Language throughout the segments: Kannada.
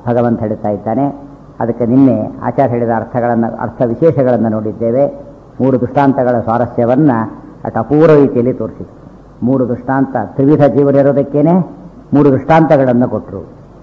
ಭಗವಂತ ಹೇಳ್ತಾ ಇದ್ದಾನೆ ಅದಕ್ಕೆ ನಿನ್ನೆ ಆಚಾರ್ಯ ಹೇಳಿದ ಅರ್ಥಗಳನ್ನು ಅರ್ಥ ವಿಶೇಷಗಳನ್ನು ನೋಡಿದ್ದೇವೆ ಮೂರು ದೃಷ್ಟಾಂತಗಳ ಸ್ವಾರಸ್ಯವನ್ನು ಅಟ್ ಅಪೂರ್ವ ರೀತಿಯಲ್ಲಿ ತೋರಿಸಿತು ಮೂರು ದೃಷ್ಟಾಂತ ತ್ರಿವಿಧ ಜೀವನಿರೋದಕ್ಕೇನೆ ಮೂರು ದೃಷ್ಟಾಂತಗಳನ್ನು ಕೊಟ್ಟರು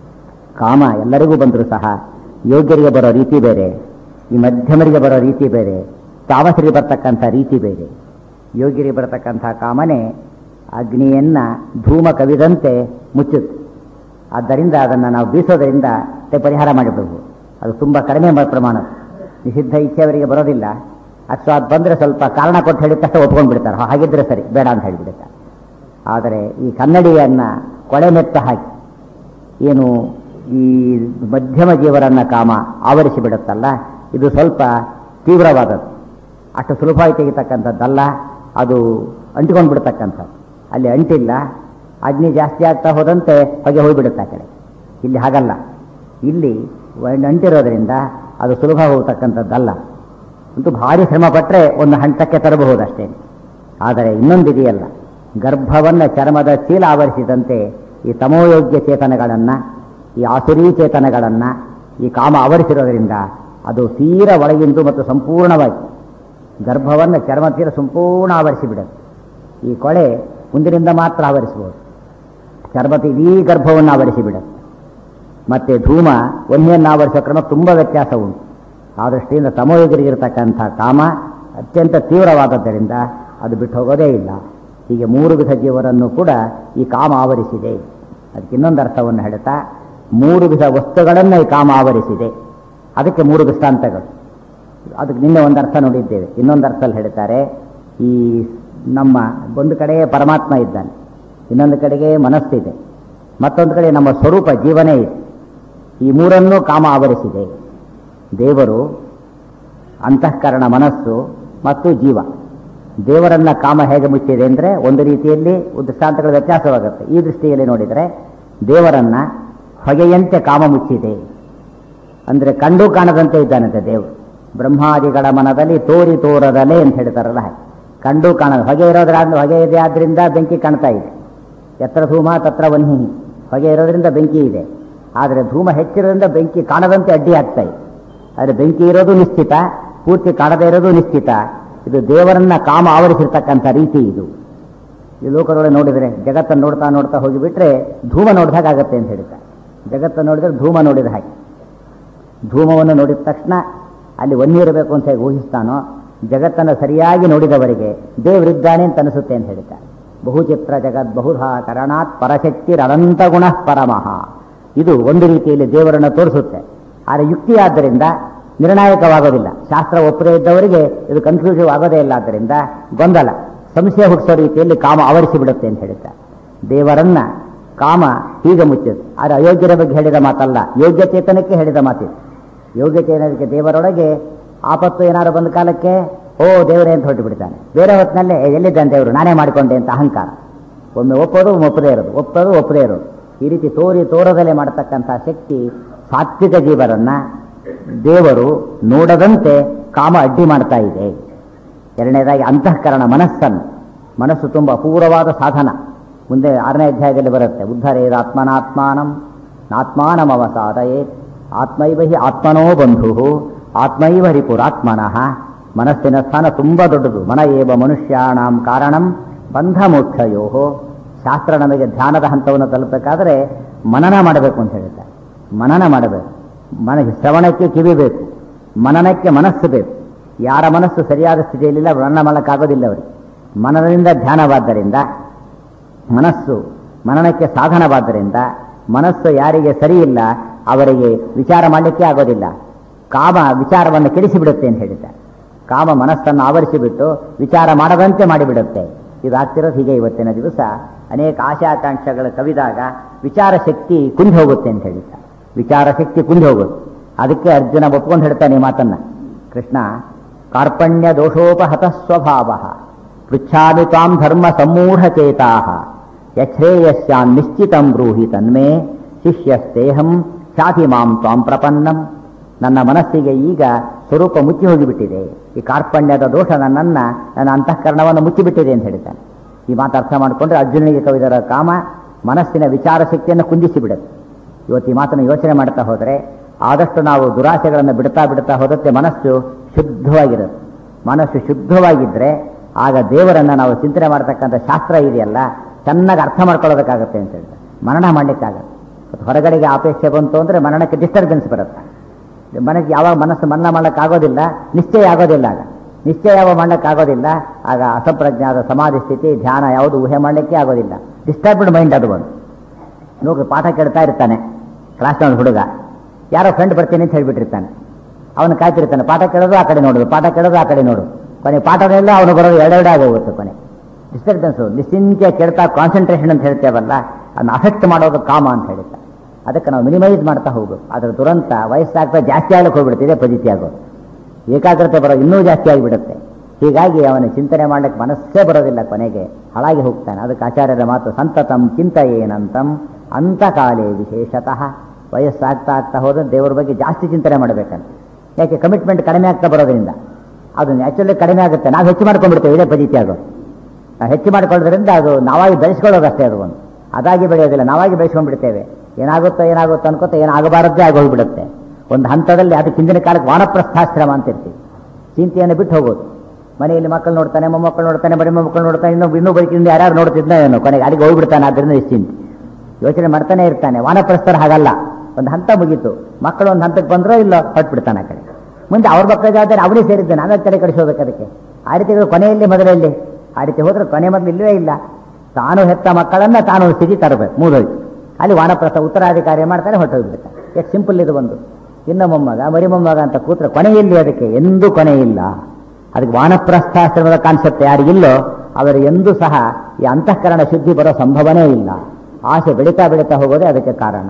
ಕಾಮ ಎಲ್ಲರಿಗೂ ಬಂದರೂ ಸಹ ಯೋಗ್ಯರಿಗೆ ಬರೋ ರೀತಿ ಬೇರೆ ಈ ಮಧ್ಯಮರಿಗೆ ಬರೋ ರೀತಿ ಬೇರೆ ತಾಮಸರಿಗೆ ಬರ್ತಕ್ಕಂಥ ರೀತಿ ಬೇರೆ ಯೋಗ್ಯರಿಗೆ ಬರತಕ್ಕಂಥ ಕಾಮನೆ ಅಗ್ನಿಯನ್ನ ಧೂಮ ಕವಿದಂತೆ ಮುಚ್ಚುತ್ತೆ ಆದ್ದರಿಂದ ಅದನ್ನು ನಾವು ಬೀಸೋದರಿಂದ ಮತ್ತೆ ಪರಿಹಾರ ಮಾಡಿಬಿಡ್ಬೋದು ಅದು ತುಂಬ ಕಡಿಮೆ ಮ- ಪ್ರಮಾಣ ನಿಷಿದ್ಧ ಇಚ್ಛೆಯವರಿಗೆ ಬರೋದಿಲ್ಲ ಅಥವಾ ಅದು ಬಂದರೆ ಸ್ವಲ್ಪ ಕಾರಣ ಕೊಟ್ಟು ಹೇಳಿದ ತಕ್ಷಣ ಒಪ್ಕೊಂಡು ಬಿಡ್ತಾರೆ ಹಾ, ಹಾಗಿದ್ರೆ ಸರಿ ಬೇಡ ಅಂತ ಹೇಳಿಬಿಡುತ್ತಾರೆ ಆದರೆ ಈ ಕನ್ನಡಿಯನ್ನು ಕೊಳೆ ಮೆತ್ತ ಹಾಕಿ ಏನು ಈ ಮಧ್ಯಮ ಜೀವರನ್ನ ಕಾಮ ಆವರಿಸಿ ಬಿಡುತ್ತಲ್ಲ ಇದು ಸ್ವಲ್ಪ ತೀವ್ರವಾದದ್ದು ಅಷ್ಟು ಸುಲಭವಾಗಿ ತೆಗಿತಕ್ಕಂಥದ್ದಲ್ಲ ಅದು ಅಂಟಿಕೊಂಡು ಬಿಡ್ತಕ್ಕಂಥದ್ದು ಅಲ್ಲಿ ಅಂಟಿಲ್ಲ ಅಗ್ನಿ ಜಾಸ್ತಿ ಆಗ್ತಾ ಹೋದಂತೆ ಹೊಗೆ ಹೋಗಿಬಿಡುತ್ತೆ ಆ ಕಡೆ ಇಲ್ಲಿ ಹಾಗಲ್ಲ ಇಲ್ಲಿ ಒಂದು ಅಂಟಿರೋದ್ರಿಂದ ಅದು ಸುಲಭ ಹೋಗ್ತಕ್ಕಂಥದ್ದಲ್ಲ ಅಂತೂ ಭಾರಿ ಶ್ರಮ ಪಟ್ಟರೆ ಒಂದು ಹಂತಕ್ಕೆ ತರಬಹುದಷ್ಟೇ ಆದರೆ ಇನ್ನೊಂದಿದೆಯಲ್ಲ ಗರ್ಭವನ್ನು ಚರ್ಮದ ಚೀಲ ಆವರಿಸಿದಂತೆ ಈ ತಮೋಯೋಗ್ಯ ಚೇತನಗಳನ್ನು ಈ ಆಸುರೀ ಚೇತನಗಳನ್ನು ಈ ಕಾಮ ಆವರಿಸಿರೋದ್ರಿಂದ ಅದು ತೀರ ಒಳಗಿಂದು ಮತ್ತು ಸಂಪೂರ್ಣವಾಗಿ ಗರ್ಭವನ್ನು ಚರ್ಮ ತೀರ ಸಂಪೂರ್ಣ ಆವರಿಸಿಬಿಡುತ್ತೆ ಈ ಕೊಳೆ ಮುಂದಿನಿಂದ ಮಾತ್ರ ಆವರಿಸಬಹುದು ಚರ್ಮದ ಇಡೀ ಗರ್ಭವನ್ನು ಆವರಿಸಿಬಿಡುತ್ತೆ ಮತ್ತೆ ಧೂಮ ಒಂದೆಯನ್ನು ಆವರಿಸೋ ಕ್ರಮ ತುಂಬ ವ್ಯತ್ಯಾಸ ಉಂಟು ಆ ದೃಷ್ಟಿಯಿಂದ ತಮೋಯುಗರಿಗಿರ್ತಕ್ಕಂಥ ಕಾಮ ಅತ್ಯಂತ ತೀವ್ರವಾದದ್ದರಿಂದ ಅದು ಬಿಟ್ಟು ಹೋಗೋದೇ ಇಲ್ಲ ಹೀಗೆ ಮೂರು ವಿಧ ಜೀವರನ್ನು ಕೂಡ ಈ ಕಾಮ ಆವರಿಸಿದೆ ಅದಕ್ಕೆ ಇನ್ನೊಂದು ಅರ್ಥವನ್ನು ಹೇಳ್ತಾ ಮೂರು ವಿಧ ವಸ್ತುಗಳನ್ನು ಈ ಕಾಮ ಆವರಿಸಿದೆ ಅದಕ್ಕೆ ಮೂರು ದೃಷ್ಟಾಂತಗಳು ಅದಕ್ಕೆ ನಿನ್ನೆ ಒಂದು ಅರ್ಥ ನೋಡಿದ್ದೇವೆ ಇನ್ನೊಂದು ಅರ್ಥದಲ್ಲಿ ಹೇಳ್ತಾರೆ ಈ ನಮ್ಮ ಒಂದು ಕಡೆ ಪರಮಾತ್ಮ ಇದ್ದಾನೆ ಇನ್ನೊಂದು ಕಡೆಗೆ ಮನಸ್ಸಿದೆ ಮತ್ತೊಂದು ಕಡೆ ನಮ್ಮ ಸ್ವರೂಪ ಜೀವನೇ ಇದೆ ಈ ಮೂರನ್ನೂ ಕಾಮ ಆವರಿಸಿದೆ ದೇವರು ಅಂತಃಕರಣ ಮನಸ್ಸು ಮತ್ತು ಜೀವ ದೇವರನ್ನ ಕಾಮ ಹೇಗೆ ಮುಚ್ಚಿದೆ ಅಂದರೆ ಒಂದು ರೀತಿಯಲ್ಲಿ ದೃಷ್ಟಾಂತಗಳ ವ್ಯತ್ಯಾಸವಾಗುತ್ತೆ ಈ ದೃಷ್ಟಿಯಲ್ಲಿ ನೋಡಿದರೆ ದೇವರನ್ನ ಹೊಗೆಯಂತೆ ಕಾಮ ಮುಚ್ಚಿದೆ ಅಂದರೆ ಕಂಡು ಕಾಣದಂತೆ ಇದ್ದಾನಂತೆ ದೇವರು ಬ್ರಹ್ಮಾದಿಗಳ ಮನದಲ್ಲಿ ತೋರಿ ತೋರದಲೆ ಅಂತ ಹೇಳ್ತಾರಲ್ಲ ಹಾಗೆ ಕಂಡು ಕಾಣದ ಹೊಗೆ ಇರೋದ್ರ ಹೊಗೆ ಇದೆ ಆದ್ರಿಂದ ಬೆಂಕಿ ಕಾಣ್ತಾ ಇದೆ ಎತ್ತರ ಧೂಮ ತತ್ರ ವನ್ಹಿ ಹೊಗೆ ಇರೋದ್ರಿಂದ ಬೆಂಕಿ ಇದೆ ಆದರೆ ಧೂಮ ಹೆಚ್ಚಿರೋದ್ರಿಂದ ಬೆಂಕಿ ಕಾಣದಂತೆ ಅಡ್ಡಿ ಆಗ್ತಾ ಇದೆ ಆದರೆ ಬೆಂಕಿ ಇರೋದು ನಿಶ್ಚಿತ ಪೂರ್ತಿ ಕಾಣದೇ ಇರೋದು ನಿಶ್ಚಿತ ಇದು ದೇವರನ್ನ ಕಾಮ ಆವರಿಸಿರ್ತಕ್ಕಂಥ ರೀತಿ ಇದು ಈ ಲೋಕದೊಳಗೆ ನೋಡಿದರೆ ಜಗತ್ತನ್ನು ನೋಡ್ತಾ ನೋಡ್ತಾ ಹೋಗಿಬಿಟ್ರೆ ಧೂಮ ನೋಡಿದಾಗ ಆಗುತ್ತೆ ಅಂತ ಹೇಳ್ತಾರೆ ಜಗತ್ತನ್ನು ನೋಡಿದ್ರೆ ಧೂಮ ನೋಡಿದ ಹಾಗೆ ಧೂಮವನ್ನು ನೋಡಿದ ತಕ್ಷಣ ಅಲ್ಲಿ ಒನ್ನಿ ಇರಬೇಕು ಅಂತ ಹೇಗೆ ಊಹಿಸ್ತಾನೋ ಜಗತ್ತನ್ನು ಸರಿಯಾಗಿ ನೋಡಿದವರಿಗೆ ದೇವರಿದ್ದಾನೆ ಅಂತ ಅನಿಸುತ್ತೆ ಅಂತ ಹೇಳ್ತಾರೆ ಬಹುಚಿತ್ರ ಜಗತ್ ಬಹುಧಾ ಕರಣಾತ್ ಪರಶಕ್ತಿರನಂತ ಗುಣ ಪರಮಃ ಇದು ಒಂದು ರೀತಿಯಲ್ಲಿ ದೇವರನ್ನು ತೋರಿಸುತ್ತೆ ಆದರೆ ಯುಕ್ತಿ ಆದ್ದರಿಂದ ನಿರ್ಣಾಯಕವಾಗೋದಿಲ್ಲ ಶಾಸ್ತ್ರ ಒಪ್ಪದೇ ಇದ್ದವರಿಗೆ ಇದು ಕನ್ಫ್ಯೂಸಿವ್ ಆಗೋದೇ ಇಲ್ಲ ಆದ್ದರಿಂದ ಗೊಂದಲ ಸಂಶಯ ಹುಟ್ಟಿಸೋ ರೀತಿಯಲ್ಲಿ ಕಾಮ ಆವರಿಸಿ ಬಿಡುತ್ತೆ ಅಂತ ಹೇಳ್ತಾರೆ ದೇವರನ್ನ ಕಾಮ ಹೀಗೆ ಮುಚ್ಚಿದೆ ಆದರೆ ಅಯೋಗ್ಯರ ಬಗ್ಗೆ ಹೇಳಿದ ಮಾತಲ್ಲ ಯೋಗ್ಯ ಚೇತನಕ್ಕೆ ಹೇಳಿದ ಮಾತಿದೆ ಯೋಗ್ಯ ಚೇತನಕ್ಕೆ ದೇವರೊಳಗೆ ಆಪತ್ತು ಏನಾದ್ರು ಬಂದ ಕಾಲಕ್ಕೆ ಓ ದೇವರೇ ಅಂತ ಹೊರಟು ಬಿಡ್ತಾನೆ ಬೇರೆ ಹೊತ್ತಿನಲ್ಲೇ "ಏ, ಎಲ್ಲಿದ್ದಾನೆ ದೇವರು ನಾನೇ ಮಾಡಿಕೊಂಡೆ ಅಂತ ಅಹಂಕಾರ ಒಮ್ಮೆ ಒಪ್ಪೋದು ಒಮ್ಮೆ ಒಪ್ಪದೇ ಇರೋದು ಒಪ್ಪೋದು ಒಪ್ಪದೇ ಇರೋದು ಈ ರೀತಿ ತೋರಿ ತೋರದಲ್ಲೇ ಮಾಡತಕ್ಕಂಥ ಶಕ್ತಿ ಸಾತ್ವಿಕ ಜೀವರನ್ನ ದೇವರು ನೋಡದಂತೆ ಕಾಮ ಅಡ್ಡಿ ಮಾಡ್ತಾ ಇದೆ ಎರಡನೇದಾಗಿ ಅಂತಃಕರಣ ಮನಸ್ಸನ್ನು ಮನಸ್ಸು ತುಂಬ ಅಪೂರ್ವವಾದ ಸಾಧನ ಮುಂದೆ ಆರನೇ ಅಧ್ಯಾಯದಲ್ಲಿ ಬರುತ್ತೆ ಉದ್ಧರೇದ ಆತ್ಮನಾತ್ಮಾನಂ ನಾತ್ಮಾನಂ ಅವಸಾದಯೇ ಆತ್ಮೈವ ಹಿ ಆತ್ಮನೋ ಬಂಧು ಆತ್ಮೈವ ರಿಪುರಾತ್ಮನಃ ಮನಸ್ಸಿನ ಸ್ಥಾನ ತುಂಬ ದೊಡ್ಡದು ಮನ ಏವ ಮನುಷ್ಯಾಣಂ ಕಾರಣಂ ಬಂಧ ಮೋಕ್ಷಯೋ ಶಾಸ್ತ್ರ ನಮಗೆ ಧ್ಯಾನದ ಹಂತವನ್ನು ತಲುಪಬೇಕಾದ್ರೆ ಮನನ ಮಾಡಬೇಕು ಅಂತ ಹೇಳ್ತಾರೆ ಮನನ ಮಾಡಬೇಕು ಮನ ಶ್ರವಣಕ್ಕೆ ಕಿವಿ ಬೇಕು ಮನನಕ್ಕೆ ಮನಸ್ಸು ಬೇಕು ಯಾರ ಮನಸ್ಸು ಸರಿಯಾದ ಸ್ಥಿತಿಯಲ್ಲಿಲ್ಲ ಮನನ ಮಾಡಕ್ಕಾಗೋದಿಲ್ಲ ಅವರಿಗೆ ಮನನದಿಂದ ಧ್ಯಾನವಾದ್ದರಿಂದ ಮನಸ್ಸು ಮನನಕ್ಕೆ ಸಾಧನವಾದ್ದರಿಂದ ಮನಸ್ಸು ಯಾರಿಗೆ ಸರಿಯಿಲ್ಲ ಅವರಿಗೆ ವಿಚಾರ ಮಾಡಲಿಕ್ಕೆ ಆಗೋದಿಲ್ಲ ಕಾಮ ವಿಚಾರವನ್ನು ಕೆಡಿಸಿಬಿಡುತ್ತೆ ಅಂತ ಹೇಳಿದ್ದಾರೆ ಕಾಮ ಮನಸ್ಸನ್ನು ಆವರಿಸಿಬಿಟ್ಟು ವಿಚಾರ ಮಾಡದಂತೆ ಮಾಡಿಬಿಡುತ್ತೆ ಇದಾಗ್ತಿರೋದು ಹೀಗೆ ಇವತ್ತಿನ ದಿವಸ ಅನೇಕ ಆಶಾಕಾಂಕ್ಷೆಗಳು ಕವಿದಾಗ ವಿಚಾರ ಶಕ್ತಿ ಕುಂದಿ ಹೋಗುತ್ತೆ ಅಂತ ಹೇಳಿದ್ದಾರೆ ವಿಚಾರ ಶಕ್ತಿ ಕುಂದಿ ಹೋಗುತ್ತೆ ಅದಕ್ಕೆ ಅರ್ಜುನ ಒಪ್ಕೊಂಡು ಹೇಳ್ತಾನೆ ಈ ಮಾತನ್ನ ಕೃಷ್ಣ ಕಾರ್ಪಣ್ಯ ದೋಷೋಪಹತ ಸ್ವಭಾವ ಪೃಚ್ಛಾಮಿ ತ್ವಾಂ ಧರ್ಮ ಸಮೂಢಚೇತಾ ಯಶ್ರೇಯಸ್ಯಾನ್ ನಿಶ್ಚಿತಂ ಬ್ರೂಹಿ ತನ್ಮೇ ಶಿಷ್ಯಸ್ತೇಹಂ ಖ್ಯಾತಿ ಮಾಂ ತ್ವಾಂ ಪ್ರಪನ್ನಂ ನನ್ನ ಮನಸ್ಸಿಗೆ ಈಗ ಸ್ವರೂಪ ಮುಚ್ಚಿ ಹೋಗಿಬಿಟ್ಟಿದೆ ಈ ಕಾರ್ಪಣ್ಯದ ದೋಷ ನನ್ನನ್ನ ನನ್ನ ಅಂತಃಕರಣವನ್ನು ಮುಚ್ಚಿಬಿಟ್ಟಿದೆ ಅಂತ ಹೇಳ್ತಾನೆ ಈ ಮಾತು ಅರ್ಥ ಮಾಡಿಕೊಂಡ್ರೆ ಅರ್ಜುನನಿಗೆ ಕವಿದರ ಕಾಮ ಮನಸ್ಸಿನ ವಿಚಾರ ಶಕ್ತಿಯನ್ನು ಕುಂದಿಸಿ ಬಿಡುತ್ತೆ ಇವತ್ತು ಈ ಮಾತನ್ನು ಯೋಚನೆ ಮಾಡ್ತಾ ಹೋದರೆ ಆದಷ್ಟು ನಾವು ದುರಾಸೆಗಳನ್ನು ಬಿಡ್ತಾ ಬಿಡ್ತಾ ಹೋದಕ್ಕೆ ಮನಸ್ಸು ಶುದ್ಧವಾಗಿರುತ್ತೆ ಮನಸ್ಸು ಶುದ್ಧವಾಗಿದ್ದರೆ ಆಗ ದೇವರನ್ನು ನಾವು ಚಿಂತನೆ ಮಾಡ್ತಕ್ಕಂಥ ಶಾಸ್ತ್ರ ಇದೆಯಲ್ಲ ಚೆನ್ನಾಗಿ ಅರ್ಥ ಮಾಡ್ಕೊಳ್ಳೋದಕ್ಕಾಗತ್ತೆ ಅಂತ ಹೇಳ್ತಾರೆ ಮರಣ ಮಾಡಲಿಕ್ಕಾಗತ್ತೆ ಮತ್ತು ಹೊರಗಡೆಗೆ ಅಪೇಕ್ಷೆ ಬಂತು ಅಂದರೆ ಮರಣಕ್ಕೆ ಡಿಸ್ಟರ್ಬೆನ್ಸ್ ಬರುತ್ತೆ ಮನಸ್ಸು ಯಾವಾಗ ಮನಸ್ಸು ಮನ್ನ ಮಾಡೋಕ್ಕಾಗೋದಿಲ್ಲ ನಿಶ್ಚಯ ಆಗೋದಿಲ್ಲ ಆಗ ನಿಶ್ಚಯ ಯಾವ ಮಾಡೋಕ್ಕಾಗೋದಿಲ್ಲ ಆಗ ಅಸಂಪ್ರಜ್ಞಾದ ಸಮಾಧಿ ಸ್ಥಿತಿ ಧ್ಯಾನ ಯಾವುದು ಊಹೆ ಮಾಡಲಿಕ್ಕೆ ಆಗೋದಿಲ್ಲ ಡಿಸ್ಟರ್ಬ್ಡ್ ಮೈಂಡ್ ಅದು ಬಂದು ನೋಡ್ರಿ ಪಾಠ ಕೇಳ್ತಾ ಇರ್ತಾನೆ ಕ್ಲಾಸ್ನ ಹುಡುಗ ಯಾರೋ ಫ್ರೆಂಡ್ ಬರ್ತೀನಿ ಅಂತ ಹೇಳ್ಬಿಟ್ಟಿರ್ತಾನೆ ಅವನು ಕಾಯ್ತಿರ್ತಾನೆ ಪಾಠ ಕೇಳೋದು ಆ ಕಡೆ ನೋಡೋದು ಪಾಠ ಕೇಳೋದು ಆ ಕಡೆ ನೋಡು ಕೊನೆ ಪಾಠನೆಲ್ಲ ಅವನು ಬರೋದು ಎರಡೆರಡು ಆಗೋಗುತ್ತೆ ಕೊನೆ ಡಿಸ್ಟರ್ಬೆನ್ಸು ನಿಶ್ಚಿಂತೆ ಕೇಳ್ತಾ ಕಾನ್ಸಂಟ್ರೇಷನ್ ಅಂತ ಹೇಳ್ತೇವಲ್ಲ ಅದನ್ನ ಅಫೆಕ್ಟ್ ಮಾಡೋದು ಕಾಮ ಅಂತ ಹೇಳ್ತಾರೆ ಅದಕ್ಕೆ ನಾವು ಮಿನಿಮೈಸ್ ಮಾಡ್ತಾ ಹೋಗ್ಬೇಕು ಅದರ ದುರಂತ ವಯಸ್ಸಾಗ್ತಾ ಜಾಸ್ತಿ ಆಗ್ಲಿಕ್ಕೆ ಹೋಗ್ಬಿಡುತ್ತೆ ಇದೇ ಪಜಿತಿ ಆಗೋದು ಏಕಾಗ್ರತೆ ಬರೋ ಇನ್ನೂ ಜಾಸ್ತಿ ಆಗಿಬಿಡುತ್ತೆ ಹೀಗಾಗಿ ಅವನ ಚಿಂತನೆ ಮಾಡ್ಲಿಕ್ಕೆ ಮನಸ್ಸೇ ಬರೋದಿಲ್ಲ ಕೊನೆಗೆ ಹಾಳಾಗಿ ಹೋಗ್ತಾನೆ ಅದಕ್ಕೆ ಆಚಾರ್ಯರ ಮಾತು ಸಂತತಂ ಚಿಂತ ಏನಂತಂ ಅಂತಕಾಲೇ ವಿಶೇಷತಃ ವಯಸ್ಸಾಗ್ತಾ ಆಗ್ತಾ ಹೋದ್ರೆ ದೇವರ ಬಗ್ಗೆ ಜಾಸ್ತಿ ಚಿಂತನೆ ಮಾಡಬೇಕಂತ ಯಾಕೆ ಕಮಿಟ್ಮೆಂಟ್ ಕಡಿಮೆ ಆಗ್ತಾ ಬರೋದ್ರಿಂದ ಅದು ನ್ಯಾಚುರಲಿ ಕಡಿಮೆ ಆಗುತ್ತೆ ನಾವು ಹೆಚ್ಚು ಮಾಡ್ಕೊಂಡ್ಬಿಡ್ತೇವೆ ಇದೇ ಪಜಿತಿ ಆಗೋದು ನಾವು ಹೆಚ್ಚು ಮಾಡ್ಕೊಳ್ಳೋದ್ರಿಂದ ಅದು ನಾವಾಗಿ ಬೆಳೆಸ್ಕೊಳ್ಳೋದಷ್ಟೇ ಅದು ಒಂದು ಅದಾಗಿ ಬೆಳೆಯೋದಿಲ್ಲ ನಾವಾಗಿ ಬೆಳೆಸ್ಕೊಂಡ್ಬಿಡ್ತೇವೆ ಏನಾಗುತ್ತೋ ಏನಾಗುತ್ತೋ ಅನ್ಕೋತ ಏನಾಗಬಾರದ್ದೇ ಆಗೋಗ್ಬಿಡುತ್ತೆ ಒಂದು ಹಂತದಲ್ಲಿ ಅದಕ್ಕೆ ಹಿಂದಿನ ಕಾಲಕ್ಕೆ ವಾನಪ್ರಸ್ಥಾಶ್ರಮ ಅಂತ ಇರ್ತೀವಿ ಚಿಂತೆಯನ್ನು ಬಿಟ್ಟು ಹೋಗೋದು ಮನೆಯಲ್ಲಿ ಮಕ್ಕಳು ನೋಡ್ತಾನೆ ಮೊಮ್ಮಕ್ಕಳು ನೋಡ್ತಾನೆ ಬರೀ ಮೊಮ್ಮಕ್ಕಳು ನೋಡ್ತಾನೆ ಇನ್ನೂ ಇನ್ನೂ ಬೈಕಿಂದ ಯಾರ್ಯಾರು ನೋಡ್ತಿದ್ನೋ ಏನೋ ಕೊನೆಗೆ ಅಲ್ಲಿಗೆ ಹೋಗ್ಬಿಡ್ತಾನೆ ಆದ್ದರಿಂದ ನಿಶ್ಚಿಂತೆ ಯೋಚನೆ ಮಾಡ್ತಾನೆ ಇರ್ತಾನೆ ವಾನಪ್ರಸ್ಥರು ಹಾಗಲ್ಲ ಒಂದು ಹಂತ ಮುಗೀತು ಮಕ್ಕಳು ಒಂದು ಹಂತಕ್ಕೆ ಬಂದ್ರೋ ಇಲ್ಲ ಹೊಟ್ಬಿಡ್ತಾನೆ ಆ ಕಡೆ ಮುಂದೆ ಅವ್ರ ಮಕ್ಕಳ ಜವಾಬ್ದಾರಿ ಅವನೇ ಸೇರಿದ್ದೆ ನಾವೇ ಕಡೆ ಕಳಿಸೋಬೇಕು ಅದಕ್ಕೆ ಆ ರೀತಿ ಕೊನೆಯಲ್ಲಿ ಮೊದಲಲ್ಲಿ ಆ ರೀತಿ ಹೋದ್ರೆ ಕೊನೆ ಮೊದಲು ಇಲ್ಲವೇ ಇಲ್ಲ ತಾನು ಹೆತ್ತ ಮಕ್ಕಳನ್ನ ತಾನು ಸ್ಥಿತಿ ತರಬೇಕು ಮೂದೋಯ್ತು ಅಲ್ಲಿ ವಾನಪ್ರಸ್ಥ ಉತ್ತರಾಧಿಕಾರಿ ಮಾಡ್ತಾನೆ ಹೊರಟೋಗ್ಬಿಡ್ತಾನೆ ಎಷ್ಟು ಸಿಂಪಲ್ ಇದು ಒಂದು ಇನ್ನು ಮೊಮ್ಮಗ ಮರಿ ಮೊಮ್ಮಗ ಅಂತ ಕೂತ್ರೆ ಕೊನೆಯಲ್ಲಿ ಅದಕ್ಕೆ ಎಂದೂ ಕೊನೆ ಇಲ್ಲ ಅದಕ್ಕೆ ವಾನಪ್ರಸ್ಥಾಶ್ರಮದ ಕಾನ್ಸೆಪ್ಟ್ ಯಾರಿಗಿಲ್ಲೋ ಅವರು ಎಂದೂ ಸಹ ಈ ಅಂತಃಕರಣ ಶುದ್ಧಿ ಬರೋ ಸಂಭವನೇ ಇಲ್ಲ ಆಸೆ ಬೆಳೀತಾ ಬೆಳೀತಾ ಹೋಗೋದೇ ಅದಕ್ಕೆ ಕಾರಣ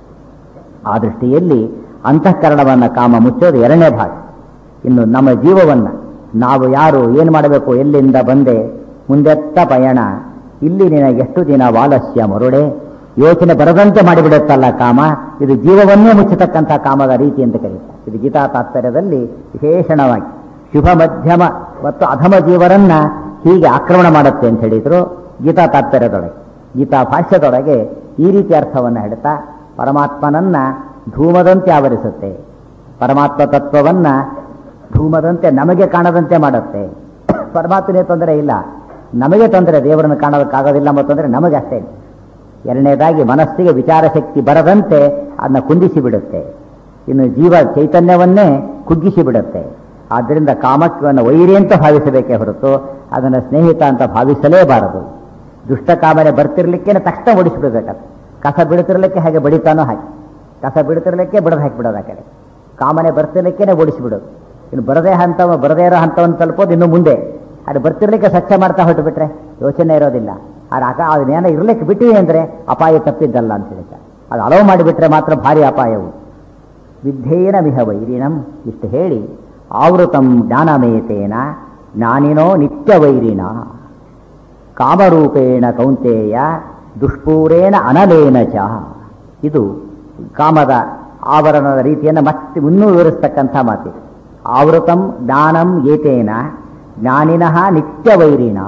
ಆ ದೃಷ್ಟಿಯಲ್ಲಿ ಅಂತಃಕರಣವನ್ನು ಕಾಮ ಮುಚ್ಚೋದು ಎರಡನೇ ಭಾಗ ಇನ್ನು ನಮ್ಮ ಜೀವವನ್ನು ನಾವು ಯಾರು ಏನು ಮಾಡಬೇಕು ಎಲ್ಲಿಂದ ಬಂದೆ ಮುಂದೆತ್ತ ಪಯಣ ಇಲ್ಲಿ ನಿನಗೆ ಎಷ್ಟು ದಿನ ವಾಲಸ್ಯ ಮರುಡೆ ಯೋಚನೆ ಬರದಂತೆ ಮಾಡಿಬಿಡುತ್ತಲ್ಲ ಕಾಮ ಇದು ಜೀವವನ್ನೇ ಮುಚ್ಚತಕ್ಕಂಥ ಕಾಮದ ರೀತಿ ಅಂತ ಕರೀತಾರೆ ಇದು ಗೀತಾ ತಾತ್ಪರ್ಯದಲ್ಲಿ ವಿಶೇಷಣವಾಗಿ ಶುಭ ಮಧ್ಯಮ ಮತ್ತು ಅಧಮ ಜೀವರನ್ನ ಹೀಗೆ ಆಕ್ರಮಣ ಮಾಡುತ್ತೆ ಅಂತ ಹೇಳಿದ್ರು ಗೀತಾ ತಾತ್ಪರ್ಯದೊಳಗೆ ಗೀತಾ ಭಾಷ್ಯದೊಳಗೆ ಈ ರೀತಿ ಅರ್ಥವನ್ನು ಹೇಳ್ತಾ ಪರಮಾತ್ಮನನ್ನ ಧೂಮದಂತೆ ಆವರಿಸುತ್ತೆ ಪರಮಾತ್ಮ ತತ್ವವನ್ನ ಧೂಮದಂತೆ ನಮಗೆ ಕಾಣದಂತೆ ಮಾಡುತ್ತೆ ಪರಮಾತ್ಮನೇ ತೊಂದರೆ ಇಲ್ಲ ನಮಗೆ ತೊಂದರೆ ದೇವರನ್ನು ಕಾಣೋದಕ್ಕಾಗೋದಿಲ್ಲ ಮತ್ತು ತೊಂದರೆ ನಮಗೆ ಅಷ್ಟೇ ಎರಡನೇದಾಗಿ ಮನಸ್ಸಿಗೆ ವಿಚಾರ ಶಕ್ತಿ ಬರದಂತೆ ಅದನ್ನ ಕುಂದಿಸಿ ಬಿಡುತ್ತೆ ಇನ್ನು ಜೀವ ಚೈತನ್ಯವನ್ನೇ ಕುಗ್ಗಿಸಿ ಬಿಡುತ್ತೆ ಆದ್ದರಿಂದ ಕಾಮಕ್ಯವನ್ನು ವೈರಿ ಅಂತ ಭಾವಿಸಬೇಕೇ ಹೊರತು ಅದನ್ನು ಸ್ನೇಹಿತ ಅಂತ ಭಾವಿಸಲೇಬಾರದು ದುಷ್ಟ ಕಾಮನೆ ಬರ್ತಿರ್ಲಿಕ್ಕೆ ತಕ್ಷಣ ಓಡಿಸಿಬಿಡ್ಬೇಕದು ಕಸ ಬಿಡುತ್ತಿರ್ಲಿಕ್ಕೆ ಹಾಗೆ ಬಡಿತಾನೋ ಹಾಗೆ ಕಸ ಬಿಡುತ್ತಿರ್ಲಿಕ್ಕೆ ಬಿಡದು ಹಾಕಿಬಿಡೋದು ಆ ಕಡೆ ಕಾಮನೆ ಬರ್ತಿರ್ಲಿಕ್ಕೇನೆ ಓಡಿಸಿಬಿಡೋದು ಇನ್ನು ಬರದೇ ಹಂತ ಬರದೇ ಇರೋ ಹಂತವನ್ನು ತಲುಪೋದು ಇನ್ನು ಮುಂದೆ ಅದು ಬರ್ತಿರ್ಲಿಕ್ಕೆ ಸ್ವಚ್ಛ ಮಾಡ್ತಾ ಹೊರಟು ಬಿಟ್ರೆ ಯೋಚನೆ ಇರೋದಿಲ್ಲ ಆದ್ರೆ ಆಗ ಅದನ್ನೇನೋ ಇರ್ಲಿಕ್ಕೆ ಬಿಟ್ಟಿವಿ ಅಂದ್ರೆ ಅಪಾಯ ತಪ್ಪಿದ್ದಲ್ಲ ಅಂತ ಹೇಳ್ತಾರೆ ಅದು ಅಲೋ ಮಾಡಿಬಿಟ್ರೆ ಮಾತ್ರ ಭಾರಿ ಅಪಾಯವು ವಿದ್ಯೇನ ಮಿಹ ವೈರಿಣಂ ಇಷ್ಟು ಹೇಳಿ ಆವೃತಂ ಜ್ಞಾನಮೇತೇನ ಜ್ಞಾನಿನೋ ನಿತ್ಯ ವೈರಿಣ ಕಾಮರೂಪೇಣ ಕೌಂತೇಯ ದುಷ್ಪೂರೇಣ ಅನಲೇನ ಚ ಇದು ಕಾಮದ ಆವರಣದ ರೀತಿಯನ್ನು ಮತ್ತೆ ಇನ್ನೂ ವಿವರಿಸ್ತಕ್ಕಂಥ ಮಾತು ಆವೃತಂ ಜ್ಞಾನಂ ಏತೇನ ಜ್ಞಾನಿನಃ ನಿತ್ಯ ವೈರಿಣ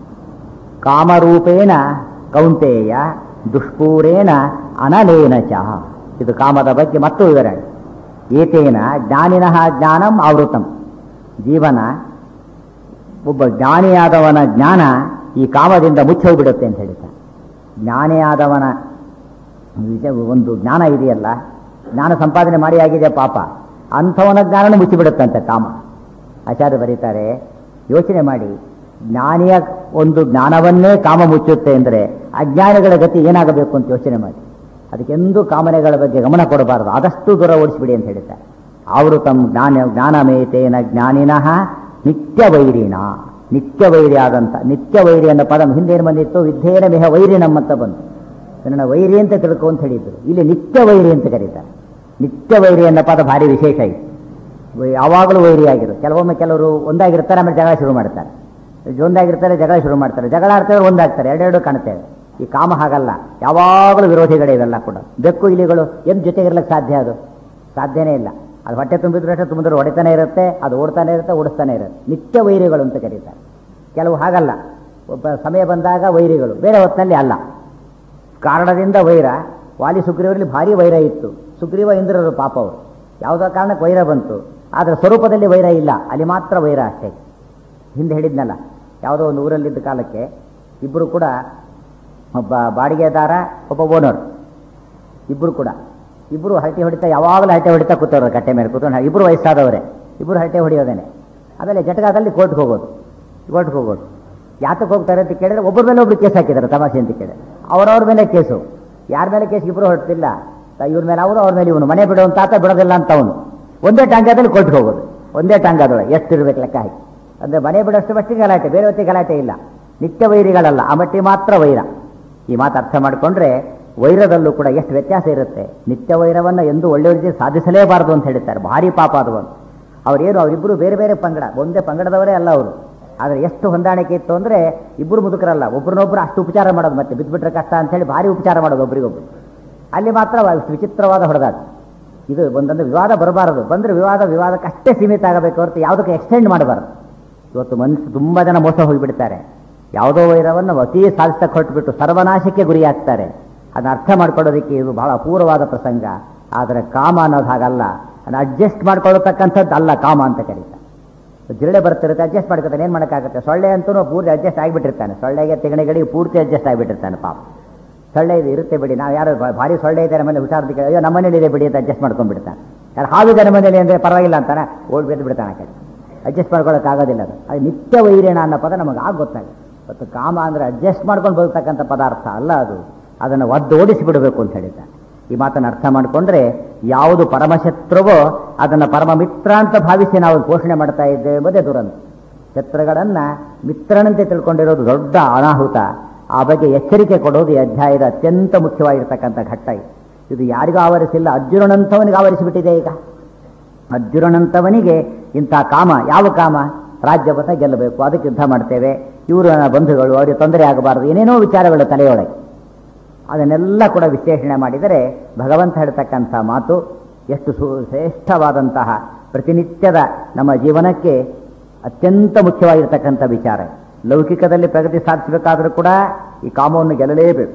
ಕಾಮರೂಪೇಣ ಕೌಂತೇಯ ದುಷ್ಪೂರೇಣ ಅನಲೇನ ಚ ಇದು ಕಾಮದ ಬಗ್ಗೆ ಮತ್ತು ವಿವರಣೆ ಏತೇನ ಜ್ಞಾನಿನಃ ಜ್ಞಾನಂ ಆವೃತಂ ಜೀವನ ಒಬ್ಬ ಜ್ಞಾನಿಯಾದವನ ಜ್ಞಾನ ಈ ಕಾಮದಿಂದ ಮುಚ್ಚೋಗ್ಬಿಡುತ್ತೆ ಅಂತ ಹೇಳ್ತಾರೆ ಜ್ಞಾನಿಯಾದವನ ವಿಜ- ಒಂದು ಜ್ಞಾನ ಇದೆಯಲ್ಲ ಜ್ಞಾನ ಸಂಪಾದನೆ ಮಾಡಿ ಆಗಿದೆ ಪಾಪ ಅಂಥವನ ಜ್ಞಾನನೂ ಮುಚ್ಚಿಬಿಡುತ್ತಂತೆ ಕಾಮ ಆಚಾರ್ಯ ಬರೀತಾರೆ ಯೋಚನೆ ಮಾಡಿ ಜ್ಞಾನಿಯ ಒಂದು ಜ್ಞಾನವನ್ನೇ ಕಾಮ ಮುಚ್ಚುತ್ತೆ ಅಂದರೆ ಅಜ್ಞಾನಿಗಳ ಗತಿ ಏನಾಗಬೇಕು ಅಂತ ಯೋಚನೆ ಮಾಡಿ ಅದಕ್ಕೆಂದೂ ಕಾಮನೆಗಳ ಬಗ್ಗೆ ಗಮನ ಕೊಡಬಾರದು ಆದಷ್ಟು ದೂರ ಓಡಿಸಿಬಿಡಿ ಅಂತ ಹೇಳ್ತಾರೆ ಅವರು ತಮ್ಮ ಜ್ಞಾನ ಜ್ಞಾನಮೇತೇನ ಜ್ಞಾನಿನಃ ನಿತ್ಯ ವೈರಿಣ ನಿತ್ಯ ವೈರಿ ಆದಂತ ನಿತ್ಯ ವೈರಿ ಅನ್ನೋ ಪದ ಹಿಂದೆ ಏನು ಬಂದಿತ್ತು ವಿದ್ಯೇನ ಮಿಹ ವೈರಿಣಂ ಅಂತ ಬಂತು ನನ್ನ ವೈರಿ ಅಂತ ತಿಳ್ಕೊ ಅಂತ ಹೇಳಿದ್ರು ಇಲ್ಲಿ ನಿತ್ಯ ವೈರಿ ಅಂತ ಕರೀತಾರೆ ನಿತ್ಯ ವೈರಿ ಅನ್ನೋ ಪದ ಭಾರಿ ವಿಶೇಷ ಇದೆ ವೈ- ಯಾವಾಗಲೂ ವೈರಿ ಆಗಿರು ಕೆಲವೊಮ್ಮೆ ಕೆಲವರು ಒಂದಾಗಿರ್ತಾರೆ ಆಮೇಲೆ ಜಗಳ ಶುರು ಮಾಡ್ತಾರೆ ಒಂದಾಗಿರ್ತಾರೆ ಜಗಳ ಶುರು ಮಾಡ್ತಾರೆ ಜಗಳ ಆಡ್ತಾರೆ ಒಂದಾಗ್ತಾರೆ ಎರಡೆರಡು ಕಾಣ್ತೇವೆ ಈ ಕಾಮ ಹಾಗಲ್ಲ ಯಾವಾಗಲೂ ವಿರೋಧಿಗಳೇ ಇವೆಲ್ಲ ಕೂಡ ಬೆಕ್ಕು ಇಲಿಗಳು ಏನು ಜೊತೆಗಿರ್ಲಿಕ್ಕೆ ಸಾಧ್ಯ ಅದು ಸಾಧ್ಯನೇ ಇಲ್ಲ ಅದು ಹೊಟ್ಟೆ ತುಂಬಿದ್ರೆ ಅಷ್ಟೇ ತುಂಬಿದ್ರೆ ಹೊಡಿತಾನೆ ಇರುತ್ತೆ ಅದು ಓಡ್ತಾನೆ ಇರುತ್ತೆ ಓಡಿಸ್ತಾನೆ ಇರುತ್ತೆ ನಿತ್ಯ ವೈರಿಗಳು ಅಂತ ಕರೀತಾರೆ ಕೆಲವು ಹಾಗಲ್ಲ ಒಬ್ಬ ಸಮಯ ಬಂದಾಗ ವೈರಿಗಳು ಬೇರೆ ಹೊತ್ತಿನಲ್ಲಿ ಅಲ್ಲ ಕಾರಣದಿಂದ ವೈರ ವಾಲಿ ಸುಗ್ರೀವರಲ್ಲಿ ಭಾರಿ ವೈರ ಇತ್ತು ಸುಗ್ರೀವ ಇಂದ್ರರು ಪಾಪ ಅವರು ಯಾವುದೋ ಕಾರಣಕ್ಕೆ ವೈರ ಬಂತು ಆದರೆ ಸ್ವರೂಪದಲ್ಲಿ ವೈರ ಇಲ್ಲ ಅಲ್ಲಿ ಮಾತ್ರ ವೈರ ಅಷ್ಟೇ ಹಿಂದೆ ಹೇಳಿದ್ನಲ್ಲ ಯಾವುದೋ ಒಂದು ಊರಲ್ಲಿದ್ದ ಕಾಲಕ್ಕೆ ಇಬ್ಬರು ಕೂಡ ಒಬ್ಬ ಬಾಡಿಗೆದಾರ ಒಬ್ಬ ಓನರ್ ಇಬ್ಬರು ಕೂಡ ಇಬ್ಬರು ಹರಟೆ ಹೊಡಿತಾ ಯಾವಾಗಲೂ ಹರಟೆ ಹೊಡಿತಾ ಕೂತವ್ರು ಕಟ್ಟೆ ಮೇಲೆ ಕೂತ್ಕೊಂಡು ಇಬ್ಬರು ವಯಸ್ಸಾದವರೇ ಇಬ್ಬರು ಹರಟೆ ಹೊಡೆಯೋದೇನೆ ಆಮೇಲೆ ಜಟಕಾದಲ್ಲಿ ಕೋರ್ಟ್ಗೆ ಹೋಗೋದು ಕೋರ್ಟ್ಗೆ ಹೋಗೋದು ಯಾತಕ್ಕೆ ಹೋಗ್ತಾರೆ ಅಂತ ಕೇಳಿದ್ರೆ ಒಬ್ಬರ ಮೇಲೆ ಒಬ್ರು ಕೇಸ್ ಹಾಕಿದ್ದಾರೆ ತಮಾಷೆ ಅಂತ ಕೇಳಿದ್ರೆ ಅವ್ರವ್ರ ಮೇಲೆ ಕೇಸು ಯಾರ ಮೇಲೆ ಕೇಸ್ ಇಬ್ಬರು ಹೊರಟಿಲ್ಲ ಇವ್ರ ಮೇಲೆ ಅವರು ಅವ್ರ ಮೇಲೆ ಇವನು ಮನೆ ಬಿಡುವಂತ ಆತ ಬಿಡೋದಿಲ್ಲ ಅಂತ ಅವನು ಒಂದೇ ಟಾಂಗಾದಲ್ಲಿ ಕೋರ್ಟ್ಗೆ ಹೋಗೋದು ಒಂದೇ ಟಾಂಗಾದೊಳಗೆ ಎಷ್ಟು ಇರ್ಬೇಕು ಲೆಕ್ಕ ಹಾಕಿ ಅಂದರೆ ಮನೆ ಬಿಡೋಷ್ಟು ಮಟ್ಟಿಗೆ ಗಲಾಟೆ ಬೇರೆ ಹೊತ್ತಿಗೆ ಗಲಾಟೆ ಇಲ್ಲ ನಿತ್ಯ ವೈರಿಗಳಲ್ಲ ಆ ಮಟ್ಟಿಗೆ ಮಾತ್ರ ವೈರ ಈ ಮಾತು ಅರ್ಥ ಮಾಡಿಕೊಂಡ್ರೆ ವೈರದಲ್ಲೂ ಕೂಡ ಎಷ್ಟು ವ್ಯತ್ಯಾಸ ಇರುತ್ತೆ ನಿತ್ಯ ವೈರವನ್ನು ಎಂದು ಒಳ್ಳೆಯ ರೀತಿ ಸಾಧಿಸಲೇಬಾರದು ಅಂತ ಹೇಳ್ತಾರೆ ಭಾರಿ ಪಾಪ ಅದು ಒಂದು ಅವರೇನು ಅವರಿಬ್ಬರು ಬೇರೆ ಬೇರೆ ಪಂಗಡ ಒಂದೇ ಪಂಗಡದವರೇ ಅಲ್ಲ ಅವರು ಆದರೆ ಎಷ್ಟು ಹೊಂದಾಣಿಕೆ ಇತ್ತು ಅಂದರೆ ಇಬ್ಬರು ಮುದುಕರಲ್ಲ ಒಬ್ರನ್ನೊಬ್ರು ಅಷ್ಟು ಉಪಚಾರ ಮಾಡೋದು ಮತ್ತೆ ಬಿದ್ದುಬಿಟ್ರೆ ಕಷ್ಟ ಅಂತೇಳಿ ಭಾರಿ ಉಪಚಾರ ಮಾಡೋದು ಒಬ್ರಿಗೊಬ್ರು ಅಲ್ಲಿ ಮಾತ್ರ ವಿಚಿತ್ರವಾದ ಹೊಡೆದಾಟ ಇದು ಒಂದೊಂದು ವಿವಾದ ಬರಬಾರದು ಬಂದರೆ ವಿವಾದ ವಿವಾದಕ್ಕಷ್ಟೇ ಸೀಮಿತ ಆಗಬೇಕು ಹೊರತು ಯಾವುದಕ್ಕೆ ಎಕ್ಸ್ಟೆಂಡ್ ಮಾಡಬಾರದು ಇವತ್ತು ಮನುಷ್ಯ ತುಂಬ ಜನ ಮೋಸ ಹೋಗಿಬಿಡ್ತಾರೆ ಯಾವುದೋ ವೈರವನ್ನು ಅತಿ ಸಾಧಿಸಕ್ಕೆ ಹೊರಟುಬಿಟ್ಟು ಸರ್ವನಾಶಕ್ಕೆ ಗುರಿಯಾಗ್ತಾರೆ ಅದನ್ನ ಅರ್ಥ ಮಾಡ್ಕೊಳ್ಳೋದಕ್ಕೆ ಇದು ಬಹಳ ಅಪೂರ್ವವಾದ ಪ್ರಸಂಗ ಆದರೆ ಕಾಮ ಅನ್ನೋದು ಹಾಗಲ್ಲ ಅದನ್ನ ಅಡ್ಜಸ್ಟ್ ಮಾಡ್ಕೊಳ್ಳತಕ್ಕಂಥದ್ದು ಅಲ್ಲ ಕಾಮ ಅಂತ ಕರೀತಾರೆ ಜಿರಳೆ ಬರ್ತಿರುತ್ತೆ ಅಡ್ಜಸ್ಟ್ ಮಾಡ್ಕೊತಾನೆ ಏನು ಮಾಡೋಕ್ಕಾಗುತ್ತೆ ಸೊಳ್ಳೆ ಅಂತೂ ಪೂರ್ತಿ ಅಡ್ಜಸ್ಟ್ ಆಗಿಬಿಟ್ಟಿರ್ತಾನೆ ಸೊಳ್ಳೆಗೆ ತಿಗಣಿಗಳಿಗೆ ಪೂರ್ತಿ ಅಡ್ಜಸ್ಟ್ ಆಗಿಬಿಟ್ಟಿರ್ತಾನೆ ಪಾಪ ಸೊಳ್ಳೆ ಇದು ಇರುತ್ತೆ ಬಿಡಿ ನಾವು ಯಾರು ಭಾ- ಭಾರಿ ಸೊಳ್ಳೆ ಇದೆ ನಮ್ಮಲ್ಲಿ ಹುಷಾರ್ದಿಕ್ಕೆ ಅಯ್ಯೋ ನಮ್ಮ ಮನೇಲಿ ಇದೆ ಬಿಡಿ ಅಂತ ಅಡ್ಜಸ್ಟ್ ಮಾಡ್ಕೊಂಡ್ಬಿಡ್ತಾನೆ ಯಾರು ಹಾವಿದೆ ನಮ್ಮ ಮನೇಲಿ ಅಂದರೆ ಪರವಾಗಿಲ್ಲ ಅಂತಾನೆ ಓಡ್ ಬೆದ್ದು ಬಿಡ್ತಾನೆ ಆ ಕಡೆ ಅಡ್ಜಸ್ಟ್ ಮಾಡ್ಕೊಳ್ಳೋಕ್ಕಾಗೋದಿಲ್ಲ ಅದು ಅದು ನಿತ್ಯ ವೈರೇಣ ಅನ್ನೋ ಪದ ನಮಗೆ ಆಗ ಗೊತ್ತಾಗುತ್ತೆ ಮತ್ತು ಕಾಮ ಅಂದರೆ ಅಡ್ಜಸ್ಟ್ ಮಾಡ್ಕೊಂಡು ಬದುಕ್ತಕ್ಕಂಥ ಪದಾರ್ಥ ಅಲ್ಲ ಅದು ಅದನ್ನು ಒದ್ದೋಡಿಸಿ ಬಿಡಬೇಕು ಅಂತ ಹೇಳಿದ್ದಾರೆ ಈ ಮಾತನ್ನು ಅರ್ಥ ಮಾಡಿಕೊಂಡ್ರೆ ಯಾವುದು ಪರಮಶತ್ರುವೋ ಅದನ್ನು ಪರಮ ಮಿತ್ರ ಅಂತ ಭಾವಿಸಿ ನಾವು ಪೋಷಣೆ ಮಾಡ್ತಾ ಇದ್ದೇವೆ ಎಂಬುದೇ ದುರಂತ ಶತ್ರುಗಳನ್ನು ಮಿತ್ರನಂತೆ ತಿಳ್ಕೊಂಡಿರೋದು ದೊಡ್ಡ ಅನಾಹುತ ಆ ಬಗ್ಗೆ ಎಚ್ಚರಿಕೆ ಕೊಡೋದು ಈ ಅಧ್ಯಾಯದ ಅತ್ಯಂತ ಮುಖ್ಯವಾಗಿರ್ತಕ್ಕಂಥ ಘಟ್ಟ ಇದು ಇದು ಯಾರಿಗೂ ಆವರಿಸಿಲ್ಲ ಅರ್ಜುನನಂಥವನಿಗೆ ಆವರಿಸಿಬಿಟ್ಟಿದೆ ಈಗ ಅರ್ಜುನನಂಥವನಿಗೆ ಇಂಥ ಕಾಮ ಯಾವ ಕಾಮ ರಾಜ್ಯವನ್ನು ಗೆಲ್ಲಬೇಕು ಅದಕ್ಕೆ ಯುದ್ಧ ಮಾಡ್ತೇವೆ ಇವರು ನನ್ನ ಬಂಧುಗಳು ಅವರಿಗೆ ತೊಂದರೆ ಆಗಬಾರದು ಏನೇನೋ ವಿಚಾರಗಳು ತಲೆಯೊಳಗೆ ಅದನ್ನೆಲ್ಲ ಕೂಡ ವಿಶ್ಲೇಷಣೆ ಮಾಡಿದರೆ ಭಗವಂತ ಹೇಳ್ತಕ್ಕಂಥ ಮಾತು ಎಷ್ಟು ಸು ಶ್ರೇಷ್ಠವಾದಂತಹ ಪ್ರತಿನಿತ್ಯದ ನಮ್ಮ ಜೀವನಕ್ಕೆ ಅತ್ಯಂತ ಮುಖ್ಯವಾಗಿರ್ತಕ್ಕಂಥ ವಿಚಾರ ಲೌಕಿಕದಲ್ಲಿ ಪ್ರಗತಿ ಸಾಧಿಸಬೇಕಾದರೂ ಕೂಡ ಈ ಕಾಮವನ್ನು ಗೆಲ್ಲಲೇಬೇಕು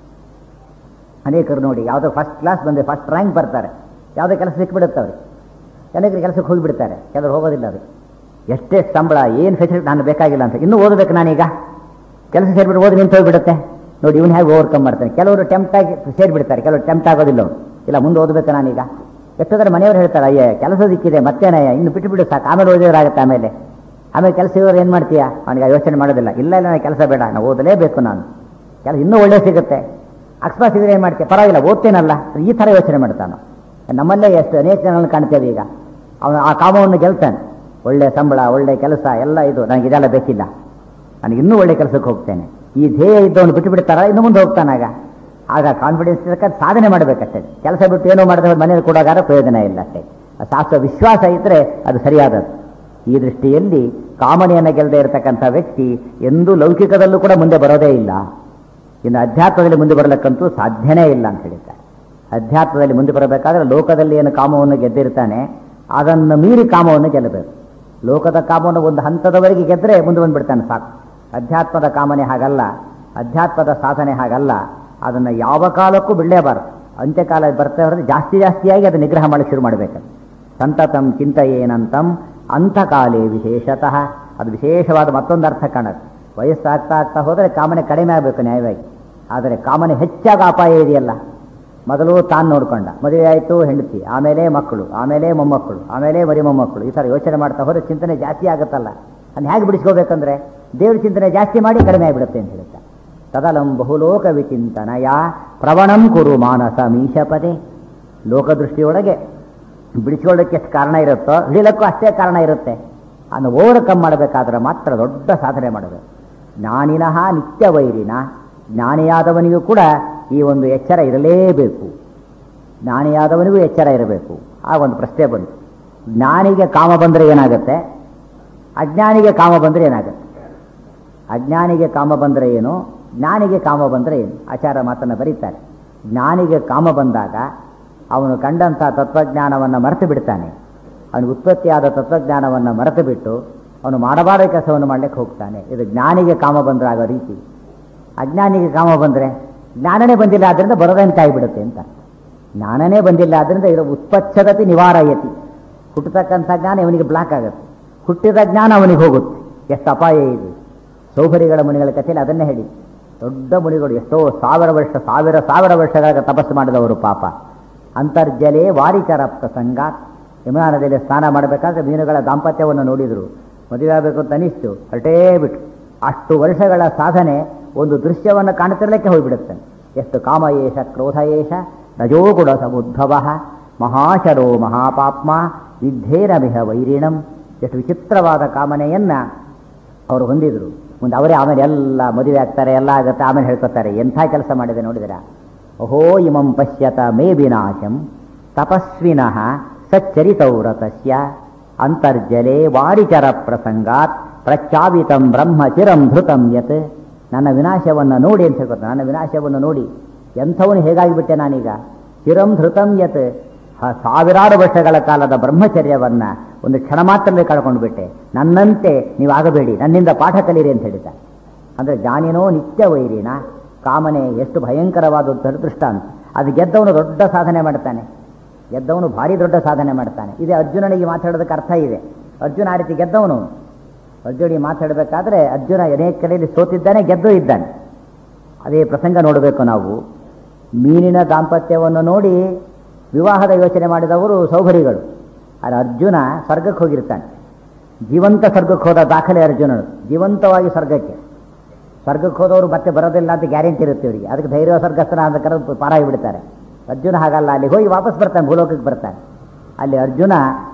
ಅನೇಕರು ನೋಡಿ ಯಾವುದೋ ಫಸ್ಟ್ ಕ್ಲಾಸ್ ಬಂದರೆ ಫಸ್ಟ್ ರ್ಯಾಂಕ್ ಬರ್ತಾರೆ ಯಾವುದೋ ಕೆಲಸ ಸಿಕ್ಬಿಡುತ್ತೆ ಅವ್ರಿಗೆ ಅನೇಕರು ಕೆಲಸಕ್ಕೆ ಹೋಗಿಬಿಡ್ತಾರೆ ಕೆಲವರು ಹೋಗೋದಿಲ್ಲ ಅದಕ್ಕೆ ಎಷ್ಟೇ ಸಂಬಳ ಏನು ಫೆಸಿಲಿಟಿ ನಾನು ಬೇಕಾಗಿಲ್ಲ ಅಂತ ಇನ್ನೂ ಓದಬೇಕು ನಾನೀಗ ಕೆಲಸ ಸೇರಿಬಿಟ್ಟು ಓದಿ ನಿಂತು ಹೋಗ್ಬಿಡುತ್ತೆ ನೋಡಿ ಇವನು ಹೇಗೆ ಓವರ್ಕಮ್ ಮಾಡ್ತಾನೆ ಕೆಲವರು ಟೆಂಪ್ಟ್ ಆಗಿ ಸೇರಿಬಿಡ್ತಾರೆ ಕೆಲವರು ಟೆಂಪ್ಟ್ ಆಗೋದಿಲ್ಲ ಅವ್ನು ಇಲ್ಲ ಮುಂದೆ ಓದಬೇಕು ನಾನೀಗ ಎಷ್ಟೋದ್ರೆ ಮನೆಯವರು ಹೇಳ್ತಾರೆ ಅಯ್ಯ ಕೆಲಸ ಸಿಕ್ಕಿದೆ ಮತ್ತೇನಯ್ಯ ಇನ್ನು ಬಿಟ್ಟು ಬಿಡು ಸಾಕು ಆಮೇಲೆ ಓದಿದ್ರಾಗುತ್ತೆ ಆಮೇಲೆ ಆಮೇಲೆ ಕೆಲಸ ಇವರು ಏನು ಮಾಡ್ತೀಯಾ ಅವನಿಗೆ ಯೋಚನೆ ಮಾಡೋದಿಲ್ಲ ಇಲ್ಲ ಇಲ್ಲ ನನಗೆ ಕೆಲಸ ಬೇಡ ನಾನು ಓದಲೇಬೇಕು ನಾನು ಕೆಲಸ ಇನ್ನೂ ಒಳ್ಳೆ ಸಿಗುತ್ತೆ ಅಕಸ್ಮಾತ್ ಸಿಗರೆ ಏನು ಮಾಡ್ತೀಯ ಪರವಾಗಿಲ್ಲ ಓದ್ತೇನಲ್ಲ ಈ ಥರ ಯೋಚನೆ ಮಾಡ್ತಾನೆ ನಮ್ಮಲ್ಲೇ ಎಷ್ಟು ಅನೇಕ ಜನಗಳನ್ನು ಕಾಣ್ತೇವೆ ಈಗ ಅವನು ಆ ಕಾಮವನ್ನು ಗೆಲ್ತಾನೆ ಒಳ್ಳೆ ಸಂಬಳ ಒಳ್ಳೆ ಕೆಲಸ ಎಲ್ಲ ಇದು ನನಗೆ ಇದೆಲ್ಲ ಬೇಕಿಲ್ಲ ನನಗೆ ಇನ್ನೂ ಒಳ್ಳೆ ಕೆಲಸಕ್ಕೆ ಹೋಗ್ತೇನೆ ಈ ಧ್ಯೇಯ ಇದ್ದವನು ಬಿಟ್ಟು ಬಿಡ್ತಾರ ಇನ್ನು ಮುಂದೆ ಹೋಗ್ತಾನಾಗ ಆಗ ಕಾನ್ಫಿಡೆನ್ಸ್ ಇರಕ್ಕೆ ಸಾಧನೆ ಮಾಡಬೇಕಷ್ಟೇ ಕೆಲಸ ಬಿಟ್ಟು ಏನೋ ಮಾಡಿದ್ರೆ ಮನೇಲಿ ಕೊಡೋಗಾರ ಪ್ರಯೋಜನ ಇಲ್ಲ ಅಷ್ಟೇ ಶಾಸ್ತ್ರ ವಿಶ್ವಾಸ ಇದ್ದರೆ ಅದು ಸರಿಯಾದದ್ದು ಈ ದೃಷ್ಟಿಯಲ್ಲಿ ಕಾಮನೆಯನ್ನು ಗೆಲ್ಲದೆ ಇರತಕ್ಕಂಥ ವ್ಯಕ್ತಿ ಎಂದೂ ಲೌಕಿಕದಲ್ಲೂ ಕೂಡ ಮುಂದೆ ಬರೋದೇ ಇಲ್ಲ ಇನ್ನು ಅಧ್ಯಾತ್ಮದಲ್ಲಿ ಮುಂದೆ ಬರಲಿಕ್ಕಂತೂ ಸಾಧ್ಯನೇ ಇಲ್ಲ ಅಂತ ಹೇಳಿದ್ದಾರೆ ಅಧ್ಯಾತ್ಮದಲ್ಲಿ ಮುಂದೆ ಬರಬೇಕಾದ್ರೆ ಲೋಕದಲ್ಲಿ ಏನು ಕಾಮವನ್ನು ಗೆದ್ದಿರ್ತಾನೆ ಅದನ್ನು ಮೀರಿ ಕಾಮವನ್ನು ಗೆಲ್ಲಬೇಕು ಲೋಕದ ಕಾಮವನ್ನು ಒಂದು ಹಂತದವರೆಗೆ ಗೆದ್ದರೆ ಮುಂದೆ ಬಂದ್ಬಿಡ್ತಾನೆ ಸಾಕು ಅಧ್ಯಾತ್ಮದ ಕಾಮನೆ ಹಾಗಲ್ಲ ಅಧ್ಯಾತ್ಮದ ಸಾಧನೆ ಹಾಗಲ್ಲ ಅದನ್ನು ಯಾವ ಕಾಲಕ್ಕೂ ಬಿಡಲೇಬಾರದು ಅಂತ್ಯಕಾಲ ಬರ್ತಾ ಹೊರದ್ರೆ ಜಾಸ್ತಿ ಜಾಸ್ತಿಯಾಗಿ ಅದನ್ನು ನಿಗ್ರಹ ಮಾಡಕ್ಕೆ ಶುರು ಮಾಡಬೇಕು ಸಂತತಂ ಚಿಂತೆಯೇನಂತಂ ಅಂತಕಾಲೇ ವಿಶೇಷತಃ ಅದು ವಿಶೇಷವಾದ ಮತ್ತೊಂದು ಅರ್ಥ ಕಾಣುತ್ತೆ ವಯಸ್ಸಾಗ್ತಾ ಆಗ್ತಾ ಹೋದರೆ ಕಾಮನೆ ಕಡಿಮೆ ಆಗಬೇಕು ನ್ಯಾಯವಾಗಿ ಆದರೆ ಕಾಮನೆ ಹೆಚ್ಚಾಗ ಅಪಾಯ ಇದೆಯಲ್ಲ ಮೊದಲು ತಾನು ನೋಡ್ಕೊಂಡ ಮದುವೆ ಆಯಿತು ಹೆಂಡತಿ ಆಮೇಲೆ ಮಕ್ಕಳು ಆಮೇಲೆ ಮೊಮ್ಮಕ್ಕಳು ಆಮೇಲೆ ಮರಿ ಮೊಮ್ಮಕ್ಕಳು ಈ ಥರ ಯೋಚನೆ ಮಾಡ್ತಾ ಹೋದರೆ ಚಿಂತನೆ ಜಾಸ್ತಿ ಆಗುತ್ತಲ್ಲ ಅದನ್ನ ಹೇಗೆ ಬಿಡಿಸ್ಕೋಬೇಕಂದ್ರೆ ದೇವ್ರ ಚಿಂತನೆ ಜಾಸ್ತಿ ಮಾಡಿ ಕಡಿಮೆ ಆಗಿಬಿಡುತ್ತೆ ಅಂತ ಹೇಳ್ತಾರೆ ತದಲಂ ಬಹುಲೋಕ ವಿಚಿಂತನಯ ಪ್ರವಣಂ ಕುರು ಮಾನಸ ಮೀಶಪದೆ ಲೋಕದೃಷ್ಟಿಯೊಳಗೆ ಬಿಡಿಸ್ಕೊಳ್ಳೋಕ್ಕೆ ಎಷ್ಟು ಕಾರಣ ಇರುತ್ತೋ ಹಿಡಿಲಕ್ಕೂ ಅಷ್ಟೇ ಕಾರಣ ಇರುತ್ತೆ ಅದನ್ನು ಓವರ್ಕಮ್ ಮಾಡಬೇಕಾದ್ರೆ ಮಾತ್ರ ದೊಡ್ಡ ಸಾಧನೆ ಮಾಡಬೇಕು ಜ್ಞಾನಿನಃ ನಿತ್ಯ ವೈರಿನ ಜ್ಞಾನಿಯಾದವನಿಗೂ ಕೂಡ ಈ ಒಂದು ಎಚ್ಚರ ಇರಲೇಬೇಕು ಜ್ಞಾನಿಯಾದವನಿಗೂ ಎಚ್ಚರ ಇರಬೇಕು ಆ ಒಂದು ಪ್ರಶ್ನೆ ಬಂತು ಜ್ಞಾನಿಗೆ ಕಾಮ ಬಂದರೆ ಏನಾಗುತ್ತೆ ಅಜ್ಞಾನಿಗೆ ಕಾಮ ಬಂದರೆ ಏನಾಗುತ್ತೆ ಅಜ್ಞಾನಿಗೆ ಕಾಮ ಬಂದರೆ ಏನು ಜ್ಞಾನಿಗೆ ಕಾಮ ಬಂದರೆ ಏನು ಆಚಾರ ಮಾತನ್ನು ಬರೀತಾರೆ ಜ್ಞಾನಿಗೆ ಕಾಮ ಬಂದಾಗ ಅವನು ಕಂಡಂಥ ತತ್ವಜ್ಞಾನವನ್ನು ಮರೆತು ಬಿಡ್ತಾನೆ ಅವನಿಗೆ ಉತ್ಪತ್ತಿಯಾದ ತತ್ವಜ್ಞಾನವನ್ನು ಮರೆತು ಬಿಟ್ಟು ಅವನು ಮಾಡಬಾರದ ಕೆಲಸವನ್ನು ಮಾಡಲಿಕ್ಕೆ ಹೋಗ್ತಾನೆ ಇದು ಜ್ಞಾನಿಗೆ ಕಾಮ ಬಂದರೆ ಆಗೋ ರೀತಿ ಅಜ್ಞಾನಿಗೆ ಕಾಮ ಬಂದರೆ ಜ್ಞಾನನೇ ಬಂದಿಲ್ಲ ಆದ್ರಿಂದ ಬರದಂತೆ ಆಗಿಬಿಡುತ್ತೆ ಅಂತ ಜ್ಞಾನನೇ ಬಂದಿಲ್ಲ ಆದ್ರಿಂದ ಇದು ಉತ್ಪಚ್ಛದತಿ ನಿವಾರಯತಿ ಹುಟ್ಟತಕ್ಕಂಥ ಜ್ಞಾನ ಇವನಿಗೆ ಬ್ಲಾಕ್ ಆಗುತ್ತೆ ಹುಟ್ಟಿದ ಜ್ಞಾನ ಅವನಿಗೆ ಹೋಗುತ್ತೆ ಎಷ್ಟು ಅಪಾಯ ಇದೆ ಸೌಭರಿಗಳ ಮುನಿಗಳ ಕಥೆಯಲ್ಲಿ ಅದನ್ನೇ ಹೇಳಿ ದೊಡ್ಡ ಮುನಿಗಳು ಎಷ್ಟೋ ಸಾವಿರ ವರ್ಷ ಸಾವಿರ ಸಾವಿರ ವರ್ಷಗಳ ತಪಸ್ಸು ಮಾಡಿದವರು ಪಾಪ ಅಂತರ್ಜಲೇ ವಾರಿಚರ ಪ್ರಸಂಗ ಯಮುನಾ ನದಿಯಲ್ಲಿ ಸ್ನಾನ ಮಾಡಬೇಕಾದ್ರೆ ಮೀನುಗಳ ದಾಂಪತ್ಯವನ್ನು ನೋಡಿದರು ಮದುವೆ ಆಗಬೇಕು ಅಂತ ಅನಿಸ್ತು ಹೊರಟೇ ಬಿಟ್ಟು ಅಷ್ಟು ವರ್ಷಗಳ ಸಾಧನೆ ಒಂದು ದೃಶ್ಯವನ್ನು ಕಾಣ್ತಿರ್ಲಿಕ್ಕೆ ಹೋಗ್ಬಿಡುತ್ತೆ ಎಷ್ಟು ಕಾಮಯೇಷ ಕ್ರೋಧಯೇಷ ರಜೋಗುಣ ಸಮುದ್ಭವ ಮಹಾಶರೋ ಮಹಾಪಾಪ್ಮ ವಿದ್ಧೇರಮಿಹ ವೈರಿಣಂ ಎಷ್ಟು ವಿಚಿತ್ರವಾದ ಕಾಮನೆಯನ್ನ ಅವರು ಹೊಂದಿದ್ರು ಮುಂದೆ ಅವರೇ ಆಮೇಲೆ ಎಲ್ಲ ಮದುವೆ ಆಗ್ತಾರೆ ಎಲ್ಲ ಆಗುತ್ತೆ ಆಮೇಲೆ ಹೇಳ್ಕೊತಾರೆ ಎಂಥ ಕೆಲಸ ಮಾಡಿದೆ ನೋಡಿದಿರ ಅಹೋ ಇಮಂ ಪಶ್ಯತ ಮೇ ವಿನಾಶಂ ತಪಸ್ವಿನಃ ಸಚ್ಚರಿತೌರತಸ್ಯ ಅಂತರ್ಜಲೆ ವಾರಿಚರ ಪ್ರಸಂಗಾತ್ ಪ್ರಚಾವಿತಂ ಬ್ರಹ್ಮ ಚಿರಂ ಧೃತಂ ಯತ್ ನನ್ನ ವಿನಾಶವನ್ನು ನೋಡಿ ಅಂತ ಹೇಳ್ಕೊತಾರೆ ನನ್ನ ವಿನಾಶವನ್ನು ನೋಡಿ ಎಂಥವನು ಹೇಗಾಗಿಬಿಟ್ಟೆ ನಾನೀಗ ಚಿರಂ ಧೃತಂ ಯತ್ ಹ- ಸಾವಿರಾರು ವರ್ಷಗಳ ಕಾಲದ ಬ್ರಹ್ಮಚರ್ಯವನ್ನ ಒಂದು ಕ್ಷಣ ಮಾತ್ರವೇ ಕಳ್ಕೊಂಡು ಬಿಟ್ಟೆ ನನ್ನಂತೆ ನೀವು ಆಗಬೇಡಿ ನನ್ನಿಂದ ಪಾಠ ಕಲೀರಿ ಅಂತ ಹೇಳಿದ್ದಾರೆ ಅಂದ್ರೆ ಜ್ಞಾನಿನೋ ನಿತ್ಯ ವೈರಿನ ಕಾಮನೆ ಎಷ್ಟು ಭಯಂಕರವಾದ ದೃಷ್ಟಾಂತ ಅದು ಗೆದ್ದವನು ದೊಡ್ಡ ಸಾಧನೆ ಮಾಡ್ತಾನೆ ಗೆದ್ದವನು ಭಾರಿ ದೊಡ್ಡ ಸಾಧನೆ ಮಾಡ್ತಾನೆ ಇದೆ ಅರ್ಜುನನಿಗೆ ಮಾತಾಡೋದಕ್ಕೆ ಅರ್ಥ ಇದೆ ಅರ್ಜುನ ಆ ರೀತಿ ಗೆದ್ದವನು ಅರ್ಜುನಿಗೆ ಮಾತಾಡಬೇಕಾದ್ರೆ ಅರ್ಜುನ ಅನೇಕ ಕಡೆಯಲ್ಲಿ ಸೋತಿದ್ದಾನೆ ಗೆದ್ದು ಇದ್ದಾನೆ ಅದೇ ಪ್ರಸಂಗ ನೋಡಬೇಕು ನಾವು ಮೀನಿನ ದಾಂಪತ್ಯವನ್ನು ನೋಡಿ ವಿವಾಹದ ಯೋಚನೆ ಮಾಡಿದವರು ಸೌಭರಿಗಳು ಆದರೆ ಅರ್ಜುನ ಸ್ವರ್ಗಕ್ಕೆ ಹೋಗಿರ್ತಾನೆ ಜೀವಂತ ಸ್ವರ್ಗಕ್ಕೆ ಹೋದ ದಾಖಲೆ ಅರ್ಜುನನು ಜೀವಂತವಾಗಿ ಸ್ವರ್ಗಕ್ಕೆ ಸ್ವರ್ಗಕ್ಕೆ ಹೋದವರು ಮತ್ತೆ ಬರೋದಿಲ್ಲ ಅಂತ ಗ್ಯಾರಂಟಿ ಇರುತ್ತೆ ಇವರಿಗೆ ಅದಕ್ಕೆ ಧೈರ್ಯ ಸ್ವರ್ಗಸ್ಥನ ಅಂತ ಕರೆದು ಪಾರಾಗಿ ಬಿಡ್ತಾರೆ ಅರ್ಜುನ ಹಾಗಲ್ಲ ಅಲ್ಲಿ ಹೋಗಿ ವಾಪಸ್ ಬರ್ತಾನೆ ಭೂಲೋಕಕ್ಕೆ ಬರ್ತಾನೆ ಅಲ್ಲಿ ಅರ್ಜುನ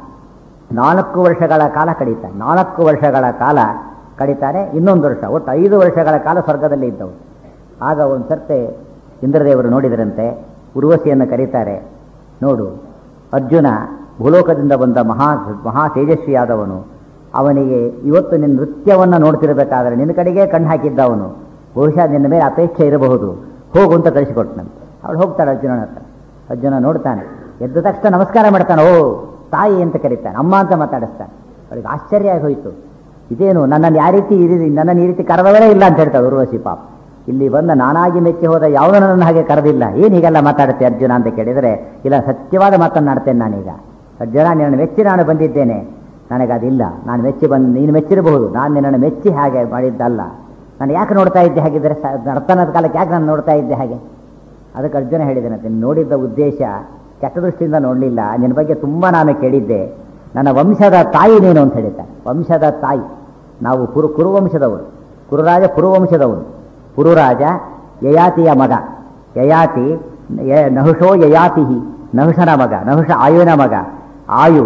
ನಾಲ್ಕು ವರ್ಷಗಳ ಕಾಲ ಕಳೀತಾನೆ ನಾಲ್ಕು ವರ್ಷಗಳ ಕಾಲ ಕಳೀತಾನೆ ಇನ್ನೊಂದು ವರ್ಷ ಒಟ್ಟು ಐದು ವರ್ಷಗಳ ಕಾಲ ಸ್ವರ್ಗದಲ್ಲಿ ಇದ್ದವು ಆಗ ಒಂದು ಸರ್ತೆ ಇಂದ್ರದೇವರು ನೋಡಿದರಂತೆ ಉರ್ವಶಿಯನ್ನು ಕರೀತಾರೆ ನೋಡು ಅರ್ಜುನ ಭೂಲೋಕದಿಂದ ಬಂದ ಮಹಾ ಮಹಾ ತೇಜಸ್ವಿಯಾದವನು ಅವನಿಗೆ ಇವತ್ತು ನಿನ್ನ ನೃತ್ಯವನ್ನು ನೋಡ್ತಿರಬೇಕಾದ್ರೆ ನಿನ್ನ ಕಡೆಗೆ ಕಣ್ಣು ಹಾಕಿದ್ದವನು ಬಹುಶಃ ನಿನ್ನ ಮೇಲೆ ಅಪೇಕ್ಷೆ ಇರಬಹುದು ಹೋಗು ಅಂತ ಕಳಿಸಿಕೊಟ್ಟನಂತೆ ಅವಳು ಹೋಗ್ತಾಳೆ ಅರ್ಜುನನ ಹತ್ರ ಅರ್ಜುನ ನೋಡ್ತಾನೆ ಎದ್ದ ತಕ್ಷಣ ನಮಸ್ಕಾರ ಮಾಡ್ತಾನೆ ಓ ತಾಯಿ ಅಂತ ಕರೀತಾನೆ ಅಮ್ಮ ಅಂತ ಮಾತಾಡಿಸ್ತಾನೆ ಅವಳಿಗೆ ಆಶ್ಚರ್ಯ ಆಗಿ ಹೋಯಿತು ಇದೇನು ನನ್ನನ್ನು ಯಾವ ರೀತಿ ಇರಿ- ನನ್ನನ್ನು ಈ ರೀತಿ ಕರೆದವರೇ ಇಲ್ಲ ಅಂತ ಹೇಳ್ತಾಳೆ ಉರ್ವಶಿ ಪಾಪ ಇಲ್ಲಿ ಬಂದ ನಾನಾಗಿ ಮೆಚ್ಚಿ ಹೋದ ಯಾವುದೂ ನನ್ನ ಹಾಗೆ ಕರೆದಿಲ್ಲ ಏನು ಹೀಗೆಲ್ಲ ಮಾತಾಡುತ್ತೆ ಅರ್ಜುನ ಅಂತ ಕೇಳಿದರೆ ಇಲ್ಲ ಸತ್ಯವಾದ ಮಾತನ್ನಾಡ್ತೇನೆ ನಾನೀಗ ಅರ್ಜುನ ನಿನ್ನನ್ನು ಮೆಚ್ಚಿ ನಾನು ಬಂದಿದ್ದೇನೆ ನನಗದಿಲ್ಲ ನಾನು ಮೆಚ್ಚಿ ಬಂದು ನೀನು ಮೆಚ್ಚಿರಬಹುದು ನಾನು ನಿನ್ನನ್ನು ಮೆಚ್ಚಿ ಹಾಗೆ ಮಾಡಿದ್ದಲ್ಲ ನಾನು ಯಾಕೆ ನೋಡ್ತಾ ಇದ್ದೆ ಹಾಗಿದ್ದರೆ ಸ- ನರ್ತನದ ಕಾಲಕ್ಕೆ ಯಾಕೆ ನಾನು ನೋಡ್ತಾ ಇದ್ದೆ ಹಾಗೆ ಅದಕ್ಕೆ ಅರ್ಜುನ ಹೇಳಿದ್ದೇನೆ ನೀನು ನೋಡಿದ್ದ ಉದ್ದೇಶ ಕೆಟ್ಟ ದೃಷ್ಟಿಯಿಂದ ನೋಡಲಿಲ್ಲ ನಿನ್ನ ಬಗ್ಗೆ ತುಂಬ ನಾನು ಕೇಳಿದ್ದೆ ನನ್ನ ವಂಶದ ತಾಯಿ ನೀನು ಅಂತ ಹೇಳಿದ್ದ ವಂಶದ ತಾಯಿ ನಾವು ಕುರು ಕುರುವಂಶದವರು ಕುರುರಾಜ ಕುರುವಂಶದವನು ಕುರುರಾಜ ಯಯಾತಿಯ ಮಗ ಯಯಾತಿ ಯ- ನಹುಷೋ ಯಯಾತಿ ನಹುಷನ ಮಗ ನಹುಷ ಆಯುವಿನ ಮಗ ಆಯು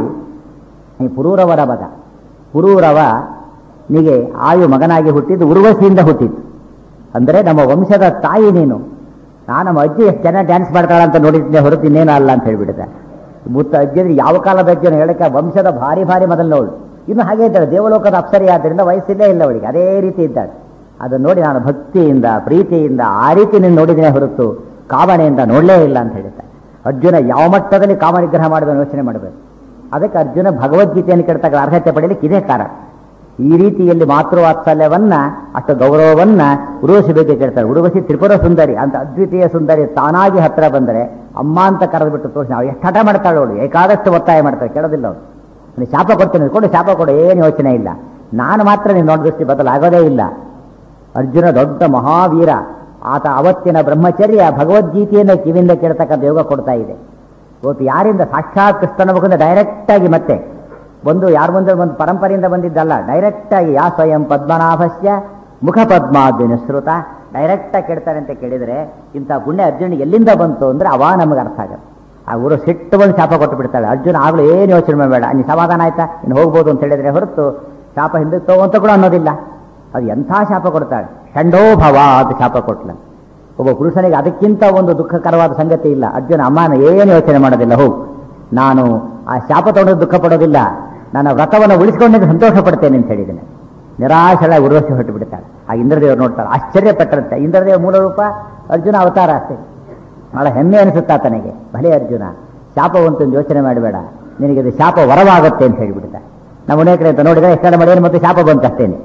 ಈ ಪುರೂರವರ ಮಗ ಪುರೂರವ ನಿಗೆ ಆಯು ಮಗನಾಗಿ ಹುಟ್ಟಿದ್ದು ಉರ್ವಶಿಯಿಂದ ಹುಟ್ಟಿದ್ದು ಅಂದರೆ ನಮ್ಮ ವಂಶದ ತಾಯಿ ನೀನು ನಾನು ನಮ್ಮ ಅಜ್ಜಿ ಎಷ್ಟು ಚೆನ್ನಾಗಿ ಡ್ಯಾನ್ಸ್ ಮಾಡ್ತಾಳ ಅಂತ ನೋಡಿದ್ದೆ ಹೊರತು ಇನ್ನೇನು ಅಲ್ಲ ಅಂತ ಹೇಳ್ಬಿಟ್ಟಿದ್ದೆ ಮುತ್ತ ಅಜ್ಜಿ ಅಂದ್ರೆ ಯಾವ ಕಾಲದ ಅಜ್ಜಿನ ಹೇಳಕ್ಕೆ ವಂಶದ ಭಾರಿ ಭಾರಿ ಮೊದಲನವಳು ಇನ್ನು ಹಾಗೆ ಇದ್ದಾಳೆ ದೇವಲೋಕದ ಅಪ್ಸರಿ ಆದ್ದರಿಂದ ವಯಸ್ಸಿಲ್ಲೇ ಇಲ್ಲ ಅವಳಿಗೆ ಅದೇ ರೀತಿ ಇದ್ದಾಳೆ ಅದನ್ನು ನೋಡಿ ನಾನು ಭಕ್ತಿಯಿಂದ ಪ್ರೀತಿಯಿಂದ ಆ ರೀತಿ ನೀನು ನೋಡಿದ್ದೇನೆ ಹೊರತು ಕಾಮನೆಯಿಂದ ನೋಡಲೇ ಇಲ್ಲ ಅಂತ ಹೇಳಿದ್ದೆ ಅರ್ಜುನ ಯಾವ ಮಟ್ಟದಲ್ಲಿ ಕಾಮನಿಗ್ರಹ ಮಾಡಿದ ಯೋಚನೆ ಮಾಡಬೇಕು ಅದಕ್ಕೆ ಅರ್ಜುನ ಭಗವದ್ಗೀತೆಯನ್ನು ಕೇಳ್ತಕ್ಕ ಅರ್ಹತೆ ಪಡೆಯಲಿಕ್ಕೆ ಇದೇ ಕಾರಣ ಈ ರೀತಿಯಲ್ಲಿ ಮಾತೃವಾತ್ಸಲ್ಯವನ್ನ ಅಷ್ಟು ಗೌರವವನ್ನ ಉರ್ವಶಿ ಬಗ್ಗೆ ಕೇಳ್ತಾರೆ ಉರ್ವಶಿ ತ್ರಿಪುರ ಸುಂದರಿ ಅಂತ ಅದ್ವಿತೀಯ ಸುಂದರಿ ತಾನಾಗಿ ಹತ್ರ ಬಂದರೆ ಅಮ್ಮ ಅಂತ ಕರೆದ್ಬಿಟ್ಟು ತೋರಿಸಿ ನಾವು ಎಷ್ಟು ಹಠ ಮಾಡ್ತಾಳೆ ಅವಳು ಏಕಾದಷ್ಟು ಒತ್ತಾಯ ಮಾಡ್ತಾಳೆ ಕೇಳೋದಿಲ್ಲ ಅವಳು ನೀನು ಶಾಪ ಕೊಡ್ತೀನಿ ಕೊಡು ಶಾಪ ಕೊಡು ಏನು ಯೋಚನೆ ಇಲ್ಲ ನಾನು ಮಾತ್ರ ನೀನು ನೋಡ ದೃಷ್ಟಿ ಬದಲಾಗೋದೇ ಇಲ್ಲ ಅರ್ಜುನ ದೊಡ್ಡ ಮಹಾವೀರ ಆತ ಅವತ್ತಿನ ಬ್ರಹ್ಮಚರ್ಯ ಭಗವದ್ಗೀತೆಯನ್ನು ಕಿವಿಯಿಂದ ಕೇಳ್ತಕ್ಕಂಥ ಯೋಗ ಕೊಡ್ತಾ ಇದೆ ಇವತ್ತು ಯಾರಿಂದ ಸಾಕ್ಷಾತ್ ಕೃಷ್ಣನ ಮುಖದಿಂದ ಡೈರೆಕ್ಟ್ ಆಗಿ ಮತ್ತೆ ಒಂದು ಯಾರ ಮುಂದೆ ಒಂದು ಪರಂಪರೆಯಿಂದ ಬಂದಿದ್ದಲ್ಲ ಡೈರೆಕ್ಟ್ ಆಗಿ ಯಾ ಸ್ವಯಂ ಪದ್ಮನಾಭಸ್ಯ ಮುಖ ಪದ್ಮಾದ್ವಿನುಸೃತ ಡೈರೆಕ್ಟ್ ಆಗಿ ಕೇಳ್ತಾರೆ ಅಂತ ಕೇಳಿದರೆ ಇಂಥ ಪುಣ್ಯ ಅರ್ಜುನಿಗೆ ಎಲ್ಲಿಂದ ಬಂತು ಅಂದ್ರೆ ಅವ ನಮಗೆ ಅರ್ಥ ಆಗುತ್ತೆ ಆ ಊರು ಸಿಟ್ಟು ಬಂದು ಶಾಪ ಕೊಟ್ಟು ಬಿಡ್ತಾಳೆ ಅರ್ಜುನ ಆಗಲೂ ಏನು ಯೋಚನೆ ಮಾಡಬೇಡ ನೀನು ಸಮಾಧಾನ ಆಯ್ತಾ ಇನ್ನು ಹೋಗ್ಬೋದು ಅಂತ ಹೇಳಿದ್ರೆ ಹೊರತು ಶಾಪ ಹಿಂದಕ್ಕೆ ತಗೋ ಅಂತ ಕೂಡ ಅನ್ನೋದಿಲ್ಲ ಅದು ಎಂಥ ಶಾಪ ಕೊಡ್ತಾಳೆ ಷಂಡೋಭವ ಅಂತ ಶಾಪ ಕೊಟ್ಲ ಒಬ್ಬ ಪುರುಷನಿಗೆ ಅದಕ್ಕಿಂತ ಒಂದು ದುಃಖಕರವಾದ ಸಂಗತಿ ಇಲ್ಲ ಅರ್ಜುನ ಅಮ್ಮನ ಏನು ಯೋಚನೆ ಮಾಡೋದಿಲ್ಲ ಹೋಗು ನಾನು ಆ ಶಾಪ ತಗೊಂಡು ದುಃಖ ಪಡೋದಿಲ್ಲ ನನ್ನ ವ್ರತವನ್ನು ಉಳಿಸ್ಕೊಂಡು ಸಂತೋಷ ಪಡ್ತೇನೆ ಅಂತ ಹೇಳಿದ್ದೇನೆ ನಿರಾಶಳ ಉರ್ವಶಿ ಹೊರಟು ಬಿಡ್ತಾಳೆ ಆ ಇಂದ್ರದೇವರು ನೋಡ್ತಾಳೆ ಆಶ್ಚರ್ಯಪಟ್ಟರಂತೆ ಇಂದ್ರದೇವ ಮೂಲ ರೂಪ ಅರ್ಜುನ ಅವತಾರ ಅಷ್ಟೇ ಬಹಳ ಹೆಮ್ಮೆ ಅನಿಸುತ್ತಾ ತನಗೆ ಭಲೆ ಅರ್ಜುನ ಶಾಪವಂತಂದು ಯೋಚನೆ ಮಾಡಬೇಡ ನಿನಗೆ ಇದು ಶಾಪ ವರವಾಗುತ್ತೆ ಅಂತ ಹೇಳಿಬಿಡ್ತಾರೆ ನಾವು ಅನೇಕ ಕಡೆ ಅಂತ ನೋಡಿದ್ರೆ ಎಷ್ಟೆಲ್ಲ ಮಾಡಿದ್ರೆ ಮತ್ತೆ ಶಾಪ ಬಂತು ಅಷ್ಟೇನೆ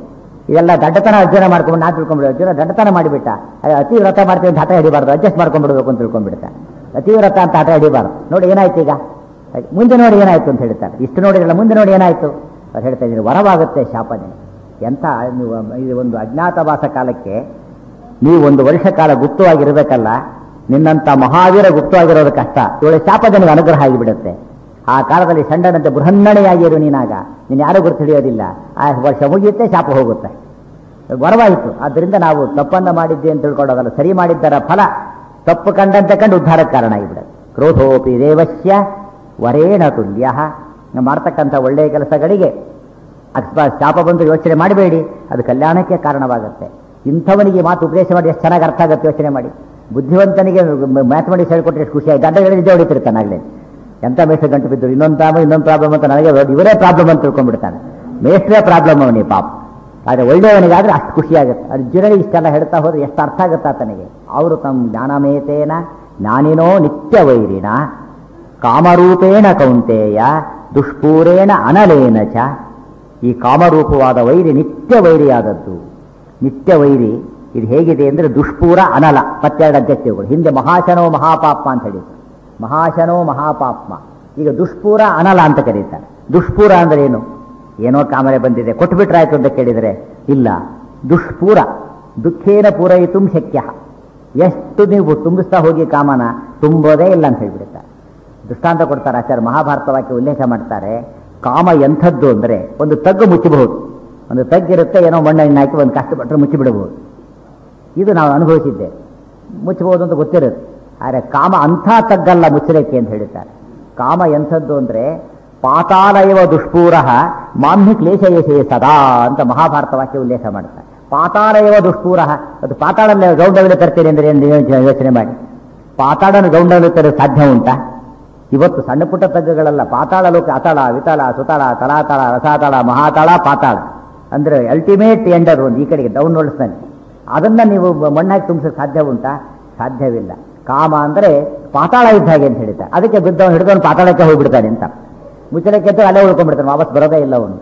ಇದೆಲ್ಲ ದಡ್ಡತನ ಅರ್ಜುನ ಮಾಡ್ಕೊಂಡು ನಾ ತಿಳ್ಕೊಂಡ್ಬಿಡು ಅರ್ಜುನ ದಡ್ಡತನ ಮಾಡಿಬಿಟ್ಟ ಅಯ್ಯೋ, ಅತಿ ವ್ರತ ಮಾಡ್ತೀವಿ ಅಂತ ಹಠ ಹಿಡಿಬಾರ್ದು ಅಡ್ಜಸ್ಟ್ ಮಾಡ್ಕೊಂಡ್ಬಿಡ್ಬೇಕು ಅಂತ ತಿಳ್ಕೊಂಡ್ಬಿಡ್ತ ಅತಿ ವ್ರತ ಅಂತ ಹಠ ಹಿಡಿಬಾರ್ದು ನೋಡಿ ಏನಾಯ್ತು ಈಗ ಮುಂದೆ ನೋಡಿ ಏನಾಯ್ತು ಅಂತ ಹೇಳ್ತಾರೆ ಇಷ್ಟು ನೋಡಿದ್ರಲ್ಲ ಮುಂದೆ ನೋಡಿ ಏನಾಯ್ತು ಅವ್ರು ಹೇಳ್ತಾ ಇದ್ದೀನಿ ವರವಾಗುತ್ತೆ ಶಾಪನೆ ಎಂಥ ನೀವು ಇದು ಒಂದು ಅಜ್ಞಾತವಾಸ ಕಾಲಕ್ಕೆ ನೀವು ಒಂದು ವರ್ಷ ಕಾಲ ಗುಪ್ತವಾಗಿರ್ಬೇಕಲ್ಲ ನಿನ್ನಂತ ಮಹಾವೀರ ಗುಪ್ತವಾಗಿರೋದು ಕಷ್ಟ ಇವಳ ಶಾಪ ನಿನಗೆ ಅನುಗ್ರಹ ಆಗಿಬಿಡುತ್ತೆ ಆ ಕಾಲದಲ್ಲಿ ಸಣ್ಣನಂತೆ ಬೃಹನ್ನಣೆಯಾಗಿರು ನೀನಾಗ ನೀನು ಯಾರು ಗುರುತು ಹಿಡಿಯೋದಿಲ್ಲ ಆ ವರ್ಷ ಮುಗಿಯುತ್ತೆ ಶಾಪ ಹೋಗುತ್ತೆ ವರವಾಯಿತು ಆದ್ದರಿಂದ ನಾವು ತಪ್ಪನ್ನ ಮಾಡಿದ್ದೆ ಅಂತ ತಿಳ್ಕೊಳ್ಳೋದಲ್ಲ ಸರಿ ಮಾಡಿದ್ದರ ಫಲ ತಪ್ಪು ಕಂಡಂತೆ ಕಂಡು ಉದ್ಧಾರಕ್ಕೆ ಕಾರಣ ಆಗಿಬಿಡುತ್ತೆ ಕ್ರೋಧೋಪಿ ದೇವಸ್ಯ ವರೇಣ ತುಲ್ಯ ನಾವು ಮಾಡ್ತಕ್ಕಂಥ ಒಳ್ಳೆಯ ಕೆಲಸಗಳಿಗೆ ಅಕಸ್ಮಾತ್ ಶಾಪ ಬಂದು ಯೋಚನೆ ಮಾಡಬೇಡಿ ಅದು ಕಲ್ಯಾಣಕ್ಕೆ ಕಾರಣವಾಗುತ್ತೆ ಇಂಥವನಿಗೆ ಈ ಮಾತು ಉಪದೇಶ ಮಾಡಿ ಎಷ್ಟು ಚೆನ್ನಾಗಿ ಅರ್ಥ ಆಗುತ್ತೆ ಯೋಚನೆ ಮಾಡಿ ಬುದ್ಧಿವಂತನಿಗೆ ಮ್ಯಾಥಮೆಟಿಕ್ಸ್ ಹೇಳ್ಕೊಟ್ರೆ ಎಷ್ಟು ಖುಷಿ ಆಯ್ತು ಅಡ್ಡ ಹೇಳಿದ್ದೆ ಹೊಡಿತಿರ್ತಾನಾಗಲೇ ಎಂಥ ಮೇಷ್ಟ್ರ ಗಂಟು ಬಿದ್ದು ಇನ್ನೊಂದು ಪ್ರಾಬ್ಲಮ್ ಇನ್ನೊಂದು ಪ್ರಾಬ್ಲಮ್ ಅಂತ ನನಗೆ ಬರೋದು ಇವರೇ ಪ್ರಾಬ್ಲಮ್ ಅಂತ ತಿಳ್ಕೊಂಡ್ಬಿಡ್ತಾನೆ ಮೇಷ್ಟ್ರೇ ಪ್ರಾಬ್ಲಮ್ ಅವನಿಗೆ ಪಾಪ ಆದರೆ ಒಳ್ಳೆಯವನಿಗಾದ್ರೆ ಅಷ್ಟು ಖುಷಿ ಆಗುತ್ತೆ ಅರ್ಜುನನಿಗೆ ಇಷ್ಟೆಲ್ಲ ಹೇಳ್ತಾ ಹೋದ್ರೆ ಎಷ್ಟು ಅರ್ಥ ಆಗುತ್ತೆ ಆತನಿಗೆ ಅವರು ತಮ್ಮ ಜ್ಞಾನಮೇತೇನ ಜ್ಞಾನಿನೋ ನಿತ್ಯ ವೈರಿಣ ಕಾಮರೂಪೇಣ ಕೌಂತೆಯ ದುಷ್ಪೂರೇಣ ಅನಲೇನ ಚ ಈ ಕಾಮರೂಪವಾದ ವೈರಿ ನಿತ್ಯ ವೈರಿಯಾದದ್ದು ನಿತ್ಯ ವೈರಿ ಇದು ಹೇಗಿದೆ ಅಂದರೆ ದುಷ್ಪೂರ ಅನಲ ಮತ್ತೆರಡು ಅಧ್ಯಕ್ಷಗಳು ಹಿಂದೆ ಮಹಾಶನೋ ಮಹಾಪಾಪ್ಮ ಅಂತ ಹೇಳಿದ್ರು ಮಹಾಶನೋ ಮಹಾಪಾಪ್ಮ ಈಗ ದುಷ್ಪೂರ ಅನಲ ಅಂತ ಕರೀತಾರೆ ದುಷ್ಪೂರ ಅಂದ್ರೆ ಏನು ಏನೋ ಕಾಮನೆ ಬಂದಿದೆ ಕೊಟ್ಬಿಟ್ರಾಯ್ತು ಅಂತ ಕೇಳಿದರೆ ಇಲ್ಲ ದುಷ್ಪೂರ ದುಃಖೇನ ಪೂರಯಿತು ಶಕ್ಯ ಎಷ್ಟು ನೀವು ತುಂಬಿಸ್ತಾ ಹೋಗಿ ಕಾಮನ ತುಂಬೋದೇ ಇಲ್ಲ ಅಂತ ಹೇಳ್ಬಿಡ್ತಾರೆ ದೃಷ್ಟಾಂತ ಕೊಡ್ತಾರೆ ಆಚಾರ್ಯ ಮಹಾಭಾರತ ವಾಕ್ಯ ಉಲ್ಲೇಖ ಮಾಡ್ತಾರೆ ಕಾಮ ಎಂಥದ್ದು ಅಂದರೆ ಒಂದು ತಗ್ಗು ಮುಚ್ಚಬಹುದು ಒಂದು ತಗ್ಗಿರುತ್ತೆ ಏನೋ ಮಣ್ಣನ್ನು ಹಾಕಿ ಒಂದು ಕಷ್ಟಪಟ್ಟರೆ ಮುಚ್ಚಿಬಿಡಬಹುದು ಇದು ನಾವು ಅನುಭವಿಸಿದ್ದೆ ಮುಚ್ಚಬಹುದು ಅಂತ ಗೊತ್ತಿರುತ್ತೆ ಆದರೆ ಕಾಮ ಅಂಥ ತಗ್ಗಲ್ಲ ಮುಚ್ಚಲಿಕ್ಕೆ ಅಂತ ಹೇಳ್ತಾರೆ ಕಾಮ ಎಂಥದ್ದು ಅಂದರೆ ಪಾತಾಳಯವ ದುಷ್ಪೂರ ಮಾಮ್ಹಿ ಕ್ಲೇಶಯಸೇ ಸದಾ ಅಂತ ಮಹಾಭಾರತ ವಾಕ್ಯ ಉಲ್ಲೇಖ ಮಾಡ್ತಾರೆ ಪಾತಾಳಯವ ದುಷ್ಪೂರ ಅದು ಪಾತಾಳಲ್ಲಿ ಗೌಂಡಲ್ಲಿ ತರ್ತೀನಿ ಅಂದರೆ ಏನು ನೀವು ಯೋಚನೆ ಮಾಡಿ ಪಾತಾಳನ ಗೌಂಡಲ್ಲಿ ತರಲು ಸಾಧ್ಯ ಉಂಟಾ ಇವತ್ತು ಸಣ್ಣ ಪುಟ್ಟ ತಗ್ಗುಗಳೆಲ್ಲ ಪಾತಾಳ ಲೋಕ ಅತಳ ವಿತಳ ಸುತಳ ತಲಾತಳ ರಸಾತಳ ಮಹಾತಳ ಪಾತಾಳ ಅಂದ್ರೆ ಅಲ್ಟಿಮೇಟ್ ಎಂಡರ್ ಒಂದು ಈ ಕಡೆಗೆ ಡೌನ್ ನಲ್ಲಿ ಅದನ್ನ ನೀವು ಮಣ್ಣಾಗಿ ತುಂಬಿಸೋಕೆ ಸಾಧ್ಯ ಉಂಟಾ ಸಾಧ್ಯವಿಲ್ಲ ಕಾಮ ಅಂದ್ರೆ ಪಾತಾಳ ಇದ್ದ ಹಾಗೆ ಅಂತ ಹೇಳ್ತಾರೆ ಅದಕ್ಕೆ ಬಿದ್ದವನು ಹಿಡಿದವನು ಪಾತಾಳಕ್ಕೆ ಹೋಗ್ಬಿಡ್ತಾನೆ ಅಂತ ಮುಚ್ಚಳಕ್ಕೆ ಎದ್ದು ಅಲ್ಲೇ ಉಳ್ಕೊಂಡ್ಬಿಡ್ತಾನೆ ವಾಪಸ್ ಬರೋದೇ ಇಲ್ಲ ಅವನು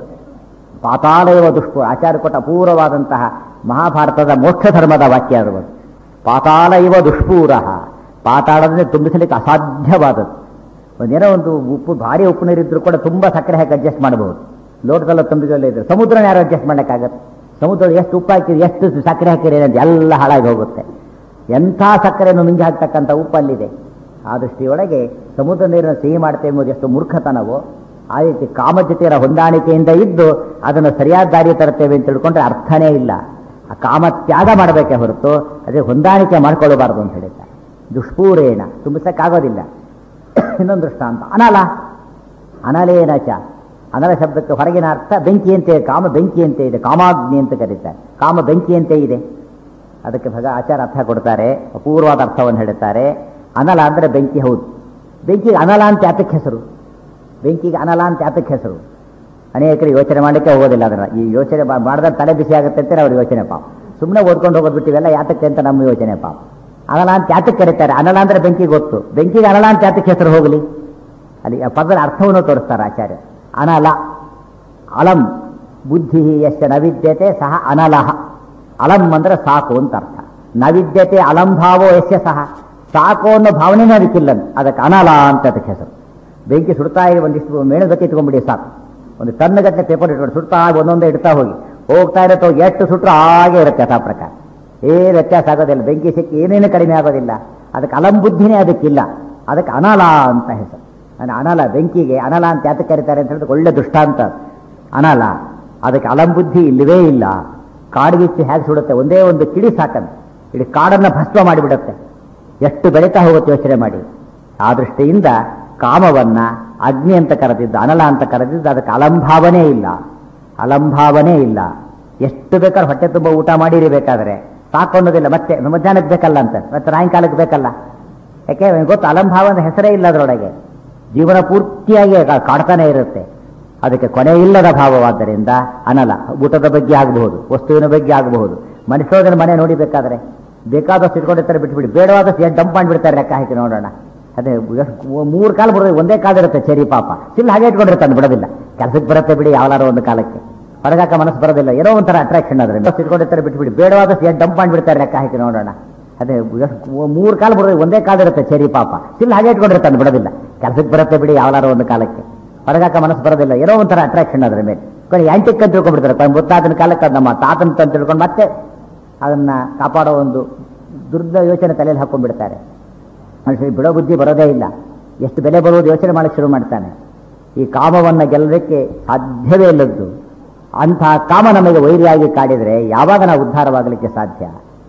ಪಾತಾಳ ಇವ ದುಷ್ಪು ಆಚಾರ್ಯ ಕೊಟ್ಟ ಅಪೂರ್ವವಾದಂತಹ ಮಹಾಭಾರತದ ಮೋಕ್ಷ ಧರ್ಮದ ವಾಕ್ಯ ಅದು ಪಾತಾಳ ಇವ ದುಷ್ಪೂರ ಪಾತಾಳದಿಂದ ತುಂಬಿಸಲಿಕ್ಕೆ ಅಸಾಧ್ಯವಾದದ್ದು ಒಂದೇನೋ ಒಂದು ಉಪ್ಪು ಭಾರಿ ಉಪ್ಪು ನೀರಿದ್ರು ಕೂಡ ತುಂಬಾ ಸಕ್ಕರೆ ಹಾಕಿ ಅಡ್ಜಸ್ಟ್ ಮಾಡಬಹುದು ಲೋಟದಲ್ಲ ತುಂಬಿದಲ್ಲ ಇದ್ರೆ ಸಮುದ್ರನ ಯಾರು ಅಡ್ಜಸ್ಟ್ ಮಾಡೋಕ್ಕಾಗತ್ತೆ ಸಮುದ್ರ ಎಷ್ಟು ಉಪ್ಪು ಹಾಕಿರಿ ಎಷ್ಟು ಸಕ್ಕರೆ ಹಾಕಿರಿ ಅಂತ ಎಲ್ಲ ಹಾಳಾಗಿ ಹೋಗುತ್ತೆ ಎಂಥ ಸಕ್ಕರೆಯನ್ನು ನುಂಗಿ ಹಾಕ್ತಕ್ಕಂಥ ಉಪ್ಪು ಅಲ್ಲಿದೆ ಆ ದೃಷ್ಟಿಯೊಳಗೆ ಸಮುದ್ರ ನೀರನ್ನು ಸಿಹಿ ಮಾಡ್ತೇವೆ ಎಂಬುದು ಎಷ್ಟು ಮೂರ್ಖತನವೋ ಆ ರೀತಿ ಕಾಮಜತೆಯರ ಹೊಂದಾಣಿಕೆಯಿಂದ ಇದ್ದು ಅದನ್ನು ಸರಿಯಾದ ದಾರಿ ತರ್ತೇವೆ ಅಂತ ತಿಳ್ಕೊಂಡ್ರೆ ಅರ್ಥನೇ ಇಲ್ಲ ಆ ಕಾಮ ತ್ಯಾಗ ಮಾಡಬೇಕೇ ಹೊರತು ಅದೇ ಹೊಂದಾಣಿಕೆ ಮಾಡ್ಕೊಳ್ಳಬಾರದು ಅಂತ ಹೇಳಿದ್ದಾರೆ ದುಷ್ಪೂರೇಣ ತುಂಬಿಸಕ್ಕಾಗೋದಿಲ್ಲ ಇನ್ನೊಂದು ದೃಷ್ಟಾಂತ ಅನಲ ಅನಲೇನ ಚ ಅನಲ ಶಬ್ದಕ್ಕೆ ಹೊರಗಿನ ಅರ್ಥ ಬೆಂಕಿ ಅಂತ ಕಾಮ ಬೆಂಕಿ ಅಂತ ಇದೆ ಕಾಮಾಗ್ನಿ ಅಂತ ಕರೀತಾರೆ ಕಾಮ ಬೆಂಕಿ ಅಂತ ಇದೆ ಅದಕ್ಕೆ ಭಗ ಆಚಾರ ಅರ್ಥ ಕೊಡ್ತಾರೆ ಅಪೂರ್ವವಾದ ಅರ್ಥವನ್ನು ಹೇಳ್ತಾರೆ ಅನಲ ಅಂದ್ರೆ ಬೆಂಕಿ ಹೌದು ಬೆಂಕಿಗೆ ಅನಲ ಅಂತ ಯಾತಕ್ಕೆ ಹೆಸರು ಬೆಂಕಿಗೆ ಅನಲ ಅಂತ ಯಾತಕ್ಕೆ ಹೆಸರು ಅನೇಕರು ಯೋಚನೆ ಮಾಡಲಿಕ್ಕೆ ಹೋಗೋದಿಲ್ಲ ಅದನ್ನ ಈ ಯೋಚನೆ ಮಾಡಿದ್ರೆ ತಲೆ ಬಿಸಿ ಆಗುತ್ತೆ ಅಂತ ಅವ್ರ ಯೋಚನೆ ಪಾಪ ಸುಮ್ಮನೆ ಓದ್ಕೊಂಡು ಹೋಗೋದು ಬಿಟ್ಟಿವೆಲ್ಲ ಯಾತಕ್ಕೆ ಅಂತ ನಮ್ಮ ಯೋಚನೆ ಪಾಪ ಅನಲ ಅಂತ ಯಾತಕ್ಕೆ ಕರೀತಾರೆ ಅನಲ ಅಂದ್ರೆ ಬೆಂಕಿ ಗೊತ್ತು ಬೆಂಕಿಗೆ ಅನಲ ಅಂತ ಯಾತಕ್ಕೆ ಹೆಸರು ಹೋಗಲಿ ಅಲ್ಲಿ ಆ ಪದದ ಅರ್ಥವನ್ನು ತೋರಿಸ್ತಾರೆ ಆಚಾರ್ಯ ಅನಲ ಅಲಂ ಬುದ್ಧಿ ಯಶ ನವಿದ್ಯತೆ ಸಹ ಅನಲಹ ಅಲಂ ಅಂದ್ರೆ ಸಾಕು ಅಂತ ಅರ್ಥ ನವಿದ್ಯತೆ ಅಲಂಭಾವೋ ಯಶ ಸಹ ಸಾಕು ಅನ್ನೋ ಭಾವನೆನೇ ಅದಕ್ಕಿಲ್ಲ ಅದಕ್ಕೆ ಅನಲ ಅಂತ ಅದಕ್ಕೆ ಹೆಸರು ಬೆಂಕಿ ಸುಡ್ತಾ ಇರೋ ಒಂದಿಷ್ಟು ಮೇಣಗತಿ ಇಟ್ಕೊಂಡ್ಬಿಡಿ ಸಾಕು ಒಂದು ಟನ್ಗಟ್ಟಲೆ ಪೇಪರ್ ಇಟ್ಕೊಂಡು ಸುಡ್ತಾ ಒಂದೊಂದೇ ಇಡ್ತಾ ಹೋಗಿ ಹೋಗ್ತಾ ಇರುತ್ತೆ ಎಷ್ಟು ಸುಟ್ಟರು ಹಾಗೆ ಇರುತ್ತೆ ಯಥಾ ಪ್ರಕಾರ ಏನು ವ್ಯತ್ಯಾಸ ಆಗೋದಿಲ್ಲ ಬೆಂಕಿ ಸಿಕ್ಕಿ ಏನೇನು ಕಡಿಮೆ ಆಗೋದಿಲ್ಲ ಅದಕ್ಕೆ ಅಲಂಬುದ್ಧಿನೇ ಅದಕ್ಕಿಲ್ಲ ಅದಕ್ಕೆ ಅನಲ ಅಂತ ಹೆಸರು ಅಂದ್ರೆ ಅನಲ ಬೆಂಕಿಗೆ ಅನಲ ಅಂತ ಯಾತಕ್ಕೆ ಕರೀತಾರೆ ಅಂತ ಹೇಳಿದ್ರೆ ಒಳ್ಳೆ ದುಷ್ಟಾಂತ ಅದು. ಅನಲ ಅದಕ್ಕೆ ಅಲಂಬುದ್ಧಿ ಇಲ್ಲವೇ ಇಲ್ಲ ಕಾಡ್ಗಿಚ್ಚು ಹೇಗೆ ಸುಡುತ್ತೆ ಒಂದೇ ಒಂದು ಕಿಡಿ ಸಾಕಂತೆ ಇಡೀ ಕಾಡನ್ನು ಭಸ್ಮ ಮಾಡಿಬಿಡುತ್ತೆ ಎಷ್ಟು ಬೆಳೀತಾ ಹೋಗುತ್ತೆ ಯೋಚನೆ ಮಾಡಿ ಆ ದೃಷ್ಟಿಯಿಂದ ಕಾಮವನ್ನ ಅಗ್ನಿ ಅಂತ ಕರೆದಿದ್ದು ಅನಲ ಅಂತ ಕರೆದಿದ್ದು ಅದಕ್ಕೆ ಅಲಂಭಾವನೆ ಇಲ್ಲ ಅಲಂಭಾವನೆ ಇಲ್ಲ ಎಷ್ಟು ಬೇಕಾದ್ರೆ ಹೊಟ್ಟೆ ತುಂಬ ಊಟ ಮಾಡಿರಿ ಬೇಕಾದ್ರೆ ಸಾಕು ಅನ್ನೋದಿಲ್ಲ ಮತ್ತೆ ಮಧ್ಯಾಹ್ನಕ್ಕೆ ಬೇಕಲ್ಲ ಅಂತ ಮತ್ತೆ ಸಾಯಂಕಾಲಕ್ಕೆ ಬೇಕಲ್ಲ ಯಾಕೆ ಅವ್ನಿಗೆ ಗೊತ್ತು ಅಲಂಭಾವ ಅಂತ ಹೆಸರೇ ಇಲ್ಲ ಅದರೊಳಗೆ ಜೀವನ ಪೂರ್ತಿಯಾಗಿ ಕಾ- ಕಾಡ್ತಾನೆ ಇರುತ್ತೆ ಅದಕ್ಕೆ ಕೊನೆ ಇಲ್ಲದ ಭಾವವಾದ್ದರಿಂದ ಅನಲ ಊಟದ ಬಗ್ಗೆ ಆಗಬಹುದು ವಸ್ತುವಿನ ಬಗ್ಗೆ ಆಗಬಹುದು ಮನುಷ್ಯನ ಮನೆ ನೋಡಿ ಬೇಕಾದ್ರೆ ಬೇಕಾದಷ್ಟು ಇಟ್ಕೊಂಡಿರ್ತಾರೆ ಬಿಟ್ಬಿಡಿ ಬೇಡವಾದಷ್ಟು ಎಷ್ಟು ಡಂಪ್ ಮಾಡಿಬಿಡ್ತಾರೆ ಲೆಕ್ಕ ಹಾಕಿ ನೋಡೋಣ ಅದೇ ಎಷ್ಟು- ಮೂರು ಕಾಲು ಬರೋದು ಒಂದೇ ಕಾಲು ಇರುತ್ತೆ ಚರಿ ಪಾಪ ಸಿಲ್ ಹಾಗೆ ಇಟ್ಕೊಂಡಿರ್ತಾನೆ ಬಿಡೋದಿಲ್ಲ ಕೆಲಸಕ್ಕೆ ಬರುತ್ತೆ ಬಿಡಿ ಯಾವಾರು ಒಂದು ಕಾಲಕ್ಕೆ ಹೊರಗಾಕ ಮನಸ್ಸು ಬರೋದಿಲ್ಲ ಏನೋ ಒಂಥರ ಅಟ್ರಾಕ್ಷನ್ ಆದ್ರೆ ಇಟ್ಕೊಂಡಿರ್ತಾರೆ ಬಿಟ್ಬಿಡಿ ಬೇಡವಾದಷ್ಟು ಡಂಪ್ ಮಾಡಿಬಿಡ್ತಾರೆ ಲೆಕ್ಕ ಹಾಕಿ ನೋಡೋಣ ಅದೇ ಮೂರು ಕಾಲು ಬಿಡೋದು ಒಂದೇ ಕಾಲು ಇರುತ್ತೆ ಚೇರಿ ಪಾಪ ಸಿಲ್ ಹಾಗೆ ಇಟ್ಕೊಂಡಿರ್ತಾನೆ ಬಿಡೋದಿಲ್ಲ ಕೆಲಸಕ್ಕೆ ಬರುತ್ತೆ ಬಿಡಿ ಯಾವಾರ ಒಂದು ಕಾಲಕ್ಕೆ ಹೊರಗಾಕ ಮನಸ್ಸು ಬರೋದಿಲ್ಲ ಏನೋ ಒಂಥರ ಅಟ್ರಾಕ್ಷನ್ ಅದ್ರ ಮೇಲೆ ಕೊನೆ ಆಂಟಿಕ್ ಅಂತ ತಿಳ್ಕೊಂಡ್ಬಿಡ್ತಾರೆ ಮುತ್ತಾತನ ಕಾಲಕ್ಕೆ ಅದು ನಮ್ಮ ತಾತನ ಅಂತ ತಿಳ್ಕೊಂಡು ಮತ್ತೆ ಅದನ್ನ ಕಾಪಾಡೋ ಒಂದು ದುರ್ದ ಯೋಚನೆ ತಲೆಯಲ್ಲಿ ಹಾಕೊಂಡ್ಬಿಡ್ತಾರೆ ಮನುಷ್ಯರಿಗೆ ಬಿಡೋ ಬುದ್ಧಿ ಬರೋದೇ ಇಲ್ಲ ಎಷ್ಟು ಬೆಲೆ ಬರುವುದು ಯೋಚನೆ ಮಾಡಕ್ಕೆ ಶುರು ಮಾಡ್ತಾನೆ ಈ ಕಾಮವನ್ನು ಗೆಲ್ಲಲಿಕ್ಕೆ ಸಾಧ್ಯವೇ ಇಲ್ಲದ್ದು ಅಂಥ ಕಾಮ ನಮಗೆ ವೈರಿಯಾಗಿ ಕಾಡಿದರೆ ಯಾವಾಗ ನಾವು ಉದ್ಧಾರವಾಗಲಿಕ್ಕೆ ಸಾಧ್ಯ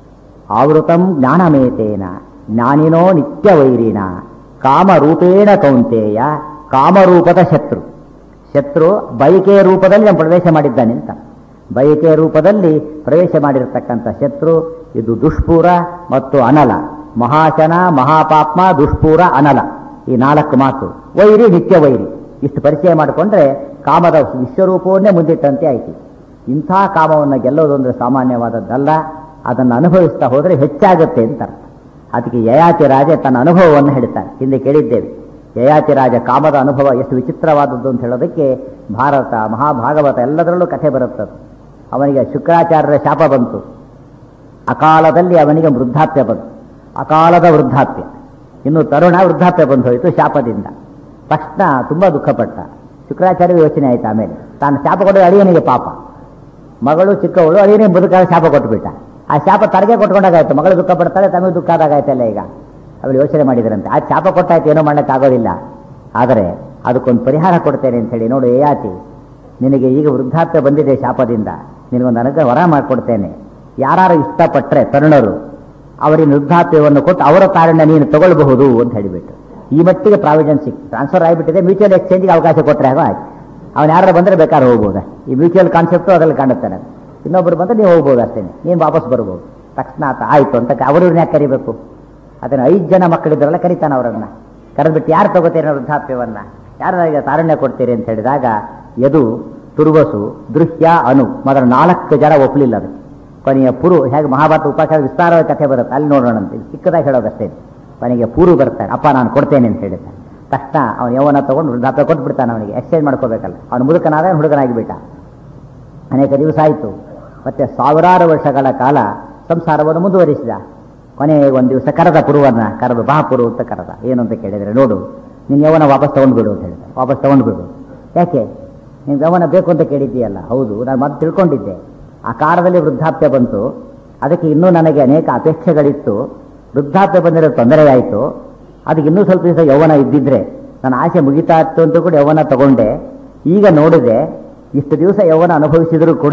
ಆವೃತಂ ಜ್ಞಾನಮೇತೇನ ಜ್ಞಾನಿನೋ ನಿತ್ಯ ವೈರಿನ ಕಾಮರೂಪೇಣ ಕೌಂತೆಯ ಕಾಮರೂಪದ ಶತ್ರು ಶತ್ರು ಬಯಕೆಯ ರೂಪದಲ್ಲಿ ನಾನು ಪ್ರವೇಶ ಮಾಡಿದ್ದಾನೆ ಅಂತ ಬಯಕೆಯ ರೂಪದಲ್ಲಿ ಪ್ರವೇಶ ಮಾಡಿರತಕ್ಕಂಥ ಶತ್ರು ಇದು ದುಷ್ಪೂರ ಮತ್ತು ಅನಲ ಮಹಾಶನ ಮಹಾಪಾಪ್ಮ ದುಷ್ಪೂರ ಅನಲ ಈ ನಾಲ್ಕು ಮಾತು ವೈರಿ ನಿತ್ಯ ವೈರಿ ಇಷ್ಟು ಪರಿಚಯ ಮಾಡಿಕೊಂಡ್ರೆ ಕಾಮದ ವಿಶ್ವರೂಪವನ್ನೇ ಮುಂದಿಟ್ಟಂತೆ ಆಯ್ತು ಇಂಥ ಕಾಮವನ್ನು ಗೆಲ್ಲೋದೊಂದು ಸಾಮಾನ್ಯವಾದದ್ದಲ್ಲ ಅದನ್ನು ಅನುಭವಿಸ್ತಾ ಹೋದರೆ ಹೆಚ್ಚಾಗುತ್ತೆ ಅಂತ ಅರ್ಥ ಅದಕ್ಕೆ ಯಯಾತಿ ರಾಜ ತನ್ನ ಅನುಭವವನ್ನು ಹೇಳ್ತಾನೆ ಹಿಂದೆ ಕೇಳಿದ್ದೇವೆ ಯಯಾತಿ ರಾಜ ಕಾಮದ ಅನುಭವ ಎಷ್ಟು ವಿಚಿತ್ರವಾದದ್ದು ಅಂತ ಹೇಳೋದಕ್ಕೆ ಭಾರತ ಮಹಾಭಾಗವತ ಎಲ್ಲದರಲ್ಲೂ ಕಥೆ ಬರುತ್ತದೆ ಅವನಿಗೆ ಶುಕ್ರಾಚಾರ್ಯರ ಶಾಪ ಬಂತು ಅಕಾಲದಲ್ಲಿ ಅವನಿಗೆ ವೃದ್ಧಾಪ್ಯ ಬಂತು ಅಕಾಲದ ವೃದ್ಧಾಪ್ಯ ಇನ್ನು ತರುಣ ವೃದ್ಧಾಪ್ಯ ಬಂದು ಹೋಯಿತು ಶಾಪದಿಂದ ತಕ್ಷಣ ತುಂಬ ದುಃಖಪಟ್ಟ ಶುಕ್ರಾಚಾರ್ಯ ಯೋಚನೆ ಆಯ್ತು ಆಮೇಲೆ ತಾನು ಶಾಪ ಕೊಡೋ ಅಳಿಯನಿಗೆ ಪಾಪ ಮಗಳು ಚಿಕ್ಕವಳು ಅಳಿಯನಿಗೆ ಬದುಕಾದ ಶಾಪ ಕೊಟ್ಟುಬಿಟ್ಟ ಆ ಶಾಪ ತರಗೆ ಕೊಟ್ಕೊಂಡಾಗಾಯ್ತು ಮಗಳು ದುಃಖ ಪಡ್ತಾಳೆ ತಮಗೆ ದುಃಖ ಆದಾಗಾಯ್ತಲ್ಲ ಈಗ ಅವಳು ಯೋಚನೆ ಮಾಡಿದ್ರಂತೆ ಆ ಶಾಪ ಕೊಟ್ಟಾಯ್ತು ಏನೋ ಮಾಡೋಕ್ಕಾಗೋದಿಲ್ಲ ಆದರೆ ಅದಕ್ಕೊಂದು ಪರಿಹಾರ ಕೊಡ್ತೇನೆ ಅಂತ ಹೇಳಿ ನೋಡು ಏಯಾತಿ ನಿನಗೆ ಈಗ ವೃದ್ಧಾಪ್ಯ ಬಂದಿದೆ ಶಾಪದಿಂದ ನಿನಗೊಂದು ಅನುಗ್ರಹ ವರ ಮಾಡಿಕೊಡ್ತೇನೆ ಯಾರು ಇಷ್ಟಪಟ್ಟರೆ ತರುಣರು ಅವರಿಗೆ ವೃದ್ಧಾಪ್ಯವನ್ನು ಕೊಟ್ಟು ಅವರ ಕಾರಣ ನೀನು ತಗೊಳ್ಬಹುದು ಅಂತ ಹೇಳಿಬಿಟ್ಟು ಈ ಮಟ್ಟಿಗೆ ಪ್ರಾವಿಷನ್ ಸಿಕ್ ಟ್ರಾನ್ಸ್ಫರ್ ಆಗಿಬಿಟ್ಟಿದೆ ಮ್ಯೂಚುವಲ್ ಎಕ್ಸ್ಚೇಂಜ್ಗೆ ಅವಕಾಶ ಕೊಟ್ಟರೆ ಆಗೋ ಆಯ್ತು ಅವನು ಯಾರು ಬಂದರೆ ಬೇಕಾದ್ರೆ ಹೋಗ್ಬೋದು ಈ ಮ್ಯೂಚುವಲ್ ಕಾನ್ಸೆಪ್ಟು ಅದರಲ್ಲಿ ಕಾಣುತ್ತಾನೆ ಇನ್ನೊಬ್ಬರು ಬಂದರೆ ನೀವು ಹೋಗ್ಬೋದು ಅಷ್ಟೇ ನೀನು ವಾಪಸ್ ಬರ್ಬೋದು ತಕ್ಷಣ ಆತ ಆಯಿತು ಅಂತ ಅವ್ರನ್ನ ಯಾಕೆ ಕರಿಬೇಕು ಅದನ್ನು ಐದು ಜನ ಮಕ್ಕಳಿದ್ರಲ್ಲ ಕರಿತಾನೆ ಅವರನ್ನ ಕರೆದ್ಬಿಟ್ಟು ಯಾರು ತಗೋತೀರಿ ವೃದ್ಧಾಪ್ಯವನ್ನ ಯಾರು ಈಗ ತಾರಣ್ಯ ಕೊಡ್ತೀರಿ ಅಂತ ಹೇಳಿದಾಗ ಯದು ತುರ್ವಸು ದೃಶ್ಯ ಅನು ಮೊದಲ ನಾಲ್ಕು ಜನ ಒಪ್ಪಲಿಲ್ಲ ಅದಕ್ಕೆ ಕೊನೆಯ ಪುರು ಹೇಗೆ ಮಹಾಭಾರತ ಉಪಾಖ್ಯಾನ ವಿಸ್ತಾರವಾದ ಕಥೆ ಬರುತ್ತೆ ಅಲ್ಲಿ ನೋಡೋಣಂತೆ ಚಿಕ್ಕದಾಗಿ ಹೇಳೋದಷ್ಟೇ ಕೊನೆಗೆ ಪೂರು ಬರ್ತಾನೆ ಅಪ್ಪ ನಾನು ಕೊಡ್ತೇನೆ ಅಂತ ಹೇಳಿದ್ದಾನೆ ತಕ್ಷಣ ಅವನು ಯೌವನ ತಗೊಂಡು ವೃದ್ಧಾಪ್ಯ ಕೊಟ್ಬಿಡ್ತಾನೆ ಅವನಿಗೆ ಎಕ್ಸ್ಚೇಂಜ್ ಮಾಡ್ಕೋಬೇಕಲ್ಲ ಅವನು ಮುದುಕನಾದ ಹುಡುಗನಾಗಿ ಬಿಟ್ಟ ಅನೇಕ ದಿವಸ ಆಯಿತು ಮತ್ತೆ ಸಾವಿರಾರು ವರ್ಷಗಳ ಕಾಲ ಸಂಸಾರವನ್ನು ಮುಂದುವರಿಸಿದ ಕೊನೆಗೆ ಒಂದು ದಿವಸ ಕರೆದ ಪುರುವನ್ನ ಕರೆದು ಬಾ ಪುರು ಅಂತ ಕರೆದ ಏನು ಅಂತ ಕೇಳಿದರೆ ನೋಡು ನೀನು ಯೌವನ ವಾಪಸ್ ತಗೊಂಡ್ಬಿಡು ಅಂತ ಹೇಳಿದ ವಾಪಸ್ ತಗೊಂಡ್ಬಿಡು ಯಾಕೆ ನೀನು ಯೌವನ ಬೇಕು ಅಂತ ಕೇಳಿದ್ದೀಯಲ್ಲ ಹೌದು ನಾನು ಮತ್ತೆ ತಿಳ್ಕೊಂಡಿದ್ದೆ ಆ ಕಾಲದಲ್ಲಿ ವೃದ್ಧಾಪ್ಯ ಬಂತು ಅದಕ್ಕೆ ಇನ್ನೂ ನನಗೆ ಅನೇಕ ಅಪೇಕ್ಷೆಗಳಿತ್ತು ವೃದ್ಧಾಪ್ಯ ಬಂದಿರೋ ತೊಂದರೆಯಾಯಿತು ಅದಕ್ಕೆ ಇನ್ನೂ ಸ್ವಲ್ಪ ದಿವಸ ಯೌವನ ಇದ್ದಿದ್ರೆ ನನ್ನ ಆಸೆ ಮುಗಿತಾ ಇತ್ತು ಅಂತ ಕೂಡ ಯೌವನ ತಗೊಂಡೆ ಈಗ ನೋಡಿದೆ ಇಷ್ಟು ದಿವಸ ಯೌವನ ಅನುಭವಿಸಿದರೂ ಕೂಡ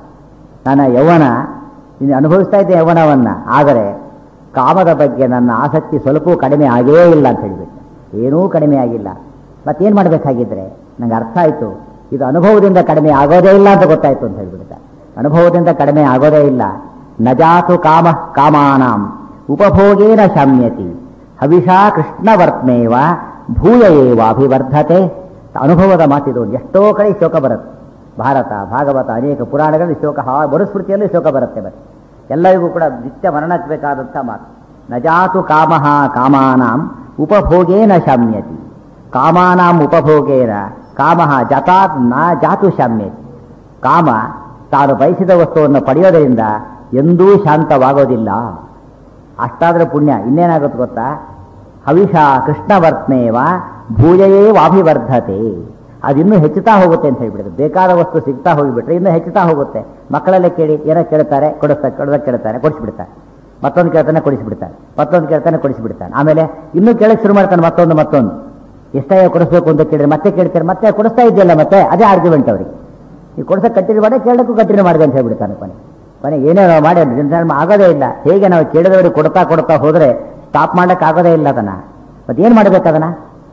ನನ್ನ ಯೌವನ ಇನ್ನು ಅನುಭವಿಸ್ತಾ ಇದ್ದೆ ಯೌವನವನ್ನು ಆದರೆ ಕಾಮದ ಬಗ್ಗೆ ನನ್ನ ಆಸಕ್ತಿ ಸ್ವಲ್ಪವೂ ಕಡಿಮೆ ಆಗೇ ಇಲ್ಲ ಅಂತ ಹೇಳಿಬಿಟ್ಟೆ ಏನೂ ಕಡಿಮೆ ಆಗಿಲ್ಲ ಮತ್ತೇನು ಮಾಡಬೇಕಾಗಿದ್ರೆ ನಂಗೆ ಅರ್ಥ ಆಯಿತು ಇದು ಅನುಭವದಿಂದ ಕಡಿಮೆ ಆಗೋದೇ ಇಲ್ಲ ಅಂತ ಗೊತ್ತಾಯ್ತು ಅಂತ ಹೇಳ್ಬಿಡ್ತಾರೆ ಅನುಭವದಿಂದ ಕಡಿಮೆ ಆಗೋದೇ ಇಲ್ಲ ನಜಾತು ಕಾಮ ಕಾಮಾನಾಂ ಉಪಭೋಗೇನ ಶಾಮ್ಯತಿ ಹವಿಷಾ ಕೃಷ್ಣವರ್ತ್ಮೇವ ಭೂಯ ಏವ ಅಭಿವರ್ಧತೆ ಅನುಭವದ ಮಾತಿದು ಎಷ್ಟೋ ಕಡೆ ಶೋಕ ಬರುತ್ತೆ ಭಾರತ ಭಾಗವತ ಅನೇಕ ಪುರಾಣಗಳಲ್ಲಿ ಶೋಕ ಹಾ ಮರುಸ್ಮೃತಿಯಲ್ಲೂ ಶೋಕ ಬರುತ್ತೆ ಬರುತ್ತೆ ಎಲ್ಲರಿಗೂ ಕೂಡ ನಿತ್ಯ ಮರಣಕ್ಕೆ ಬೇಕಾದಂಥ ಮಾತು ನಜಾತು ಕಾಮ ಕಾಮಾನಾಂ ಉಪಭೋಗೇನ ಶಾಮ್ಯತಿ ಕಾಮಾನಾಂ ಉಪಭೋಗೇನ ಕಾಮ ಜತಾತ್ ನ ಜಾತು ಶಾಮ್ಯತಿ ಕಾಮ ತಾನು ಬಯಸಿದ ವಸ್ತುವನ್ನು ಪಡೆಯೋದರಿಂದ ಎಂದೂ ಶಾಂತವಾಗೋದಿಲ್ಲ ಅಷ್ಟಾದ್ರೆ ಪುಣ್ಯ ಇನ್ನೇನಾಗುತ್ತೆ ಗೊತ್ತಾ ಹವಿಷ ಕೃಷ್ಣವರ್ತ್ಮೇವ ಭೂಯಯೇ ವಾಭಿವರ್ಧತೆ ಅದಿನ್ನೂ ಹೆಚ್ಚುತ್ತಾ ಹೋಗುತ್ತೆ ಅಂತ ಹೇಳ್ಬಿಡುತ್ತೆ ಬೇಕಾದ ವಸ್ತು ಸಿಗ್ತಾ ಹೋಗಿಬಿಟ್ರೆ ಇನ್ನೂ ಹೆಚ್ಚುತ್ತಾ ಹೋಗುತ್ತೆ ಮಕ್ಕಳಲ್ಲೇ ಕೇಳಿ ಏನೋ ಕೇಳ್ತಾರೆ ಕೊಡಿಸ್ತಾರೆ ಕೊಡೋದಕ್ಕೆ ಕೇಳ್ತಾರೆ ಕೊಡಿಸ್ಬಿಡ್ತಾರೆ ಮತ್ತೊಂದು ಕೇಳ್ತಾನೆ ಕೊಡಿಸ್ಬಿಡ್ತಾರೆ ಮತ್ತೊಂದು ಕೇಳ್ತಾನೆ ಕೊಡಿಸ್ಬಿಡ್ತಾನೆ ಆಮೇಲೆ ಇನ್ನೂ ಕೇಳಕ್ಕೆ ಶುರು ಮಾಡ್ತಾನೆ ಮತ್ತೊಂದು ಮತ್ತೊಂದು ಎಷ್ಟೇ ಕೊಡಿಸ್ಬೇಕು ಅಂತ ಕೇಳಿದ್ರೆ ಮತ್ತೆ ಕೇಳ್ತಾರೆ ಮತ್ತೆ ಕೊಡಿಸ್ತಾ ಇದೆಯಲ್ಲ ಮತ್ತೆ ಅದೇ ಆರ್ಗ್ಯುಮೆಂಟ್ ಅವರಿಗೆ ಈ ಕೊಡಿಸಕ್ಕೆ ಕಂಟಿನ್ಯೂ ಮಾಡಿ ಕೇಳಕ್ಕೂ ಕಂಟಿನ್ಯೂ ಮಾಡಿದೆ ಅಂತ ಹೇಳ್ಬಿಡ್ತಾನೆ ಕೊನೆ ಕೊನೆ ಏನೇನೋ ಮಾಡಿ ಜನಧರ್ಮ ಆಗೋದೇ ಇಲ್ಲ ಹೇಗೆ ನಾವು ಕೇಳಿದವರಿಗೆ ಕೊಡ್ತಾ ಕೊಡ್ತಾ ಹೋದರೆ ಸ್ಟಾಪ್ ಮಾಡಕ್ಕೆ ಆಗೋದೇ ಇಲ್ಲ ಅದನ್ನ ಮತ್ತೆ ಏನು ಮಾಡಬೇಕು ಅದನ್ನ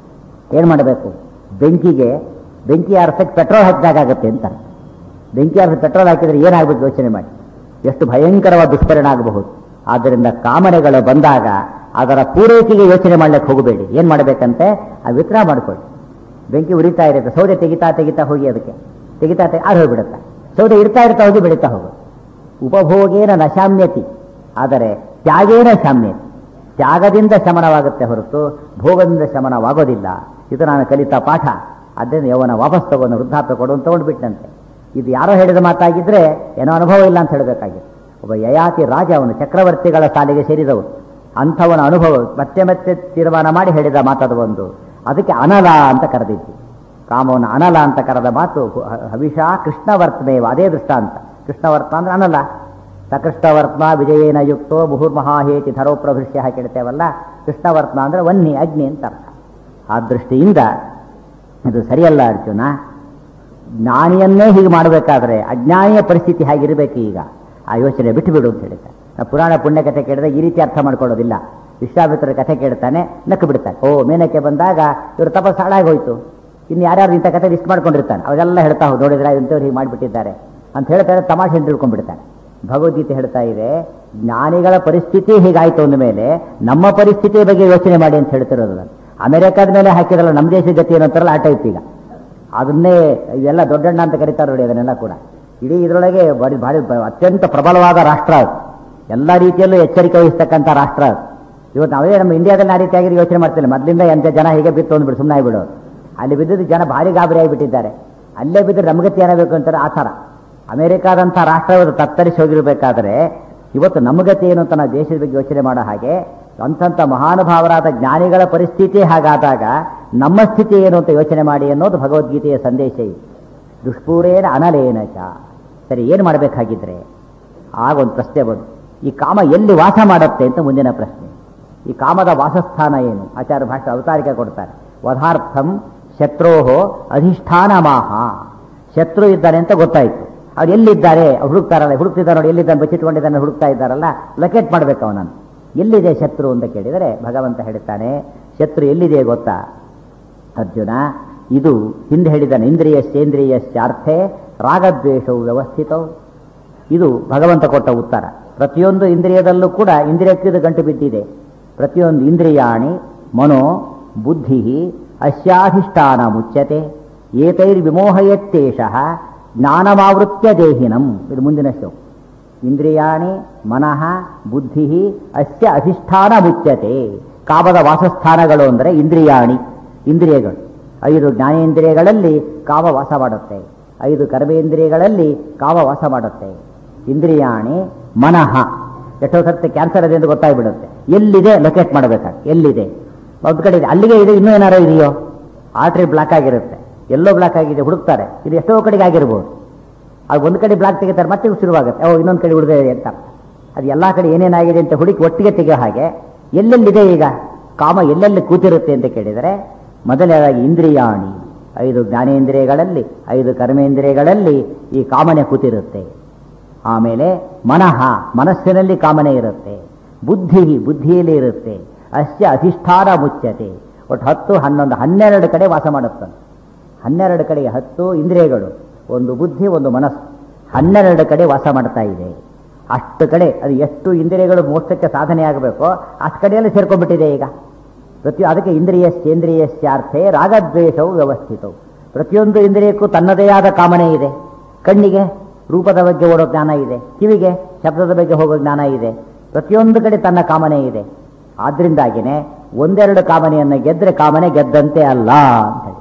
ಏನು ಮಾಡಬೇಕು ಬೆಂಕಿಗೆ ಬೆಂಕಿ ಆರಿಸಕ್ಕೆ ಪೆಟ್ರೋಲ್ ಹಾಕಿದಾಗತ್ತೆ ಅಂತ ಬೆಂಕಿ ಆರಿಸಿ ಪೆಟ್ರೋಲ್ ಹಾಕಿದ್ರೆ ಏನಾಗಬೇಕು ಯೋಚನೆ ಮಾಡಿ ಎಷ್ಟು ಭಯಂಕರವಾದ ದುಷ್ಪರಿಣಾಮ ಆಗಬಹುದು ಆದ್ದರಿಂದ ಕಾಮನೆಗಳು ಬಂದಾಗ ಅದರ ಪೂರೈಕೆಗೆ ಯೋಚನೆ ಮಾಡ್ಲಿಕ್ಕೆ ಹೋಗಬೇಡಿ ಏನು ಮಾಡಬೇಕಂತೆ ಆ ವಿಕ್ರಯ ಮಾಡ್ಕೊಳ್ಳಿ ಬೆಂಕಿ ಉರಿತಾ ಇರುತ್ತೆ ಸೌದೆ ತೆಗಿತಾ ತೆಗಿತಾ ಹೋಗಿ ಅದಕ್ಕೆ ತೆಗಿತಾ ತೆಗಿ ಆರು ಹೋಗಿಬಿಡುತ್ತೆ ಸೌದೆ ಇಡ್ತಾ ಇರ್ತಾ ಹೋಗಿ ಬೆಳೀತಾ ಹೋಗು ಉಪಭೋಗೇನ ನಶಾಮ್ಯತಿ ಆದರೆ ತ್ಯಾಗೇನ ಶಾಮ್ಯತಿ ತ್ಯಾಗದಿಂದ ಶಮನವಾಗುತ್ತೆ ಹೊರತು ಭೋಗದಿಂದ ಶಮನವಾಗೋದಿಲ್ಲ ಇದು ನಾನು ಕಲಿತ ಪಾಠ ಅದರಿಂದ ಯವನ ವಾಪಸ್ ತಗೊಂಡು ವೃದ್ಧಾಪ್ಯ ಕೊಡು ಅಂತ ತಗೊಂಡ್ಬಿಟ್ಟಂತೆ ಇದು ಯಾರೋ ಹೇಳಿದ ಮಾತಾಗಿದ್ರೆ ಏನೋ ಅನುಭವ ಇಲ್ಲ ಅಂತ ಹೇಳಬೇಕಾಗಿತ್ತು ಒಬ್ಬ ಯಯಾತಿ ರಾಜ ಅವನು ಚಕ್ರವರ್ತಿಗಳ ಸಾಲಿಗೆ ಸೇರಿದವನು ಅಂಥವನ ಅನುಭವ ಮತ್ತೆ ಮತ್ತೆ ತೀರ್ಮಾನ ಮಾಡಿ ಹೇಳಿದ ಮಾತದು ಒಂದು ಅದಕ್ಕೆ ಅನಲ ಅಂತ ಕರೆದಿದ್ವಿ ಕಾಮವನ್ನು ಅನಲ ಅಂತ ಕರೆದ ಮಾತು ಹ- ಹವಿಷ ಕೃಷ್ಣವರ್ತಮೇವ ಅದೇ ದೃಷ್ಟಾಂತ ಕೃಷ್ಣವರ್ತ ಅಂದ್ರೆ ಅನಲ ಸಕೃಷ್ಣವರ್ತ್ಮ ವಿಜಯೇನ ಯುಕ್ತೋ ಮುಹುರ್ಮಹಾಹೇತಿ ಧರೋ ಪ್ರಭೃಷ್ಯ ಕೇಳ್ತೇವಲ್ಲ ಕೃಷ್ಣವರ್ತ್ಮ ಅಂದ್ರೆ ವನ್ನಿ ಅಗ್ನಿ ಅಂತ ಅರ್ಥ ಆ ದೃಷ್ಟಿಯಿಂದ ಇದು ಸರಿಯಲ್ಲ ಅರ್ಜುನ ಜ್ಞಾನಿಯನ್ನೇ ಹೀಗೆ ಮಾಡಬೇಕಾದ್ರೆ ಅಜ್ಞಾನಿಯ ಪರಿಸ್ಥಿತಿ ಹಾಗಿರಬೇಕು ಈಗ ಆ ಯೋಚನೆ ಬಿಟ್ಟು ಬಿಡು ಅಂತ ಹೇಳಿದ್ದೆ ನಾವು ಪುರಾಣ ಪುಣ್ಯ ಕಥೆ ಕೇಳಿದ್ರೆ ಈ ರೀತಿ ಅರ್ಥ ಮಾಡ್ಕೊಳ್ಳೋದಿಲ್ಲ ವಿಶ್ವಾಮಿತ್ರ ಕಥೆ ಕೇಳ್ತಾನೆ ನಕ್ಕು ಬಿಡ್ತಾನೆ ಓ ಮೇನಕ್ಕೆ ಬಂದಾಗ ಇವರು ತಪಸ್ ಹಾಳಾಗೋಯ್ತು ಇನ್ನು ಯಾರ್ಯಾರು ಇಂಥ ಕಥೆ ಲಿಸ್ಟ್ ಮಾಡ್ಕೊಂಡಿರ್ತಾನೆ ಅವೆಲ್ಲ ಹೇಳ್ತಾ ಹೋಗಿ ನೋಡಿದ್ರೆ ಇಂಥವ್ರು ಹೀಗೆ ಮಾಡಿಬಿಟ್ಟಿದ್ದಾರೆ ಅಂತ ಹೇಳ್ತಾರೆ ತಮಾಷೆ ತಿಳ್ಕೊಂಡ್ಬಿಡ್ತಾನೆ ಭಗವದ್ಗೀತೆ ಹೇಳ್ತಾ ಇದೆ ಜ್ಞಾನಿಗಳ ಪರಿಸ್ಥಿತಿ ಹೀಗಾಯ್ತು ಅಂದ ಮೇಲೆ ನಮ್ಮ ಪರಿಸ್ಥಿತಿಯ ಬಗ್ಗೆ ಯೋಚನೆ ಮಾಡಿ ಅಂತ ಹೇಳ್ತಿರೋದು ನಾನು. ಅಮೆರಿಕದ ಮೇಲೆ ಹಾಕಿದ್ರಲ್ಲ ನಮ್ಮ ದೇಶದ ಗತಿ ಏನಂತಾರಲ್ಲ ಆ ಟೈಪ್ ಈಗ ಅದನ್ನೇ ಇವೆಲ್ಲ ದೊಡ್ಡಣ್ಣ ಅಂತ ಕರೀತಾರೆ ನೋಡಿ ಅದನ್ನೆಲ್ಲ ಕೂಡ ಇಡೀ ಇದರೊಳಗೆ ಬರೀ ಭಾರಿ ಬ- ಅತ್ಯಂತ ಪ್ರಬಲವಾದ ರಾಷ್ಟ್ರ ಅದು ಎಲ್ಲ ರೀತಿಯಲ್ಲೂ ಎಚ್ಚರಿಕೆ ವಹಿಸ್ತಕ್ಕಂಥ ರಾಷ್ಟ್ರ ಅದು ಇವತ್ತು ನಾವೇ ನಮ್ಮ ಇಂಡಿಯಾದಲ್ಲಿ ಆ ರೀತಿಯಾಗಿ ಯೋಚನೆ ಮಾಡ್ತಿಲ್ಲ ಮೊದಲಿಂದ ಎಂಥ ಜನ ಹೀಗೆ ಬಿತ್ತು ಅಂದ್ಬಿಡು ಸುಮ್ಮನೆ ಆಗ್ಬಿಡು ಅಲ್ಲಿ ಬಿದ್ದಿದ್ದು ಜನ ಭಾರಿ ಗಾಬರಿ ಆಗಿಬಿಟ್ಟಿದ್ದಾರೆ ಅಲ್ಲೇ ಬಿದ್ದರೆ ನಮಗತಿ ಏನಾಗಬೇಕು ಅಂತಾರೆ ಆ ಥರ ಅಮೆರಿಕಾದಂಥ ರಾಷ್ಟ್ರ ಇವತ್ತು ತತ್ತರಿಸಿ ಹೋಗಿರಬೇಕಾದ್ರೆ ಇವತ್ತು ನಮಗತಿ ಏನು ಅಂತ ನಾವು ದೇಶದ ಬಗ್ಗೆ ಯೋಚನೆ ಮಾಡೋ ಹಾಗೆ ಅಂಥಂಥ ಮಹಾನುಭಾವರಾದ ಜ್ಞಾನಿಗಳ ಪರಿಸ್ಥಿತಿ ಹಾಗಾದಾಗ ನಮ್ಮ ಸ್ಥಿತಿ ಏನು ಅಂತ ಯೋಚನೆ ಮಾಡಿ ಅನ್ನೋದು ಭಗವದ್ಗೀತೆಯ ಸಂದೇಶ ಇದೆ ದುಷ್ಪೂರೇನ ಅನಲೇನ ಚ ಸರಿ ಏನು ಮಾಡಬೇಕಾಗಿದ್ರೆ ಆಗ ಒಂದು ಪ್ರಶ್ನೆ ಬಂತು ಈ ಕಾಮ ಎಲ್ಲಿ ವಾಸ ಮಾಡುತ್ತೆ ಅಂತ ಮುಂದಿನ ಪ್ರಶ್ನೆ ಈ ಕಾಮದ ವಾಸಸ್ಥಾನ ಏನು ಆಚಾರ್ಯ ಭಾಷೆ ಅವತಾರಿಕೆ ಕೊಡ್ತಾರೆ ವಧಾರ್ಥಂ ಶತ್ರೋಹೋ ಅಧಿಷ್ಠಾನ ಮಾಹ ಶತ್ರು ಇದ್ದಾನೆ ಅಂತ ಗೊತ್ತಾಯ್ತು ಅವ್ರು ಎಲ್ಲಿದ್ದಾರೆ ಅವ್ರು ಹುಡುಕ್ತಾರಲ್ಲ ಹುಡುಕ್ತಿದ್ದಾರೆ ನೋಡಿ ಎಲ್ಲಿದ್ದಾನೆ ಬಚ್ಚಿಟ್ಕೊಂಡಿದ್ದಾನೆ ಹುಡುಕ್ತಾ ಇದ್ದಾರಲ್ಲ ಲೊಕೇಟ್ ಮಾಡ್ಬೇಕು ಅವನನ್ನು ಎಲ್ಲಿದೆ ಶತ್ರು ಅಂತ ಕೇಳಿದರೆ ಭಗವಂತ ಹೇಳ್ತಾನೆ ಶತ್ರು ಎಲ್ಲಿದೆ ಗೊತ್ತಾ ಅರ್ಜುನ ಇದು ಹಿಂದೆ ಹೇಳಿದ್ದಾನೆ ಇಂದ್ರಿಯಶ್ಚೇಂದ್ರಿಯಶ್ಚಾರ್ಥೆ ರಾಗದ್ವೇಷವು ವ್ಯವಸ್ಥಿತವು ಇದು ಭಗವಂತ ಕೊಟ್ಟ ಉತ್ತರ ಪ್ರತಿಯೊಂದು ಇಂದ್ರಿಯದಲ್ಲೂ ಕೂಡ ಇಂದ್ರಿಯಕ್ಕಿದು ಗಂಟು ಬಿದ್ದಿದೆ ಪ್ರತಿಯೊಂದು ಇಂದ್ರಿಯಾಣಿ ಮನೋ ಬುದ್ಧಿ ಅಸ್ಯಾಧಿಷ್ಠಾನ ಮುಚ್ಯತೆ ಏತೈರ್ವಿಮೋಹಯತ್ತೇಷ ಜ್ಞಾನಮಾವೃತ್ಯ ದೇಹಿನಂ ಇದು ಮುಂದಿನ ಶೋ ಇಂದ್ರಿಯಾಣಿ ಮನಃ ಬುದ್ಧಿ ಅಸ್ಯ ಅಧಿಷ್ಠಾನ ಮುಚ್ಯತೆ ಕಾಮದ ವಾಸಸ್ಥಾನಗಳು ಅಂದರೆ ಇಂದ್ರಿಯಾಣಿ ಇಂದ್ರಿಯಗಳು ಐದು ಜ್ಞಾನೇಂದ್ರಿಯಗಳಲ್ಲಿ ಕಾಮ ವಾಸ ಮಾಡುತ್ತೆ ಐದು ಕರ್ಮೇಂದ್ರಿಯಗಳಲ್ಲಿ ಕಾಮ ವಾಸ ಮಾಡುತ್ತೆ ಇಂದ್ರಿಯಾಣಿ ಮನಃ ಎಷ್ಟೋ ಸರ್ತಿ ಕ್ಯಾನ್ಸರ್ ಇದೆ ಅಂತ ಗೊತ್ತಾಗ್ಬಿಡುತ್ತೆ ಎಲ್ಲಿದೆ ಲೊಕೇಟ್ ಮಾಡಬೇಕಾಗ ಎಲ್ಲಿದೆ ಒಂದು ಕಡೆ ಇದೆ ಅಲ್ಲಿಗೆ ಇದೆ ಇನ್ನೂ ಏನಾರು ಇದೆಯೋ ಆರ್ಟ್ರಿ ಬ್ಲಾಕ್ ಆಗಿರುತ್ತೆ ಎಲ್ಲೋ ಬ್ಲಾಕ್ ಆಗಿದೆ ಹುಡುಕ್ತಾರೆ ಇದು ಎಷ್ಟೋ ಕಡೆಗೆ ಆಗಿರ್ಬೋದು ಅದು ಒಂದು ಕಡೆ ಬ್ಲಾಕ್ ತೆಗಿತಾರೆ ಮತ್ತೆ ಶುರುವಾಗುತ್ತೆ ಓ ಇನ್ನೊಂದು ಕಡೆ ಉಳಿದಿದೆ ಅಂತ ಅದು ಎಲ್ಲ ಕಡೆ ಏನೇನಾಗಿದೆ ಅಂತ ಹುಡುಕಿ ಒಟ್ಟಿಗೆ ತೆಗೆಯೋ ಹಾಗೆ ಎಲ್ಲೆಲ್ಲಿದೆ ಈಗ ಕಾಮ ಎಲ್ಲೆಲ್ಲಿ ಕೂತಿರುತ್ತೆ ಅಂತ ಕೇಳಿದರೆ ಮೊದಲನೇದಾಗಿ ಇಂದ್ರಿಯಾಣಿ ಐದು ಜ್ಞಾನೇಂದ್ರಿಯಗಳಲ್ಲಿ ಐದು ಕರ್ಮೇಂದ್ರಿಯಗಳಲ್ಲಿ ಈ ಕಾಮನೆ ಕೂತಿರುತ್ತೆ ಆಮೇಲೆ ಮನಃ ಮನಸ್ಸಿನಲ್ಲಿ ಕಾಮನೆ ಇರುತ್ತೆ ಬುದ್ಧಿ ಬುದ್ಧಿಯಲ್ಲಿ ಇರುತ್ತೆ ಅಸ್ಯ ಅಧಿಷ್ಠಾನ ಮುಚ್ಚತೆ ಒಟ್ಟು ಹತ್ತು ಹನ್ನೊಂದು ಹನ್ನೆರಡು ಕಡೆ ವಾಸ ಮಾಡುತ್ತಾನೆ ಹನ್ನೆರಡು ಕಡೆಗೆ ಹತ್ತು ಇಂದ್ರಿಯಗಳು ಒಂದು ಬುದ್ಧಿ ಒಂದು ಮನಸ್ಸು ಹನ್ನೆರಡು ಕಡೆ ವಾಸ ಮಾಡ್ತಾ ಇದೆ ಅಷ್ಟು ಕಡೆ ಅದು ಎಷ್ಟು ಇಂದ್ರಿಯಗಳು ಮೋಕ್ಷಕ್ಕೆ ಸಾಧನೆ ಆಗಬೇಕೋ ಅಷ್ಟು ಕಡೆಯಲ್ಲಿ ಸೇರ್ಕೊಂಡ್ಬಿಟ್ಟಿದೆ ಈಗ ಪ್ರತಿ ಅದಕ್ಕೆ ಇಂದ್ರಿಯಶ್ಚೇಂದ್ರಿಯಶ್ಚಾರ್ಥೆ ರಾಗದ್ವೇಷವು ವ್ಯವಸ್ಥಿತವು ಪ್ರತಿಯೊಂದು ಇಂದ್ರಿಯಕ್ಕೂ ತನ್ನದೇ ಆದ ಕಾಮನೆ ಇದೆ ಕಣ್ಣಿಗೆ ರೂಪದ ಬಗ್ಗೆ ಓಡೋ ಜ್ಞಾನ ಇದೆ ಕಿವಿಗೆ ಶಬ್ದದ ಬಗ್ಗೆ ಹೋಗೋ ಜ್ಞಾನ ಇದೆ ಪ್ರತಿಯೊಂದು ಕಡೆ ತನ್ನ ಕಾಮನೆ ಇದೆ ಆದ್ರಿಂದಾಗಿನೇ ಒಂದೆರಡು ಕಾಮನೆಯನ್ನು ಗೆದ್ರೆ ಕಾಮನೆ ಗೆದ್ದಂತೆ ಅಲ್ಲ ಅಂತ ಹೇಳಿ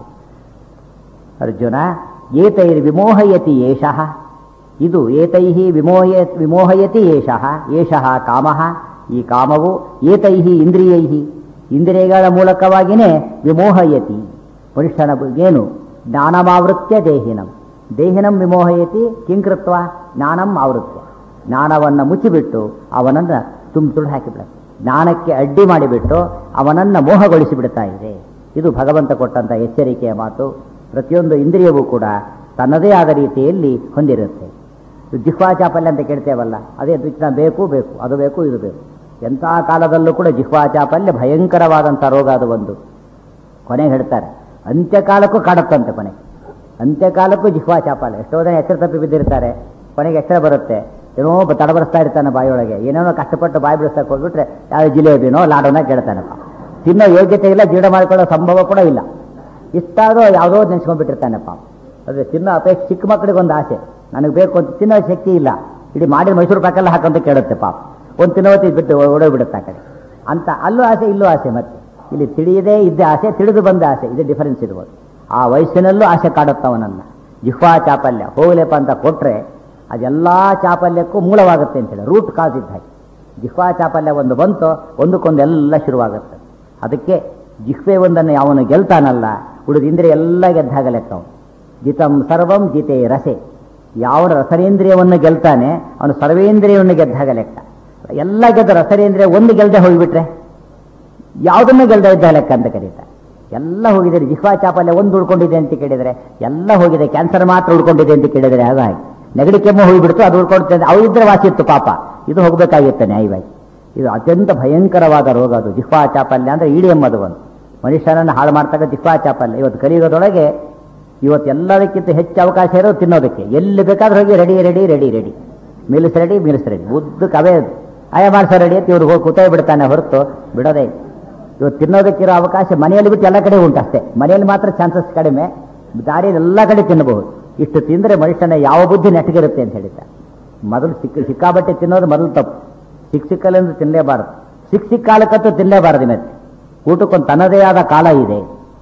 ಅರ್ಜುನ ಏತೈರ್ ವಿಮೋಹಯತಿ ಏಷಃ ಇದು ಏತೈ ವಿಮೋಹ ವಿಮೋಹಯತಿ ಏಷಃ ಏಷಃ ಕಾಮಃ ಈ ಕಾಮವು ಏತೈ ಇಂದ್ರಿಯೈ ಇಂದ್ರಿಯಗಳ ಮೂಲಕವಾಗಿಯೇ ವಿಮೋಹಯತಿ ಮನುಷ್ಯನ ಬು- ಏನು ಜ್ಞಾನಮಾವೃತ್ಯ ದೇಹಿನಂ ದೇಹಿನಂ ವಿಮೋಹಯತಿ ಕಿಂಕೃತ್ವ ಜ್ಞಾನಂ ಆವೃತ್ಯ ಜ್ಞಾನವನ್ನು ಮುಚ್ಚಿಬಿಟ್ಟು ಅವನನ್ನು ತುಂಬ ತುಳು ಹಾಕಿಬಿಡುತ್ತೆ ಜ್ಞಾನಕ್ಕೆ ಅಡ್ಡಿ ಮಾಡಿಬಿಟ್ಟು ಅವನನ್ನು ಮೋಹಗೊಳಿಸಿ ಬಿಡ್ತಾ ಇದೆ ಇದು ಭಗವಂತ ಕೊಟ್ಟಂತ ಎಚ್ಚರಿಕೆಯ ಮಾತು ಪ್ರತಿಯೊಂದು ಇಂದ್ರಿಯವೂ ಕೂಡ ತನ್ನದೇ ಆದ ರೀತಿಯಲ್ಲಿ ಹೊಂದಿರುತ್ತೆ ಇದು ಜಿಹ್ವಾ ಚಾಪಲ್ಯ ಅಂತ ಕೇಳ್ತೇವಲ್ಲ ಅದೇ ದ್ವಿಚ್ನ ಬೇಕು ಬೇಕು ಅದು ಬೇಕು ಇದು ಬೇಕು ಎಂಥ ಕಾಲದಲ್ಲೂ ಕೂಡ ಜಿಹ್ವಾ ಚಾಪಲ್ಯ ಭಯಂಕರವಾದಂಥ ರೋಗ ಅದು ಒಂದು ಕೊನೆಗೆ ಹೇಳ್ತಾರೆ ಅಂತ್ಯಕಾಲಕ್ಕೂ ಕಾಡುತ್ತಂತೆ ಕೊನೆಗೆ ಅಂತ್ಯಕಾಲಕ್ಕೂ ಜಿಹ್ವಾ ಚಾಪಲ್ಯ ಎಷ್ಟೋ ಜನ ಎಚ್ಚರ ತಪ್ಪಿ ಬಿದ್ದಿರ್ತಾರೆ ಕೊನೆಗೆ ಎಚ್ಚರ ಬರುತ್ತೆ ಏನೋ ಬ- ತಡಬಡಿಸ್ತಾ ಇರ್ತಾನೆ ಬಾಯಿಯೊಳಗೆ ಏನೇನೋ ಕಷ್ಟಪಟ್ಟು ಬಾಯಿ ಬಿಡಿಸ್ತಾ ಹೋಗ್ಬಿಟ್ರೆ ಯಾವ ಜಿಲೇಬಿನೋ ಲಾಡೋನ ಕೇಳ್ತಾನಪ್ಪ ತಿನ್ನೋ ಯೋಗ್ಯತೆ ಇಲ್ಲ ಜೀರ್ಣ ಮಾಡಿಕೊಳ್ಳೋ ಸಂಭವ ಕೂಡ ಇಲ್ಲ ಇಷ್ಟಾದರೂ ಯಾವುದೋ ನೆನೆಸ್ಕೊಂಡ್ಬಿಟ್ಟಿರ್ತಾನಪ್ಪ ಅದೇ ತಿನ್ನೋ ಅಪೇಕ್ಷೆ ಚಿಕ್ಕ ಮಕ್ಕಳಿಗೆ ಒಂದು ಆಸೆ ನನಗೆ ಬೇಕು ಅಂತ ತಿನ್ನೋ ಶಕ್ತಿ ಇಲ್ಲ ಇಡೀ ಮಾಡಿದ ಮೈಸೂರು ಪಾಕೆಲ್ಲ ಹಾಕಂತ ಕೇಳುತ್ತೆ ಪಾಪ ಒಂದು ತಿನ್ನೋತಿ ಬಿಟ್ಟು ಓಡೋಗ್ಬಿಡುತ್ತೆ ಆ ಕಡೆ ಅಂತ ಅಲ್ಲೂ ಆಸೆ ಇಲ್ಲೂ ಆಸೆ ಮತ್ತೆ ಇಲ್ಲಿ ತಿಳಿಯದೇ ಇದ್ದ ಆಸೆ ತಿಳಿದು ಬಂದ ಆಸೆ ಇದು ಡಿಫರೆನ್ಸ್ ಇರ್ಬೋದು ಆ ವಯಸ್ಸಿನಲ್ಲೂ ಆಸೆ ಕಾಡುತ್ತವನನ್ನ ಜಿಹ್ವಾ ಚಾಪಲ್ಯ ಹೋಗ್ಲೇಪ ಅಂತ ಕೊಟ್ಟರೆ ಅದೆಲ್ಲ ಚಾಪಲ್ಯಕ್ಕೂ ಮೂಲವಾಗುತ್ತೆ ಅಂತೇಳಿ ರೂಟ್ ಕಾಸ್ ಇದ್ದ ಹಾಗೆ ಜಿಹ್ವಾ ಚಾಪಲ್ಯ ಒಂದು ಬಂತು ಒಂದಕ್ಕೊಂದು ಎಲ್ಲ ಶುರುವಾಗುತ್ತೆ ಅದಕ್ಕೆ ಜಿಹ್ವೆ ಒಂದನ್ನು ಯಾವನು ಗೆಲ್ತಾನಲ್ಲ ಉಳಿದಿಂದ್ರೆ ಎಲ್ಲ ಗೆದ್ದಾಗ ಲೆಕ್ಕ ಅವನು ಜಿತಂ ಸರ್ವಂ ಜಿತೆ ರಸೆ ಯಾವನ ರಸನೇಂದ್ರಿಯವನ್ನು ಗೆಲ್ತಾನೆ ಅವನು ಸರ್ವೇಂದ್ರಿಯವನ್ನು ಗೆದ್ದಾಗ ಲೆಕ್ಕ ಎಲ್ಲ ಗೆದ್ದ ರಸನೇಂದ್ರಿಯ ಒಂದು ಗೆಲ್ದೆ ಹೋಗಿಬಿಟ್ರೆ ಯಾವುದನ್ನು ಗೆಲ್ದೆ ಇದ್ದ ಲೆಕ್ಕ ಅಂತ ಕರೀತಾರೆ ಎಲ್ಲ ಹೋಗಿದೆ ಜಿಹ್ವಾ ಚಾಪಲ್ಯ ಒಂದು ಉಳ್ಕೊಂಡಿದೆ ಅಂತ ಕೇಳಿದರೆ ಎಲ್ಲ ಹೋಗಿದೆ ಕ್ಯಾನ್ಸರ್ ಮಾತ್ರ ಉಳ್ಕೊಂಡಿದೆ ಅಂತ ಕೇಳಿದರೆ ಹಾಗಾಗಿ ನೆಗಡಿ ಕೆಮ್ಮು ಹೋಗಿಬಿಡ್ತು ಅದು ಉಳ್ಕೊಳ್ತದೆ ಅವರಿದ್ರೆ ವಾಸಿ ಇತ್ತು ಪಾಪ ಇದು ಹೋಗಬೇಕಾಗಿತ್ತು ನ್ಯಾಯವಾಗಿ ಇದು ಅತ್ಯಂತ ಭಯಂಕರವಾದ ರೋಗ ಅದು ಜಿಹ್ವಾ ಚಾಪಲ್ಯ ಅಂದರೆ ಇಡಿ ಎಂಬುದು ಒಂದು ಮನುಷ್ಯನನ್ನು ಹಾಳು ಮಾಡ್ತಕ್ಕ ಜಿಹ್ವಾ ಚಾಪಲ್ಯ ಇವತ್ತು ಕಲಿಯುಗದೊಳಗೆ ಇವತ್ತು ಎಲ್ಲದಕ್ಕಿಂತ ಹೆಚ್ಚು ಅವಕಾಶ ಇರೋದು ತಿನ್ನೋದಕ್ಕೆ ಎಲ್ಲಿ ಬೇಕಾದ್ರೂ ಹೋಗಿ ready ready ready ready meals ready meals ready ಉದ್ದಕ್ಕೆ ಅವೇ ಆಯ ಮಾಡ್ಸೋ ರೆಡಿ ಅಂತ ಇವ್ರು ಹೋಗಿ ಕೂತೇ ಬಿಡ್ತಾನೆ ಹೊರತು ಬಿಡೋದೇ ಇಲ್ಲ. ಇವತ್ತು ತಿನ್ನೋದಕ್ಕಿರೋ ಅವಕಾಶ ಮನೆಯಲ್ಲಿ ಬಿಟ್ಟು ಎಲ್ಲ ಕಡೆ ಉಂಟು ಅಷ್ಟೇ ಮನೆಯಲ್ಲಿ ಮಾತ್ರ ಚಾನ್ಸಸ್ ಕಡಿಮೆ ದಾರಿಯಲ್ಲಿ ಎಲ್ಲ ಕಡೆ ತಿನ್ನಬಹುದು ಇಷ್ಟು ತಿಂದರೆ ಮನುಷ್ಯನ ಯಾವ ಬುದ್ಧಿ ನೆಟ್ಟಗಿರುತ್ತೆ ಅಂತ ಹೇಳಿದ್ದಾರೆ ಮೊದಲು ಸಿಕ್ಕ ಸಿಕ್ಕಾಬಟ್ಟೆ ತಿನ್ನೋದು ಮೊದಲು ತಪ್ಪು ಸಿಕ್ಕ ಸಿಕ್ಕಲೆಂದು ತಿನ್ನಲೇಬಾರದು ಸಿಕ್ಕ ಸಿಕ್ಕ ಕಾಲಕ್ಕಂತೂ ತಿನ್ನಲೇಬಾರದು ಮತ್ತೆ ಊಟಕ್ಕೊಂದು ತನ್ನದೇ ಆದ ಕಾಲ ಇದೆ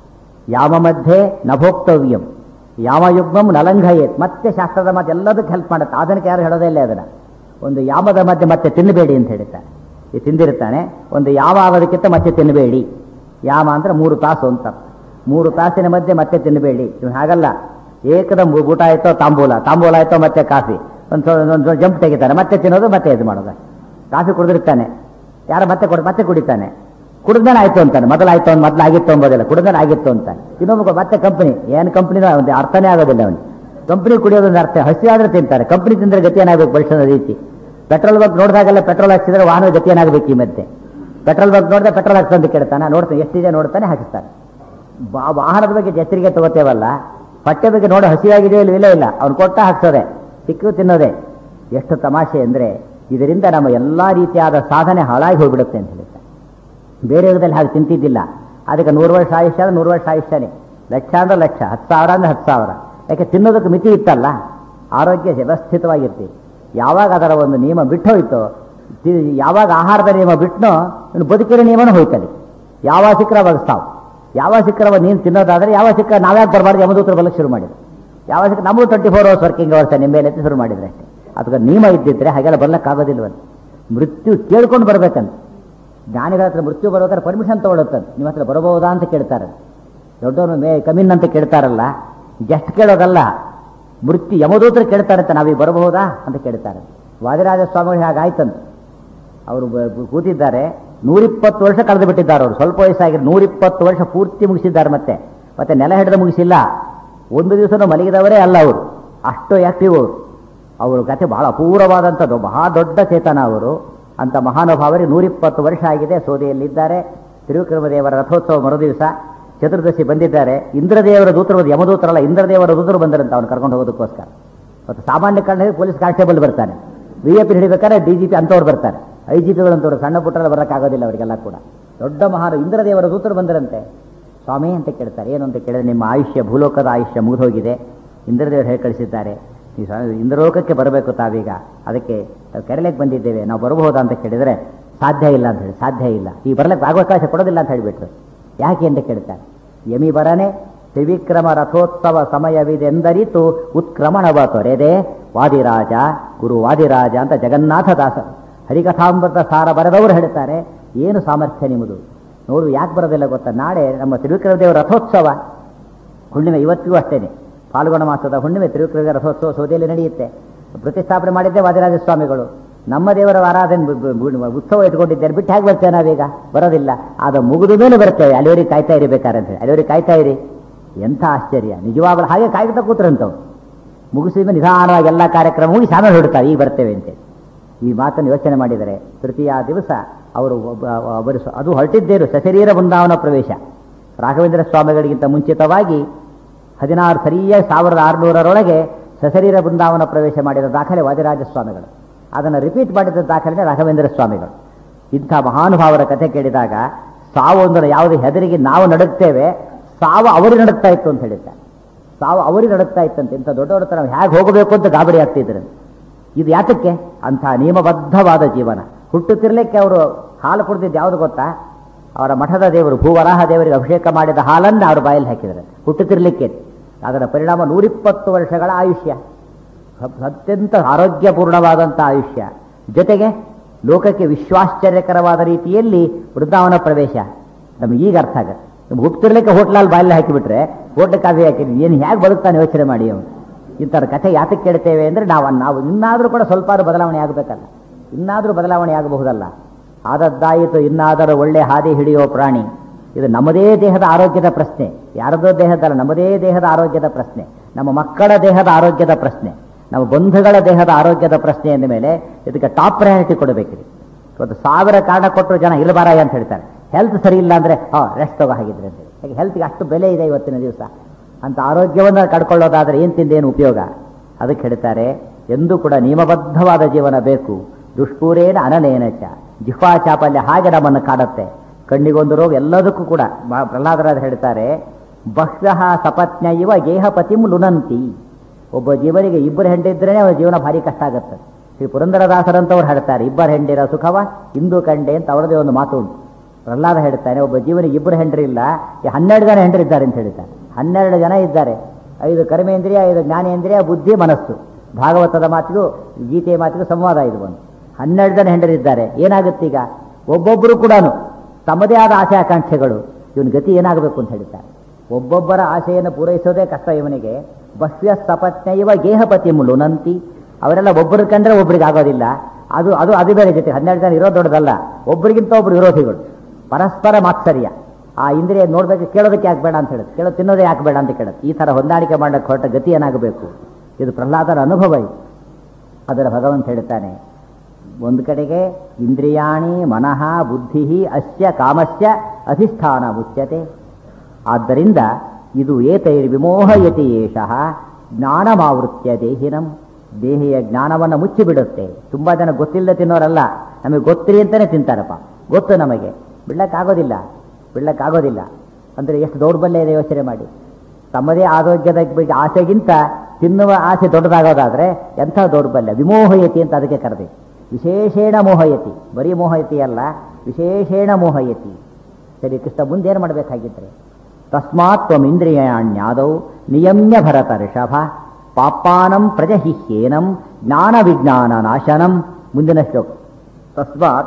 ಯಾವ ಮಧ್ಯೆ ನಭೋಕ್ತವ್ಯಂ ಯಾವ ಯುಗ್ಮಂ ನಲಂಘಯೇತ್ ಮತ್ತೆ ಶಾಸ್ತ್ರದ ಮಾತು ಎಲ್ಲದಕ್ಕೆ ಹೆಲ್ಪ್ ಮಾಡುತ್ತೆ ಅದಕ್ಕೆ ಯಾರು ಹೇಳೋದೇ ಇಲ್ಲ ಅದನ್ನ ಒಂದು ಯಾಮದ ಮಧ್ಯೆ ಮತ್ತೆ ತಿನ್ನಬೇಡಿ ಅಂತ ಹೇಳ್ತಾರೆ ಈ ತಿಂದಿರ್ತಾನೆ ಒಂದು ಯಾವ ಆಗೋದಕ್ಕಿಂತ ಮತ್ತೆ ತಿನ್ನಬೇಡಿ ಯಾಮ ಅಂದ್ರೆ ಮೂರು ತಾಸು ಅಂತ ಮೂರು ತಾಸಿನ ಮಧ್ಯೆ ಮತ್ತೆ ತಿನ್ನಬೇಡಿ ಇವ್ ಹಾಗಲ್ಲ ಏಕದಂ ಊಟ ಆಯ್ತೋ ತಾಂಬೂಲ ತಾಂಬೂಲ ಆಯ್ತೋ ಮತ್ತೆ ಕಾಫಿ ಒಂದು ಒಂದು ಜಂಪ್ ತೆಗಿತಾನೆ ಮತ್ತೆ ತಿನ್ನೋದು ಮತ್ತೆ ಇದು ಮಾಡೋದು ಕಾಫಿ ಕುಡಿದಿರ್ತಾನೆ ಯಾರು ಮತ್ತೆ ಕೊಡ್ ಮತ್ತೆ ಕುಡಿತಾನೆ ಕುಡಿದ್ಮೇಲೆ ಆಯ್ತು ಅಂತಾನೆ ಮೊದಲಾಯ್ತು ಅವ್ನು ಮೊದಲು ಆಗಿತ್ತು ಅಂಬೋದಿಲ್ಲ ಕುಡಿದ್ಮೇಲೆ ಆಗಿತ್ತು ಅಂತ ಇನ್ನೊಬ್ಬ ಮತ್ತೆ ಕಂಪನಿ ಏನು ಕಂಪನಿನ ಒಂದು ಅರ್ಥನೇ ಆಗೋದಿಲ್ಲ ಅವನಿಗೆ ಕಂಪನಿ ಕುಡಿಯೋದೊಂದು ಅರ್ಥ ಹಸಿ ಆದ್ರೆ ತಿಂತಾರೆ ಕಂಪನಿ ತಿಂದ್ರೆ ಗತಿ ಏನಾಗಬೇಕು ಭವಿಷ್ಯದ ರೀತಿ ಪೆಟ್ರೋಲ್ ಬಂಕ್ ನೋಡಿದಾಗೆಲ್ಲ ಪೆಟ್ರೋಲ್ ಹಾಕ್ಸಿದ್ರೆ ವಾಹನದ ಗತಿ ಏನಾಗಬೇಕು ಈ ಮಧ್ಯೆ ಪೆಟ್ರೋಲ್ ಬಂಕ್ ನೋಡಿದ್ರೆ ಪೆಟ್ರೋಲ್ ಹಾಕ್ಸಂತ ಕೇಳ್ತಾನೆ ನೋಡ್ತಾನೆ ಎಷ್ಟಿದೆ ನೋಡ್ತಾನೆ ಹಾಕಿಸ್ತಾನೆ ಬಾ- ವಾಹನದ ಬಗ್ಗೆ ಎಚ್ಚರಿಕೆ ತಗೋತೇವಲ್ಲ ಹೊಟ್ಟೆ ಬಗ್ಗೆ ನೋಡಿ ಹಸಿವಾಗಿದೆಯೋ ಇಲ್ಲವೇ ಇಲ್ಲ ಅವ್ನು ಕೊಟ್ಟ ಹಾಕ್ಸೋದೆ ಸಿಕ್ಕು ತಿನ್ನೋದೆ ಎಷ್ಟು ತಮಾಷೆ ಅಂದರೆ ಇದರಿಂದ ನಮ್ಮ ಎಲ್ಲ ರೀತಿಯಾದ ಸಾಧನೆ ಹಾಳಾಗಿ ಹೋಗ್ಬಿಡುತ್ತೆ ಅಂತ ಹೇಳ್ತಾರೆ ಬೇರೆ ಯುಗದಲ್ಲಿ ಹಾಗೆ ತಿಂತಿದ್ದಿಲ್ಲ ಅದಕ್ಕೆ ನೂರು ವರ್ಷ ಆಯುಷ್ಯ ಅಂದ್ರೆ ನೂರು ವರ್ಷ ಆಯುಷ್ಯನೇ ಲಕ್ಷ ಅಂದ್ರೆ ಲಕ್ಷ ಹತ್ತು ಸಾವಿರ ಅಂದ್ರೆ ಹತ್ತು ಸಾವಿರ ಯಾಕೆ ತಿನ್ನೋದಕ್ಕೆ ಮಿತಿ ಇತ್ತಲ್ಲ ಆರೋಗ್ಯ ವ್ಯವಸ್ಥಿತವಾಗಿರ್ತೀವಿ ಯಾವಾಗ ಅದರ ಒಂದು ನಿಯಮ ಬಿಟ್ಟು ಹೋಯ್ತೋ ತಿ- ಯಾವಾಗ ಆಹಾರದ ನಿಯಮ ಬಿಟ್ಟನೋ ಇನ್ನು ಬದುಕಿನ ನಿಯಮನೂ ಹೋಯ್ತಲ್ಲಿ ಯಾವ ಸಿಕ್ಕರ ಅವಾಗ ಸಾವು ಯಾವ ಸಿಕ್ಕರವ ನೀನು ತಿನ್ನೋದಾದ್ರೆ ಯಾವ ಸಿಕ್ಕ ನಾವ್ಯಾಕೆ ಬರಬಾರ್ದು ಯಮದೂತ್ರ ಬಲಕ್ಕೆ ಶುರು ಮಾಡಿದ್ರು ಯಾವ ಸಿಕ್ಕ ನಮಗೂ twenty four hours working hours ನಿಮ್ಮ ಮೇಲೆ ಅಂತ ಶುರು ಮಾಡಿದ್ರೆ ಅಷ್ಟೇ ಅದಕ್ಕೆ ನಿಯಮ ಇದ್ದಿದ್ರೆ ಹಾಗೆಲ್ಲ ಬರ್ಲಿಕ್ಕಾಗೋದಿಲ್ವಂತೆ ಮೃತ್ಯು ಕೇಳ್ಕೊಂಡು ಬರ್ಬೇಕಂತ ಜ್ಞಾನಿಗಳ ಹತ್ರ ಮೃತ್ಯು ಬರ್ಬೇಕಾದ್ರೆ ಪರ್ಮಿಷನ್ ತಗೊಳುತ್ತಂತೆ ನಿಮ್ಮ ಹತ್ರ ಬರಬಹುದಾ ಅಂತ ಕೇಳ್ತಾರೆ ದೊಡ್ಡವನು ಮೇ ಕಮಿನ್ ಅಂತ ಕೇಳ್ತಾರಲ್ಲ ಜಸ್ಟ್ ಕೇಳೋದಲ್ಲ ಮೃತ್ಯು ಯಮದೂತ್ರ ಕೇಳ್ತಾರಂತೆ ನಾವೀಗ ಬರಬಹುದಾ ಅಂತ ಕೇಳ್ತಾರೆ ವಾದಿರಾಜ ಸ್ವಾಮಿಗಳು ಹಾಗಾಯ್ತಂತೆ ಅವರು ಬ- ಬ- ಕೂತಿದ್ದಾರೆ ನೂರಿಪ್ಪತ್ತು ವರ್ಷ ಕಳೆದು ಬಿಟ್ಟಿದ್ದಾರೆ ಅವರು ಸ್ವಲ್ಪ ವಯಸ್ಸಾಗಿ ನೂರಿಪ್ಪತ್ತು ವರ್ಷ ಪೂರ್ತಿ ಮುಗಿಸಿದ್ದಾರೆ ಮತ್ತೆ ಮತ್ತೆ ನೆಲ ಹಿಡಿದು ಮುಗಿಸಿಲ್ಲ ಒಂದು ದಿವಸನೂ ಮಲಗಿದವರೇ ಅಲ್ಲ ಅವರು ಅಷ್ಟು ಆಕ್ಟಿವ್ ಅವರು ಅವರು ಕತೆ ಬಹಳ ಅಪೂರ್ವವಾದಂಥದ್ದು ಮಹಾ ದೊಡ್ಡ ಚೇತನ ಅವರು ಅಂತ ಮಹಾನುಭಾವರಿಗೆ ನೂರಿಪ್ಪತ್ತು ವರ್ಷ ಆಗಿದೆ ಸೋದೆಯಲ್ಲಿದ್ದಾರೆ ತಿರುವಿಕ್ರಮದೇವರ ರಥೋತ್ಸವ ಮರುದಿವಸ ಚತುರ್ದಶಿ ಬಂದಿದ್ದಾರೆ ಇಂದ್ರದೇವರ ದೂತರು ಯಮದೂತರಲ್ಲ ಇಂದ್ರದೇವರ ದೂತರು ಬಂದರಂತ ಅವನು ಕರ್ಕೊಂಡು ಹೋಗೋದಕ್ಕೋಸ್ಕರ ಮತ್ತು ಸಾಮಾನ್ಯ ಕಾರಣ ಪೊಲೀಸ್ ಕಾನ್ಸ್ಟೇಬಲ್ ಬರ್ತಾನೆ ವಿ ಎ ಪಿ ಹಿಡಿಬೇಕಾದ್ರೆ ಡಿ ಜಿ ಪಿ ಅಂತವ್ರು ಬರ್ತಾರೆ ಐ ಜಿ ಪಿಗಳಂತವ್ರು ಸಣ್ಣ ಪುಟ್ಟರ ಬರೋಕ್ಕಾಗೋದಿಲ್ಲ ಅವರಿಗೆಲ್ಲ ಕೂಡ ದೊಡ್ಡ ಮಹಾನು ಇಂದ್ರದೇವರ ದೂತರು ಬಂದರಂತೆ ಸ್ವಾಮಿ ಅಂತ ಕೇಳ್ತಾರೆ ಏನು ಅಂತ ಕೇಳಿದ್ರೆ ನಿಮ್ಮ ಆಯುಷ್ಯ ಭೂಲೋಕದ ಆಯುಷ್ಯ ಮುಗಿದೋಗಿದೆ ಇಂದ್ರದೇವರು ಹೇಳಿ ಕಳಿಸಿದ್ದಾರೆ ನೀವು ಸ್ವಾಮಿ ಇಂದ್ರಲೋಕಕ್ಕೆ ಬರಬೇಕು ತಾವೀಗ ಅದಕ್ಕೆ ಕೆರಳಿಗೆ ಬಂದಿದ್ದೇವೆ ನಾವು ಬರಬಹುದಾ ಅಂತ ಕೇಳಿದರೆ ಸಾಧ್ಯ ಇಲ್ಲ ಅಂತ ಹೇಳಿ ಸಾಧ್ಯ ಇಲ್ಲ ಈ ಬರ್ಲಿಕ್ಕೆ ಅವಕಾಶ ಕೊಡೋದಿಲ್ಲ ಅಂತ ಹೇಳಿಬಿಟ್ರು ಯಾಕೆ ಅಂತ ಕೇಳ್ತಾರೆ ಯಮಿ ಬರನೆ ತ್ರಿವಿಕ್ರಮ ರಥೋತ್ಸವ ಸಮಯವಿದೆಂದರಿತು ಉತ್ಕ್ರಮಣವ ತೊರೆದೆ ವಾದಿರಾಜ ಗುರು ವಾದಿರಾಜ ಅಂತ ಜಗನ್ನಾಥ ದಾಸರು ಹರಿಕಥಾಮೃತ ಸಾರ ಬರೆದವರು ಹೇಳ್ತಾರೆ ಏನು ಸಾಮರ್ಥ್ಯ ನಿಮ್ಮದು ನೋಡು ಯಾಕೆ ಬರೋದಿಲ್ಲ ಗೊತ್ತಾ ನಾಳೆ ನಮ್ಮ ತ್ರಿವಿಕ್ರಮ ದೇವರ ರಥೋತ್ಸವ ಹುಣ್ಣಿಮೆ ಇವತ್ತಿಗೂ ಅಷ್ಟೇನೆ ಫಾಲ್ಗುಣ ಮಾಸದ ಹುಣ್ಣಿಮೆ ತ್ರಿವಿಕ್ರಮ ರಥೋತ್ಸವ ಸೌದೆಯಲ್ಲಿ ನಡೆಯುತ್ತೆ ಪ್ರತಿಷ್ಠಾಪನೆ ಮಾಡಿದ್ದೆ ವಾದಿರಾಜ ಸ್ವಾಮಿಗಳು ನಮ್ಮ ದೇವರ ಆರಾಧನೆ ಬ- ಬ- ಬ- ಉತ್ಸವ ಇಟ್ಕೊಂಡಿದ್ದಾರೆ ಬಿಟ್ಟು ಹೇಗೆ ಬರ್ತೇವೆ ನಾವೀಗ ಬರೋದಿಲ್ಲ ಅದು ಮುಗಿದ ಮೇಲೆ ಬರ್ತೇವೆ ಅಲ್ಲಿವರೆಗೆ ಕಾಯ್ತಾ ಇರಬೇಕಾರೆ ಅಂತ ಹೇಳಿ ಅಲ್ಲಿವರೆಗೆ ಕಾಯ್ತಾ ಇರಿ ಎಂಥ ಆಶ್ಚರ್ಯ ನಿಜವಾಗ್ಲೂ ಹಾಗೆ ಕಾಯ್ತಾ ಕೂತ್ರಂತವು ಮುಗಿಸಿದ ಮೇಲೆ ನಿಧಾನವಾಗಿ ಎಲ್ಲ ಕಾರ್ಯಕ್ರಮ ಮುಗಿಸಿ ಆಮೇಲೆ ಹೊರಡ್ತಾರೆ ಈಗ ಬರ್ತೇವೆ ಅಂತೇಳಿ ಈ ಮಾತನ್ನು ಯೋಚನೆ ಮಾಡಿದರೆ ತೃತೀಯ ದಿವಸ ಅವರು ಒಬ್ಬ- ಅವರು ಸ- ಅದು ಹೊರಟಿದ್ದೇರು ಸಶರೀರ ಬೃಂದಾವನ ಪ್ರವೇಶ ರಾಘವೇಂದ್ರ ಸ್ವಾಮಿಗಳಿಗಿಂತ ಮುಂಚಿತವಾಗಿ ಹದಿನಾರು ಸರಿಯಾಗಿ ಸಾವಿರದ ಆರುನೂರರೊಳಗೆ ಸಶರೀರ ಬೃಂದಾವನ ಪ್ರವೇಶ ಮಾಡಿದ ದಾಖಲೆ ವಾದಿರಾಜ ಸ್ವಾಮಿಗಳು ಅದನ್ನು ರಿಪೀಟ್ ಮಾಡಿದ ದಾಖಲೆ ರಾಘವೇಂದ್ರ ಸ್ವಾಮಿಗಳು ಇಂಥ ಮಹಾನುಭಾವರ ಕಥೆ ಕೇಳಿದಾಗ ಸಾವು ಅಂದರೆ ಯಾವುದೇ ಹೆದರಿಗೆ ನಾವು ನಡುತ್ತೇವೆ ಸಾವು ಅವರಿಗೆ ನಡುತ್ತಾ ಇತ್ತು ಅಂತ ಹೇಳಿದ್ದಾರೆ ಸಾವು ಅವರಿಗೆ ನಡುತ್ತಾ ಇತ್ತಂತೆ ಇಂಥ ದೊಡ್ಡವರ ಹತ್ರ ನಾವು ಹೇಗೆ ಹೋಗಬೇಕು ಅಂತ ಗಾಬರಿ ಆಗ್ತಿದ್ರು ಇದು ಯಾತಕ್ಕೆ ಅಂಥ ನಿಯಮಬದ್ಧವಾದ ಜೀವನ ಹುಟ್ಟುತ್ತಿರಲಿಕ್ಕೆ ಅವರು ಹಾಲು ಕುಡಿದಿದ್ದು ಯಾವುದು ಗೊತ್ತಾ ಅವರ ಮಠದ ದೇವರು ಭೂವರಾಹ ದೇವರಿಗೆ ಅಭಿಷೇಕ ಮಾಡಿದ ಹಾಲನ್ನು ಅವ್ರ ಬಾಯಲ್ಲಿ ಹಾಕಿದ್ದಾರೆ ಹುಟ್ಟುತ್ತಿರಲಿಕ್ಕೆ ಅದರ ಪರಿಣಾಮ ನೂರಿಪ್ಪತ್ತು ವರ್ಷಗಳ ಆಯುಷ್ಯ ಅತ್- ಅತ್ಯಂತ ಆರೋಗ್ಯಪೂರ್ಣವಾದಂಥ ಆಯುಷ್ಯ ಜೊತೆಗೆ ಲೋಕಕ್ಕೆ ವಿಶ್ವಾಶ್ಚರ್ಯಕರವಾದ ರೀತಿಯಲ್ಲಿ ವೃಂದಾವನ ಪ್ರವೇಶ ನಮಗೆ ಈಗ ಅರ್ಥ ಆಗುತ್ತೆ ನಮ್ಗೆ ಹುಟ್ಟಿರ್ಲಿಕ್ಕೆ ಹೋಟ್ಲಲ್ಲಿ ಬಾಯಲ್ಲಿ ಹಾಕಿಬಿಟ್ರೆ ಹೋಟ್ಲ್ ಕಾಫಿ ಹಾಕಿದ್ವಿ ಏನು ಹೇಗೆ ಬದುಕ್ತಾನೆ ಯೋಚನೆ ಮಾಡಿ ಅವನು ಇಂಥವ್ರ ಕಥೆ ಯಾತಕ್ಕೆ ಕೇಳ್ತೇವೆ ಅಂದರೆ ನಾವು ನಾವು ಇನ್ನಾದರೂ ಕೂಡ ಸ್ವಲ್ಪ ಬದಲಾವಣೆ ಆಗಬೇಕಲ್ಲ ಇನ್ನಾದರೂ ಬದಲಾವಣೆ ಆಗಬಹುದಲ್ಲ ಆದದ್ದಾಯಿತು ಇನ್ನಾದರೂ ಒಳ್ಳೆ ಹಾದಿ ಹಿಡಿಯೋ ಪ್ರಾಣಿ ಇದು ನಮ್ಮದೇ ದೇಹದ ಆರೋಗ್ಯದ ಪ್ರಶ್ನೆ ಯಾರದೋ ದೇಹದಲ್ಲ ನಮ್ಮದೇ ದೇಹದ ಆರೋಗ್ಯದ ಪ್ರಶ್ನೆ ನಮ್ಮ ಮಕ್ಕಳ ದೇಹದ ಆರೋಗ್ಯದ ಪ್ರಶ್ನೆ ನಮ್ಮ ಬಂಧುಗಳ ದೇಹದ ಆರೋಗ್ಯದ ಪ್ರಶ್ನೆ ಅಂದ ಮೇಲೆ ಇದಕ್ಕೆ ಟಾಪ್ ಪ್ರಯಾರಿಟಿ ಕೊಡಬೇಕ್ರಿ ಇವತ್ತು ಸಾವಿರ ಕಾರಣ ಕೊಟ್ಟರು ಜನ ಇಲ್ಲಬಾರ ಅಂತ ಹೇಳ್ತಾರೆ ಹೆಲ್ತ್ ಸರಿ ಇಲ್ಲ ಅಂದರೆ ಹಾಂ ರೆಸ್ಟ್ ತಗೋ ಹಾಗಿದ್ರೆ ಅಂತ ಹೇಳಿ ಹೆಲ್ತ್ಗೆ ಅಷ್ಟು ಬೆಲೆ ಇದೆ ಇವತ್ತಿನ ದಿವಸ ಅಂತ ಆರೋಗ್ಯವನ್ನು ಕಡ್ಕೊಳ್ಳೋದಾದರೆ ಏನು ತಿಂದೇನು ಉಪಯೋಗ ಅದಕ್ಕೆ ಹೇಳ್ತಾರೆ ಎಂದೂ ಕೂಡ ನಿಯಮಬದ್ಧವಾದ ಜೀವನ ಬೇಕು ದುಷ್ಪೂರೇನ ಅನನೇನ ಚ ಜಿಹ್ವಾ ಚಾಪಲ್ಯ ಹಾಗೆ ನಮ್ಮನ್ನು ಕಾಡುತ್ತೆ ಕಣ್ಣಿಗೊಂದು ರೋಗ ಎಲ್ಲದಕ್ಕೂ ಕೂಡ ಮ- ಪ್ರಹ್ಲಾದರಾಜ ಹೇಳ್ತಾರೆ ಬಹ್ಯಃ ಸಪತ್ನ ಇವ ಗೇಹಪತಿಂ ಲುನಂತಿ ಒಬ್ಬ ಜೀವನಿಗೆ ಇಬ್ಬರು ಹೆಂಡಿದ್ರೇ ಅವನ ಜೀವನ ಭಾರಿ ಕಷ್ಟ ಆಗುತ್ತೆ ಶ್ರೀ ಪುರಂದರದಾಸರಂತವ್ರು ಹೇಳ್ತಾರೆ ಇಬ್ಬರು ಹೆಂಡಿರ ಸುಖವ ಇಂದು ಕಂಡೆ ಅಂತ ಅವರದೇ ಒಂದು ಮಾತು ಉಂಟು ಪ್ರಹ್ಲಾದ ಹೇಳ್ತಾನೆ ಒಬ್ಬ ಜೀವನಿಗೆ ಇಬ್ಬರು ಹೆಂಡರಿಲ್ಲ ಈ ಹನ್ನೆರಡು ಜನ ಹೆಂಡರಿದ್ದಾರೆ ಅಂತ ಹೇಳ್ತಾರೆ ಹನ್ನೆರಡು ಜನ ಇದ್ದಾರೆ ಐದು ಕರ್ಮೇಂದ್ರಿಯ ಐದು ಜ್ಞಾನೇಂದ್ರಿಯ ಬುದ್ಧಿ ಮನಸ್ಸು ಭಾಗವತದ ಮಾತಿಗೂ ಗೀತೆಯ ಮಾತಿಗೂ ಸಂವಾದ ಇದು ಬಂದು ಹನ್ನೆರಡು ಜನ ಹೆಂಡರಿದ್ದಾರೆ ಏನಾಗುತ್ತೆ ಈಗ ಒಬ್ಬೊಬ್ಬರು ಕೂಡ ತಮ್ಮದೇ ಆದ ಆಸೆ ಆಕಾಂಕ್ಷೆಗಳು ಇವನ ಗತಿ ಏನಾಗಬೇಕು ಅಂತ ಹೇಳ್ತಾರೆ ಒಬ್ಬೊಬ್ಬರ ಆಸೆಯನ್ನು ಪೂರೈಸೋದೇ ಕಷ್ಟ ಇವನಿಗೆ ಬಹ್ಯ ಸಪತ್ನ ಇವ ಗೇಹಪತಿ ಲುನಂತಿ ಅವರೆಲ್ಲ ಒಬ್ಬರು ಕಂಡ್ರೆ ಒಬ್ರಿಗೆ ಆಗೋದಿಲ್ಲ ಅದು ಅದು ಅದು ಬೇರೆ ಜೊತೆ ಹನ್ನೆರಡು ಜನ ಇರೋದು ದೊಡ್ಡದಲ್ಲ ಒಬ್ಬರಿಗಿಂತ ಒಬ್ರು ವಿರೋಧಿಗಳು ಪರಸ್ಪರ ಮಾತ್ಸರ್ಯ ಆ ಇಂದ್ರಿಯ ನೋಡ್ಬೇಕು ಕೇಳೋದಕ್ಕೆ ಯಾಕೆ ಬೇಡ ಅಂತ ಹೇಳುತ್ತೆ ಕೇಳೋದು ತಿನ್ನೋದೇ ಯಾಕೆ ಬೇಡ ಅಂತ ಕೇಳುತ್ತೆ ಈ ಥರ ಹೊಂದಾಣಿಕೆ ಮಾಡಕ್ಕೆ ಹೊರಟ ಗತಿ ಏನಾಗಬೇಕು ಇದು ಪ್ರಹ್ಲಾದರ ಅನುಭವ ಇದು ಅದರ ಭಗವಂತ ಹೇಳ್ತಾನೆ ಒಂದು ಕಡೆಗೆ ಇಂದ್ರಿಯಾಣಿ ಮನಃ ಬುದ್ಧಿ ಅಸ್ಯ ಕಾಮಸ್ಯ ಅಧಿಷ್ಠಾನ ಮುಚ್ಯತೆ ಆದ್ದರಿಂದ ಇದು ಏತೈರ್ ವಿಮೋಹಯತಿ ಏಷಃ ಜ್ಞಾನಮಾವೃತ್ಯ ದೇಹಿನಂ ದೇಹಿಯ ಜ್ಞಾನವನ್ನು ಮುಚ್ಚಿಬಿಡುತ್ತೆ ತುಂಬ ಜನ ಗೊತ್ತಿಲ್ಲದೆ ತಿನ್ನೋರಲ್ಲ ನಮಗೆ ಗೊತ್ತಿರಿ ಅಂತಲೇ ತಿಂತಾರಪ್ಪ ಗೊತ್ತು ನಮಗೆ ಬಿಡ್ಲಕ್ಕಾಗೋದಿಲ್ಲ ಬಿಡ್ಲಕ್ಕಾಗೋದಿಲ್ಲ ಅಂದರೆ ಎಷ್ಟು ದೌರ್ಬಲ್ಯ ಇದೆ ಯೋಚನೆ ಮಾಡಿ ತಮ್ಮದೇ ಆರೋಗ್ಯದ ಬಗ್ಗೆ ಆಸೆಗಿಂತ ತಿನ್ನುವ ಆಸೆ ದೊಡ್ಡದಾಗೋದಾದ್ರೆ ಎಂಥ ದೌರ್ಬಲ್ಯ ವಿಮೋಹಯತಿ ಅಂತ ಅದಕ್ಕೆ ಕರೆದೆ ವಿಶೇಷೇಣ ಮೋಹಯತಿ ಬರೀ ಮೋಹಯತಿ ಅಲ್ಲ ವಿಶೇಷೇಣ ಮೋಹಯತಿ ಸರಿ ಕೃಷ್ಣ ಮುಂದೆ ಏನು ಮಾಡಬೇಕಾಗಿದ್ರೆ ತಸ್ಮಾತ್ ತ್ವಮಿಂದ್ರಿಯಾಣ್ಯಾದೌ ನಿಯಮ್ಯ ಭರತ ಋಷಭ ಪಾಪಾನಂ ಪ್ರಜಹಿಹ್ಯೇನಂ ಜ್ಞಾನ ವಿಜ್ಞಾನ ನಾಶನಂ ಮುಂದಿನ ಶ್ಲೋಕ ತಸ್ಮಾತ್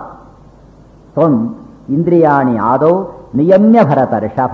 ತ್ವಂ ಇಂದ್ರಿಯಾಣಿ ಆದೌ ನಿಯಮ್ಯ ಭರತ ಋಷಭ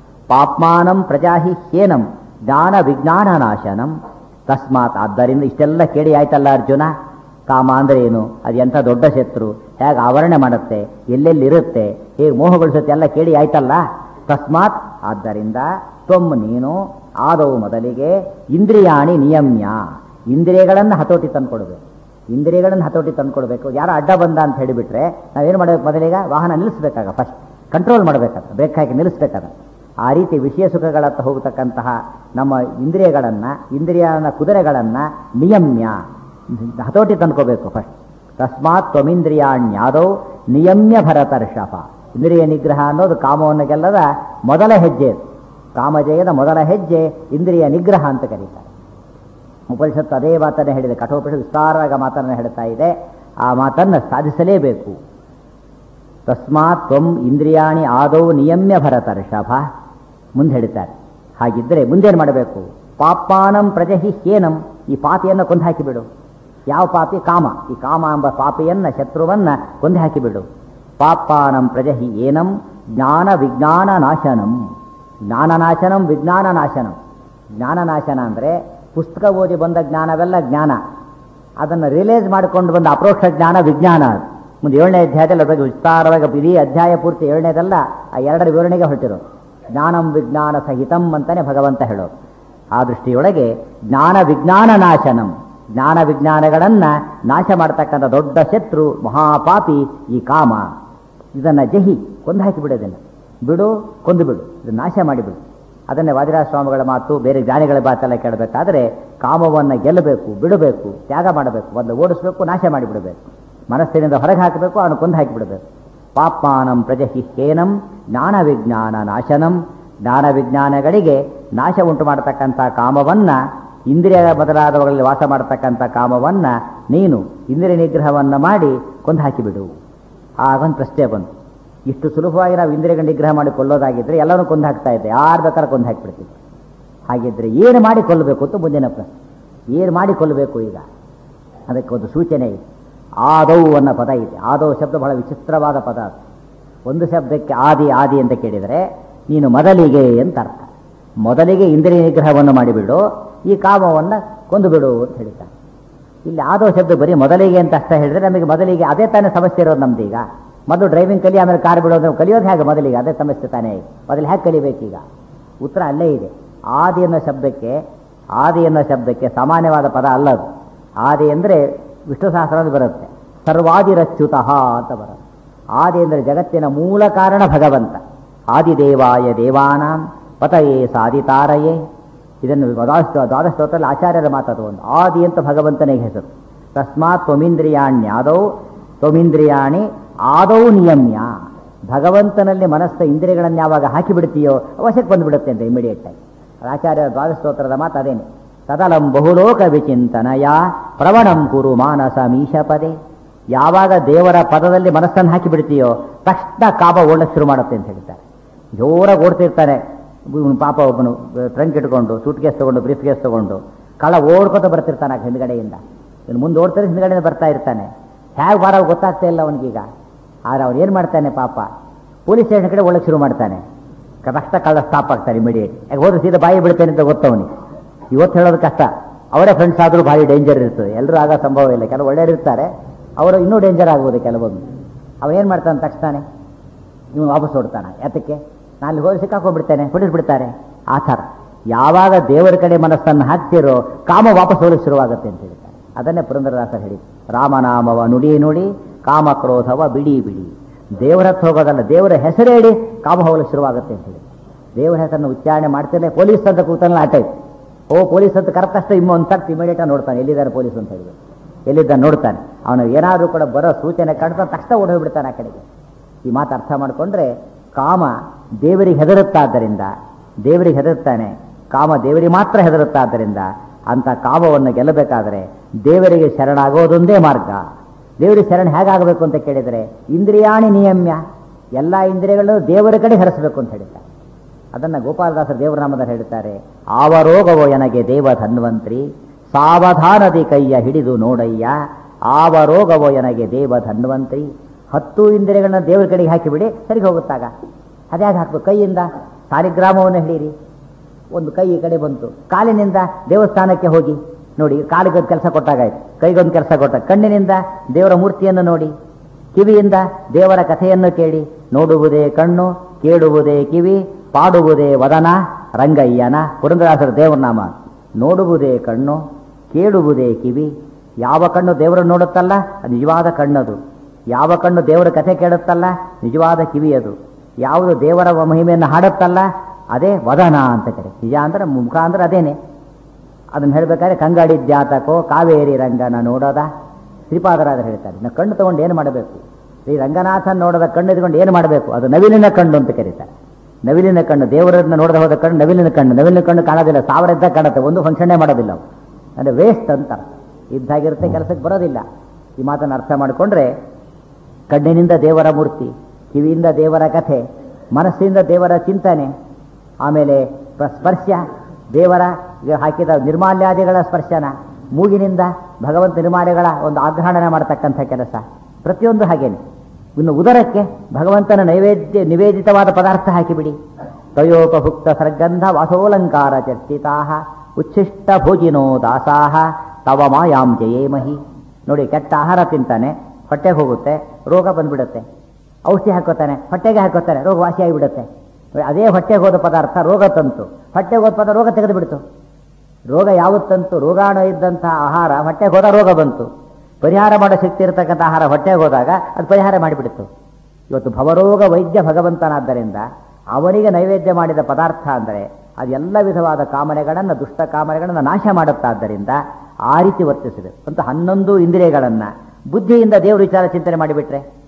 ಪಾಪ್ಮಾನಂ ಪ್ರಜಾಹಿ ಹ್ಯೇನಂ ಜ್ಞಾನ ವಿಜ್ಞಾನ ನಾಶನಂ ತಸ್ಮಾತ್ ಆದ್ದರಿಂದ ಇಷ್ಟೆಲ್ಲ ಕೇಳಿ ಆಯ್ತಲ್ಲ ಅರ್ಜುನ ಕಾಮ ಅಂದ್ರೆ ಏನು ಅದು ಎಂಥ ದೊಡ್ಡ ಶತ್ರು ಹೇಗೆ ಆವರಣೆ ಮಾಡುತ್ತೆ ಎಲ್ಲೆಲ್ಲಿರುತ್ತೆ ಹೇಗೆ ಮೋಹಗೊಳಿಸುತ್ತೆ ಎಲ್ಲ ಕೇಳಿ ಆಯ್ತಲ್ಲ ತಸ್ಮಾತ್ ಆದ್ದರಿಂದ ತ್ವಮ್ ನೀನು ಆದವು ಮೊದಲಿಗೆ ಇಂದ್ರಿಯಾಣಿ ನಿಯಮ್ಯ ಇಂದ್ರಿಯಗಳನ್ನು ಹತೋಟಿ ತಂದ್ಕೊಡ್ಬೇಕು ಇಂದ್ರಿಯಗಳನ್ನು ಹತೋಟಿ ತಂದ್ಕೊಡ್ಬೇಕು ಯಾರೋ ಅಡ್ಡ ಬಂದ ಅಂತ ಹೇಳಿಬಿಟ್ರೆ ನಾವೇನು ಮಾಡಬೇಕು ಮೊದಲಿಗ ವಾಹನ ನಿಲ್ಲಿಸ್ಬೇಕಾಗ ಫಸ್ಟ್ ಕಂಟ್ರೋಲ್ ಮಾಡಬೇಕಾದ ಬ್ರೇಕ್ ಹಾಕಿ ನಿಲ್ಲಿಸ್ಬೇಕಾದ ಆ ರೀತಿ ವಿಷಯ ಸುಖಗಳತ್ತ ಹೋಗತಕ್ಕಂತಹ ನಮ್ಮ ಇಂದ್ರಿಯಗಳನ್ನು ಇಂದ್ರಿಯನ ಕುದುರೆಗಳನ್ನು ನಿಯಮ್ಯ ಹತೋಟಿ ತಂದ್ಕೋಬೇಕು ಫಸ್ಟ್ ತಸ್ಮಾತ್ ತ್ವಮಿಂದ್ರಿಯಾಣ್ಯಾದೌ ನಿಯಮ್ಯ ಭರತರ್ಷಭ ಇಂದ್ರಿಯ ನಿಗ್ರಹ ಅನ್ನೋದು ಕಾಮವನ್ನು ಗೆಲ್ಲದ ಮೊದಲ ಹೆಜ್ಜೆ ಅದು. ಕಾಮಜಯದ ಮೊದಲ ಹೆಜ್ಜೆ ಇಂದ್ರಿಯ ನಿಗ್ರಹ ಅಂತ ಕರೀತಾರೆ ಉಪನಿಷತ್ತು ಅದೇ ಮಾತನ್ನೇ ಹೇಳಿದೆ ಕಠೋಪನಿಷತ್ತು ವಿಸ್ತಾರವಾಗಿ ಆ ಮಾತನ್ನು ಹೇಳ್ತಾ ಇದೆ ಆ ಮಾತನ್ನು ಸಾಧಿಸಲೇಬೇಕು ತಸ್ಮಾತ್ ತ್ವಂ ಇಂದ್ರಿಯಾಣಿ ಆದೌ ನಿಯಮ್ಯ ಭರತ ಋಷಭ ಮುಂದೆ ಹೇಳ್ತಾರೆ ಹಾಗಿದ್ದರೆ ಮುಂದೇನು ಮಾಡಬೇಕು ಪಾಪಾನಂ ಪ್ರಜಹಿ ಹೇನಂ ಈ ಪಾಪಿಯನ್ನು ಕೊಂದು ಹಾಕಿಬಿಡು ಯಾವ ಪಾಪಿ ಕಾಮ ಈ ಕಾಮ ಎಂಬ ಪಾಪಿಯನ್ನ ಶತ್ರುವನ್ನ ಕೊಂದು ಹಾಕಿಬಿಡು ಪಾಪಾನಂ ಪ್ರಜಹಿ ಏನಂ ಜ್ಞಾನ ವಿಜ್ಞಾನ ನಾಶನಂ ಜ್ಞಾನ ನಾಶನಂ ವಿಜ್ಞಾನ ನಾಶನಂ ಜ್ಞಾನ ನಾಶನ ಅಂದರೆ ಪುಸ್ತಕ ಓದಿ ಬಂದ ಜ್ಞಾನವೆಲ್ಲ ಜ್ಞಾನ ಅದನ್ನು ರಿಲೈಸ್ ಮಾಡಿಕೊಂಡು ಬಂದ ಅಪ್ರೋಕ್ಷ ಜ್ಞಾನ ವಿಜ್ಞಾನ ಅದು. ಮುಂದೆ ಏಳನೇ ಅಧ್ಯಾಯದಲ್ಲಿ ಅದ್ರ ಬಗ್ಗೆ ವಿಸ್ತಾರವಾಗಿ ಇಡೀ ಅಧ್ಯಾಯ ಪೂರ್ತಿ ಏಳನೇದಲ್ಲ ಆ ಎರಡರ ವಿವರಣೆಗೆ ಹೊರಟಿರೋದು ಜ್ಞಾನಂ ವಿಜ್ಞಾನ ಸಹಿತಂ ಅಂತಾನೆ ಭಗವಂತ ಹೇಳೋದು ಆ ದೃಷ್ಟಿಯೊಳಗೆ ಜ್ಞಾನ ವಿಜ್ಞಾನ ನಾಶನಂ ಜ್ಞಾನ ವಿಜ್ಞಾನಗಳನ್ನ ನಾಶ ಮಾಡತಕ್ಕಂಥ ದೊಡ್ಡ ಶತ್ರು ಮಹಾಪಾಪಿ ಈ ಕಾಮ ಇದನ್ನ ಜಹಿ ಕೊಂದು ಹಾಕಿ ಬಿಡೋದಿಲ್ಲ ಬಿಡು ಕೊಂದು ಬಿಡು ಇದು ನಾಶ ಮಾಡಿಬಿಡು ಅದನ್ನೇ ವಾದಿರಾಜ ಸ್ವಾಮಿಗಳ ಮಾತು ಬೇರೆ ಜ್ಞಾನಿಗಳ ಮಾತೆಲ್ಲ ಕೇಳಬೇಕಾದ್ರೆ ಕಾಮವನ್ನು ಗೆಲ್ಲಬೇಕು ಬಿಡಬೇಕು ತ್ಯಾಗ ಮಾಡಬೇಕು ಒಂದು ಓಡಿಸ್ಬೇಕು ನಾಶ ಮಾಡಿಬಿಡಬೇಕು ಮನಸ್ಸಿನಿಂದ ಹೊರಗೆ ಹಾಕಬೇಕು ಅವನು ಕೊಂದು ಹಾಕಿಬಿಡಬೇಕು ಪಾಪ್ಮಾನಂ ಪ್ರಜಹಿ ಹೇನಂ ಜ್ಞಾನ ವಿಜ್ಞಾನ ನಾಶನಂ ಜ್ಞಾನ ವಿಜ್ಞಾನಗಳಿಗೆ ನಾಶ ಉಂಟು ಮಾಡತಕ್ಕಂಥ ಕಾಮವನ್ನ ಇಂದ್ರಿಯ ಮೊದಲಾದವುಗಳಲ್ಲಿ ವಾಸ ಮಾಡತಕ್ಕಂಥ ಕಾಮವನ್ನ ನೀನು ಇಂದ್ರಿಯ ನಿಗ್ರಹವನ್ನು ಮಾಡಿ ಕೊಂದು ಹಾಕಿಬಿಡು ಆಗೊಂದು ಪ್ರಶ್ನೆ ಬಂತು ಇಷ್ಟು ಸುಲಭವಾಗಿ ನಾವು ಇಂದ್ರಿಯಗಳ ನಿಗ್ರಹ ಮಾಡಿ ಕೊಲ್ಲೋದಾಗಿದ್ರೆ ಎಲ್ಲರೂ ಕೊಂದು ಹಾಕ್ತಾ ಇದ್ದೆ ಯಾರು ಬೇಕಾದ್ರೆ ಕೊಂದು ಹಾಕಿಬಿಡ್ತಿದ್ದೆ ಹಾಗಿದ್ರೆ ಏನು ಮಾಡಿ ಕೊಲ್ಲಬೇಕು ಅಂತ ಮುಂದಿನ ಪ್ರಶ್ನೆ ಏನು ಮಾಡಿ ಕೊಲ್ಲಬೇಕು ಈಗ ಅದಕ್ಕೆ ಒಂದು ಸೂಚನೆ ಇದೆ ಆದೌ ಅನ್ನೋ ಪದ ಇದೆ ಆದೌ ಶಬ್ದ ಬಹಳ ವಿಚಿತ್ರವಾದ ಪದ ಅದು ಒಂದು ಶಬ್ದಕ್ಕೆ ಆದಿ ಆದಿ ಅಂತ ಕೇಳಿದರೆ ನೀನು ಮೊದಲಿಗೆ ಅಂತ ಅರ್ಥ ಮೊದಲಿಗೆ ಇಂದ್ರಿಯ ನಿಗ್ರಹವನ್ನು ಮಾಡಿಬಿಡು ಈ ಕಾಮವನ್ನು ಕೊಂದು ಬಿಡು ಅಂತ ಹೇಳ್ತಾನೆ ಇಲ್ಲಿ ಆದೋ ಶಬ್ದ ಬರೀ ಮೊದಲಿಗೆ ಅಂತ ಅಷ್ಟೇ ಹೇಳಿದ್ರೆ ನಮಗೆ ಮೊದಲಿಗೆ ಅದೇ ತಾನೇ ಸಮಸ್ಯೆ ಇರೋದು ನಮ್ದು ಈಗ ಮೊದಲು ಡ್ರೈವಿಂಗ್ ಕಲಿ ಆಮೇಲೆ ಕಾರ್ ಬಿಡೋದು ಕಲಿಯೋದು ಹೇಗೆ ಮೊದಲಿಗೆ ಅದೇ ಸಮಸ್ಯೆ ತಾನೇ ಮೊದಲು ಹೇಗೆ ಕಲಿಬೇಕೀಗ ಉತ್ತರ ಅಲ್ಲೇ ಇದೆ ಆದಿ ಅನ್ನೋ ಶಬ್ದಕ್ಕೆ ಆದಿ ಅನ್ನೋ ಶಬ್ದಕ್ಕೆ ಸಾಮಾನ್ಯವಾದ ಪದ ಅಲ್ಲದು ಆದಿ ಅಂದರೆ ವಿಷ್ಣು ಸಹಸ್ರ ಬರುತ್ತೆ ಸರ್ವಾದಿರಚ್ಯುತಃ ಅಂತ ಬರುತ್ತೆ ಆದಿ ಅಂದರೆ ಜಗತ್ತಿನ ಮೂಲ ಕಾರಣ ಭಗವಂತ ಆದಿದೇವಾಯ ದೇವಾನಾಂ ಪತಯೇ ಸಾದಿತಾರಯೇ ಇದನ್ನು ದ್ವಾದಶ ದ್ವಾದಶ ಸ್ತೋತ್ರದಲ್ಲಿ ಆಚಾರ್ಯರ ಮಾತದು ಒಂದು ಆದಿ ಅಂತ ಭಗವಂತನಿಗೆ ಹೆಸರು ತಸ್ಮಾತ್ ತ್ವಮಿಂದ್ರಿಯಾಣ್ಯಾದೌ ತ್ವಮಿಂದ್ರಿಯಾಣಿ ಆದೌ ನಿಯಮ್ಯ ಭಗವಂತನಲ್ಲಿ ಮನಸ್ಸ ಇಂದ್ರಿಯಗಳನ್ನು ಯಾವಾಗ ಹಾಕಿಬಿಡ್ತೀಯೋ ಅವಶ್ಯಕ್ಕೆ ಬಂದುಬಿಡುತ್ತೆ ಅಂತ ಇಮಿಡಿಯೇಟ್ ಆಗಿ ಆಚಾರ್ಯ ದ್ವಾದಶ ಸ್ತೋತ್ರದ ಮಾತು ಅದೇನೆ ತದಲಂ ಬಹುಲೋಕ ವಿಚಿಂತನಯ ಪ್ರವಣಂ ಕುರು ಮಾನಸ ಮೀಶಪದೆ ಯಾವಾಗ ದೇವರ ಪದದಲ್ಲಿ ಮನಸ್ಸನ್ನು ಹಾಕಿಬಿಡ್ತೀಯೋ ತಕ್ಷಣ ಕಾಬ ಓಡಕ್ಕೆ ಶುರು ಮಾಡುತ್ತೆ ಅಂತ ಹೇಳ್ತಾರೆ ಜೋರಾಗಿ ಓಡ್ತಿರ್ತಾನೆ ಇವ್ನು ಪಾಪ ಒಬ್ಬನು ಟ್ರಂಕ್ ಇಟ್ಕೊಂಡು ಸೂಟ್ ಕೇಸ್ ತಗೊಂಡು ಬ್ರೀಫ್ ಕೇಸ್ ತಗೊಂಡು ಕಳ್ಳ ಓಡ್ಕೊತ ಬರ್ತಿರ್ತಾನೆ ಆ ಹಿಂದ್ಗಡೆಯಿಂದ ಇನ್ನು ಮುಂದೆ ಓಡ್ತಾರೆ ಹಿಂದ್ಗಡೆಯಿಂದ ಬರ್ತಾ ಇರ್ತಾನೆ ಹೇಗೆ ಬಾರ ಗೊತ್ತಾಗ್ತಾ ಇಲ್ಲ ಅವನಿಗೀಗ ಆದ್ರೆ ಅವ್ನು ಏನು ಮಾಡ್ತಾನೆ ಪಾಪ ಪೊಲೀಸ್ ಸ್ಟೇಷನ್ ಕಡೆ ಒಳಗೆ ಶುರು ಮಾಡ್ತಾನೆ ಕಷ್ಟ ಕಳ್ಳ ಸ್ಟಾಪ್ ಆಗ್ತಾರೆ ಇಮಿಡಿಯೇಟ್ ಯಾಕೆ ಹೋದ್ರೆ ಸೀದಾ ಬಾಯಿ ಬಿಡ್ತೇನೆ ಅಂತ ಗೊತ್ತವನಿಗೆ ಇವತ್ತು ಹೇಳೋದು ಕಷ್ಟ ಅವರೇ ಫ್ರೆಂಡ್ಸ್ ಆದರೂ ಭಾರಿ ಡೇಂಜರ್ ಇರ್ತದೆ ಎಲ್ಲರೂ ಆಗೋ ಸಂಭವ ಇಲ್ಲ ಕೆಲವು ಒಳ್ಳೆಯರು ಇರ್ತಾರೆ ಅವರು ಇನ್ನೂ ಡೇಂಜರ್ ಆಗ್ಬೋದು ಕೆಲವೊಮ್ಮೆ ಅವನೇನು ಮಾಡ್ತಾನೆ ತಕ್ಷಣ ಇವನು ವಾಪಸ್ ಹೊಡ್ತಾನೆ ಯಾತಕ್ಕೆ ನಾನು ಅಲ್ಲಿ ಹೋಗಿ ಸಿಕ್ಕಾಕೊಂಡ್ಬಿಡ್ತೇನೆ ಬಿಡಿಸ್ಬಿಡ್ತಾರೆ ಆ ಥರ ಯಾವಾಗ ದೇವರ ಕಡೆ ಮನಸ್ಸನ್ನು ಹಾಕ್ತಿರೋ ಕಾಮ ವಾಪಸ್ ಹೋಗಲಿಕ್ಕೆ ಶುರುವಾಗುತ್ತೆ ಅಂತ ಹೇಳ್ತಾರೆ ಅದನ್ನೇ ಪುರಂದರದಾಸರು ಹೇಳಿ ರಾಮನಾಮವ ನುಡಿ ನುಡಿ ಕಾಮ ಕ್ರೋಧವ ಬಿಡಿ ಬಿಡಿ ದೇವರ ಹತ್ರ ಹೋಗೋದಲ್ಲ ದೇವರ ಹೆಸರೇ ಹೇಳಿ ಕಾಮ ಹೋಗಲಿಕ್ಕೆ ಶುರುವಾಗುತ್ತೆ ಅಂತ ಹೇಳಿ ದೇವರ ಹೆಸರನ್ನು ಉಚ್ಚಾರಣೆ ಮಾಡ್ತೇನೆ ಪೊಲೀಸ್ ಅಂತ ಕೂತಲ್ಲ ಆಟ ಇತ್ತು ಓ ಪೊಲೀಸ್ ಅಂತ ಕರೆಕ್ಟಷ್ಟು ಇಮ್ಮ ಒಂದು ಸರ್ತಿ ಇಮಿಡಿಯೇಟ್ ನೋಡ್ತಾನೆ ಎಲ್ಲಿದ್ದಾರೆ ಪೊಲೀಸ್ ಅಂತ ಹೇಳಿದ್ರು ಎಲ್ಲಿದ್ದ ನೋಡ್ತಾನೆ ಅವನು ಏನಾದರೂ ಕೂಡ ಬರೋ ಸೂಚನೆ ಕಾಣ್ತಾನೆ ತಕ್ಷಣ ಓಡೋಗ್ಬಿಡ್ತಾನೆ ಆ ಕಡೆಗೆ ಈ ಮಾತು ಅರ್ಥ ಮಾಡಿಕೊಂಡ್ರೆ ಕಾಮ ದೇವರಿಗೆ ಹೆದರುತ್ತಾದ್ದರಿಂದ ದೇವರಿಗೆ ಹೆದರುತ್ತಾನೆ ಕಾಮ ದೇವರಿಗೆ ಮಾತ್ರ ಹೆದರುತ್ತಾದ್ದರಿಂದ ಅಂತ ಕಾಮವನ್ನು ಗೆಲ್ಲಬೇಕಾದರೆ ದೇವರಿಗೆ ಶರಣಾಗೋದೊಂದೇ ಮಾರ್ಗ ದೇವರಿಗೆ ಶರಣ ಹೇಗಾಗಬೇಕು ಅಂತ ಕೇಳಿದರೆ ಇಂದ್ರಿಯಾಣಿ ನಿಯಮ್ಯ ಎಲ್ಲ ಇಂದ್ರಿಯಗಳನ್ನು ದೇವರ ಕಡೆ ಹರಿಸಬೇಕು ಅಂತ ಹೇಳಿದ್ದಾರೆ ಅದನ್ನು ಗೋಪಾಲದಾಸರ ದೇವರಾಮದಲ್ಲಿ ಹೇಳ್ತಾರೆ ಆವರೋಗವೋ ಎನಗೆ ದೇವ ಧನ್ವಂತ್ರಿ ಸಾವಧಾನದಿ ಕೈಯ ಹಿಡಿದು ನೋಡಯ್ಯ ಆವರೋಗವೋ ಎನಗೆ ದೇವ ಧನ್ವಂತ್ರಿ ಹತ್ತು ಇಂದ್ರಿಯಗಳನ್ನ ದೇವರ ಕಡೆಗೆ ಹಾಕಿಬಿಡಿ ಸರಿ ಹೋಗುತ್ತಾಗ ಅದ್ಯಾಗ ಹಾಕ್ಬೇಕು ಕೈಯಿಂದ ಸಾಲಿಗ್ರಾಮವನ್ನು ಹಿಡೀರಿ ಒಂದು ಕೈ ಈ ಕಡೆ ಬಂತು ಕಾಲಿನಿಂದ ದೇವಸ್ಥಾನಕ್ಕೆ ಹೋಗಿ ನೋಡಿ ಕಾಲಿಗೊಂದು ಕೆಲಸ ಕೊಟ್ಟಾಗಾಯ್ತು ಕೈಗೊಂದು ಕೆಲಸ ಕೊಟ್ಟ ಕಣ್ಣಿನಿಂದ ದೇವರ ಮೂರ್ತಿಯನ್ನು ನೋಡಿ ಕಿವಿಯಿಂದ ದೇವರ ಕಥೆಯನ್ನು ಕೇಳಿ ನೋಡುವುದೇ ಕಣ್ಣು ಕೇಳುವುದೇ ಕಿವಿ ಪಾಡುವುದೇ ವದನ ರಂಗಯ್ಯನ ಪುರಂದರಾಸರ ದೇವರನಾಮ ನೋಡುವುದೇ ಕಣ್ಣು ಕೇಳುವುದೇ ಕಿವಿ ಯಾವ ಕಣ್ಣು ದೇವರನ್ನು ನೋಡುತ್ತಲ್ಲ ಅದು ನಿಜವಾದ ಕಣ್ಣದು ಯಾವ ಕಣ್ಣು ದೇವರ ಕಥೆ ಕೇಳುತ್ತಲ್ಲ ನಿಜವಾದ ಕಿವಿ ಅದು ಯಾವುದು ದೇವರ ಮಹಿಮೆಯನ್ನು ಹಾಡುತ್ತಲ್ಲ ಅದೇ ವದನ ಅಂತ ಕರೆ ನಿಜ ಅಂದ್ರೆ ಮುಖ ಅಂದ್ರೆ ಅದೇನೆ ಅದನ್ನು ಹೇಳ್ಬೇಕಾದ್ರೆ ಕಂಗಾಡಿದ್ಯಾತಕೋ ಕಾವೇರಿ ರಂಗನ ನೋಡೋದ ಶ್ರೀಪಾದರಾಜರು ಹೇಳ್ತಾರೆ ನಾವು ಕಣ್ಣು ತಗೊಂಡು ಏನು ಮಾಡಬೇಕು ಶ್ರೀ ರಂಗನಾಥನ್ ನೋಡೋದ ಕಣ್ಣು ಇದ್ಕೊಂಡು ಏನು ಮಾಡಬೇಕು ಅದು ನವಿಲಿನ ಕಣ್ಣು ಅಂತ ಕರೀತಾರೆ ನವಿಲಿನ ಕಣ್ಣು ದೇವರನ್ನ ನೋಡದ ಹೋದ ಕಣ್ಣು ನವಿಲಿನ ಕಣ್ಣು ನವಿಲಿನ ಕಣ್ಣು ಕಾಣೋದಿಲ್ಲ ಸಾವಿರ ಇದ್ದಾಗ ಕಾಣುತ್ತೆ ಒಂದು ಫಂಕ್ಷನ್ನೇ ಮಾಡೋದಿಲ್ಲ ಅವು ಅಂದರೆ ವೇಸ್ಟ್ ಅಂತ ಇದ್ದಾಗಿರುತ್ತೆ ಕೆಲಸಕ್ಕೆ ಬರೋದಿಲ್ಲ ಈ ಮಾತನ್ನು ಅರ್ಥ ಮಾಡಿಕೊಂಡ್ರೆ ಕಣ್ಣಿನಿಂದ ದೇವರ ಮೂರ್ತಿ ಕಿವಿಯಿಂದ ದೇವರ ಕಥೆ ಮನಸ್ಸಿಂದ ದೇವರ ಚಿಂತನೆ ಆಮೇಲೆ ಸ್ಪರ್ಶ ದೇವರ ಹಾಕಿದ ನಿರ್ಮಾಲ್ಯಾದಿಗಳ ಸ್ಪರ್ಶನ ಮೂಗಿನಿಂದ ಭಗವಂತ ನಿರ್ಮಾಲ್ಯಗಳ ಒಂದು ಆಗ್ರಹಣ ಮಾಡತಕ್ಕಂಥ ಕೆಲಸ ಪ್ರತಿಯೊಂದು ಹಾಗೇನೆ ಇನ್ನು ಉದರಕ್ಕೆ ಭಗವಂತನ ನೈವೇದ್ಯ ನಿವೇದಿತವಾದ ಪದಾರ್ಥ ಹಾಕಿಬಿಡಿ ತಯೋಪಭುಕ್ತ ಸರ್ಗಂಧ ವಾಸೋಲಂಕಾರ ಚರ್ಚಿತಾ ಉಚ್ಛಿಷ್ಟ ಭೋಜಿನೋ ದಾಸಾಹ ತವ ಮಾಯಾಂ ಜಯೇಮಹಿ ನೋಡಿ ಕೆಟ್ಟ ಆಹಾರ ತಿಂತಾನೆ ಹೊಟ್ಟೆಗೆ ಹೋಗುತ್ತೆ ರೋಗ ಬಂದ್ಬಿಡುತ್ತೆ ಔಷಧಿ ಹಾಕೋತಾನೆ ಹೊಟ್ಟೆಗೆ ಹಾಕೋತಾನೆ ರೋಗ ವಾಸಿಯಾಗಿಬಿಡುತ್ತೆ ಅದೇ ಹೊಟ್ಟೆಗೆ ಹೋದ ಪದಾರ್ಥ ರೋಗ ತಂತು ಹೊಟ್ಟೆಗೆ ಹೋದ ಪದಾರ್ಥ ರೋಗ ತೆಗೆದು ಬಿಡ್ತು ರೋಗ ಯಾವತ್ತಂತು ರೋಗಾಣು ಇದ್ದಂಥ ಆಹಾರ ಹೊಟ್ಟೆಗೆ ಹೋದ ರೋಗ ಬಂತು ಪರಿಹಾರ ಮಾಡೋ ಶಕ್ತಿ ಇರತಕ್ಕಂಥ ಆಹಾರ ಹೊಟ್ಟೆಗೆ ಹೋದಾಗ ಅದು ಪರಿಹಾರ ಮಾಡಿಬಿಡ್ತು ಇವತ್ತು ಭವರೋಗ ವೈದ್ಯ ಭಗವಂತನಾದ್ದರಿಂದ ಅವನಿಗೆ ನೈವೇದ್ಯ ಮಾಡಿದ ಪದಾರ್ಥ ಅಂದರೆ ಅದೆಲ್ಲ ವಿಧವಾದ ಕಾಮನೆಗಳನ್ನು ದುಷ್ಟ ಕಾಮನೆಗಳನ್ನು ನಾಶ ಮಾಡುತ್ತಾದ್ದರಿಂದ ಆ ರೀತಿ ವರ್ತಿಸಿದೆ ಅಂತ ಹನ್ನೊಂದು ಇಂದ್ರಿಯಗಳನ್ನು ಬುದ್ಧಿಯಿಂದ ದೇವರು ವಿಚಾರ ಚಿಂತನೆ ಮಾಡಿಬಿಟ್ರೆ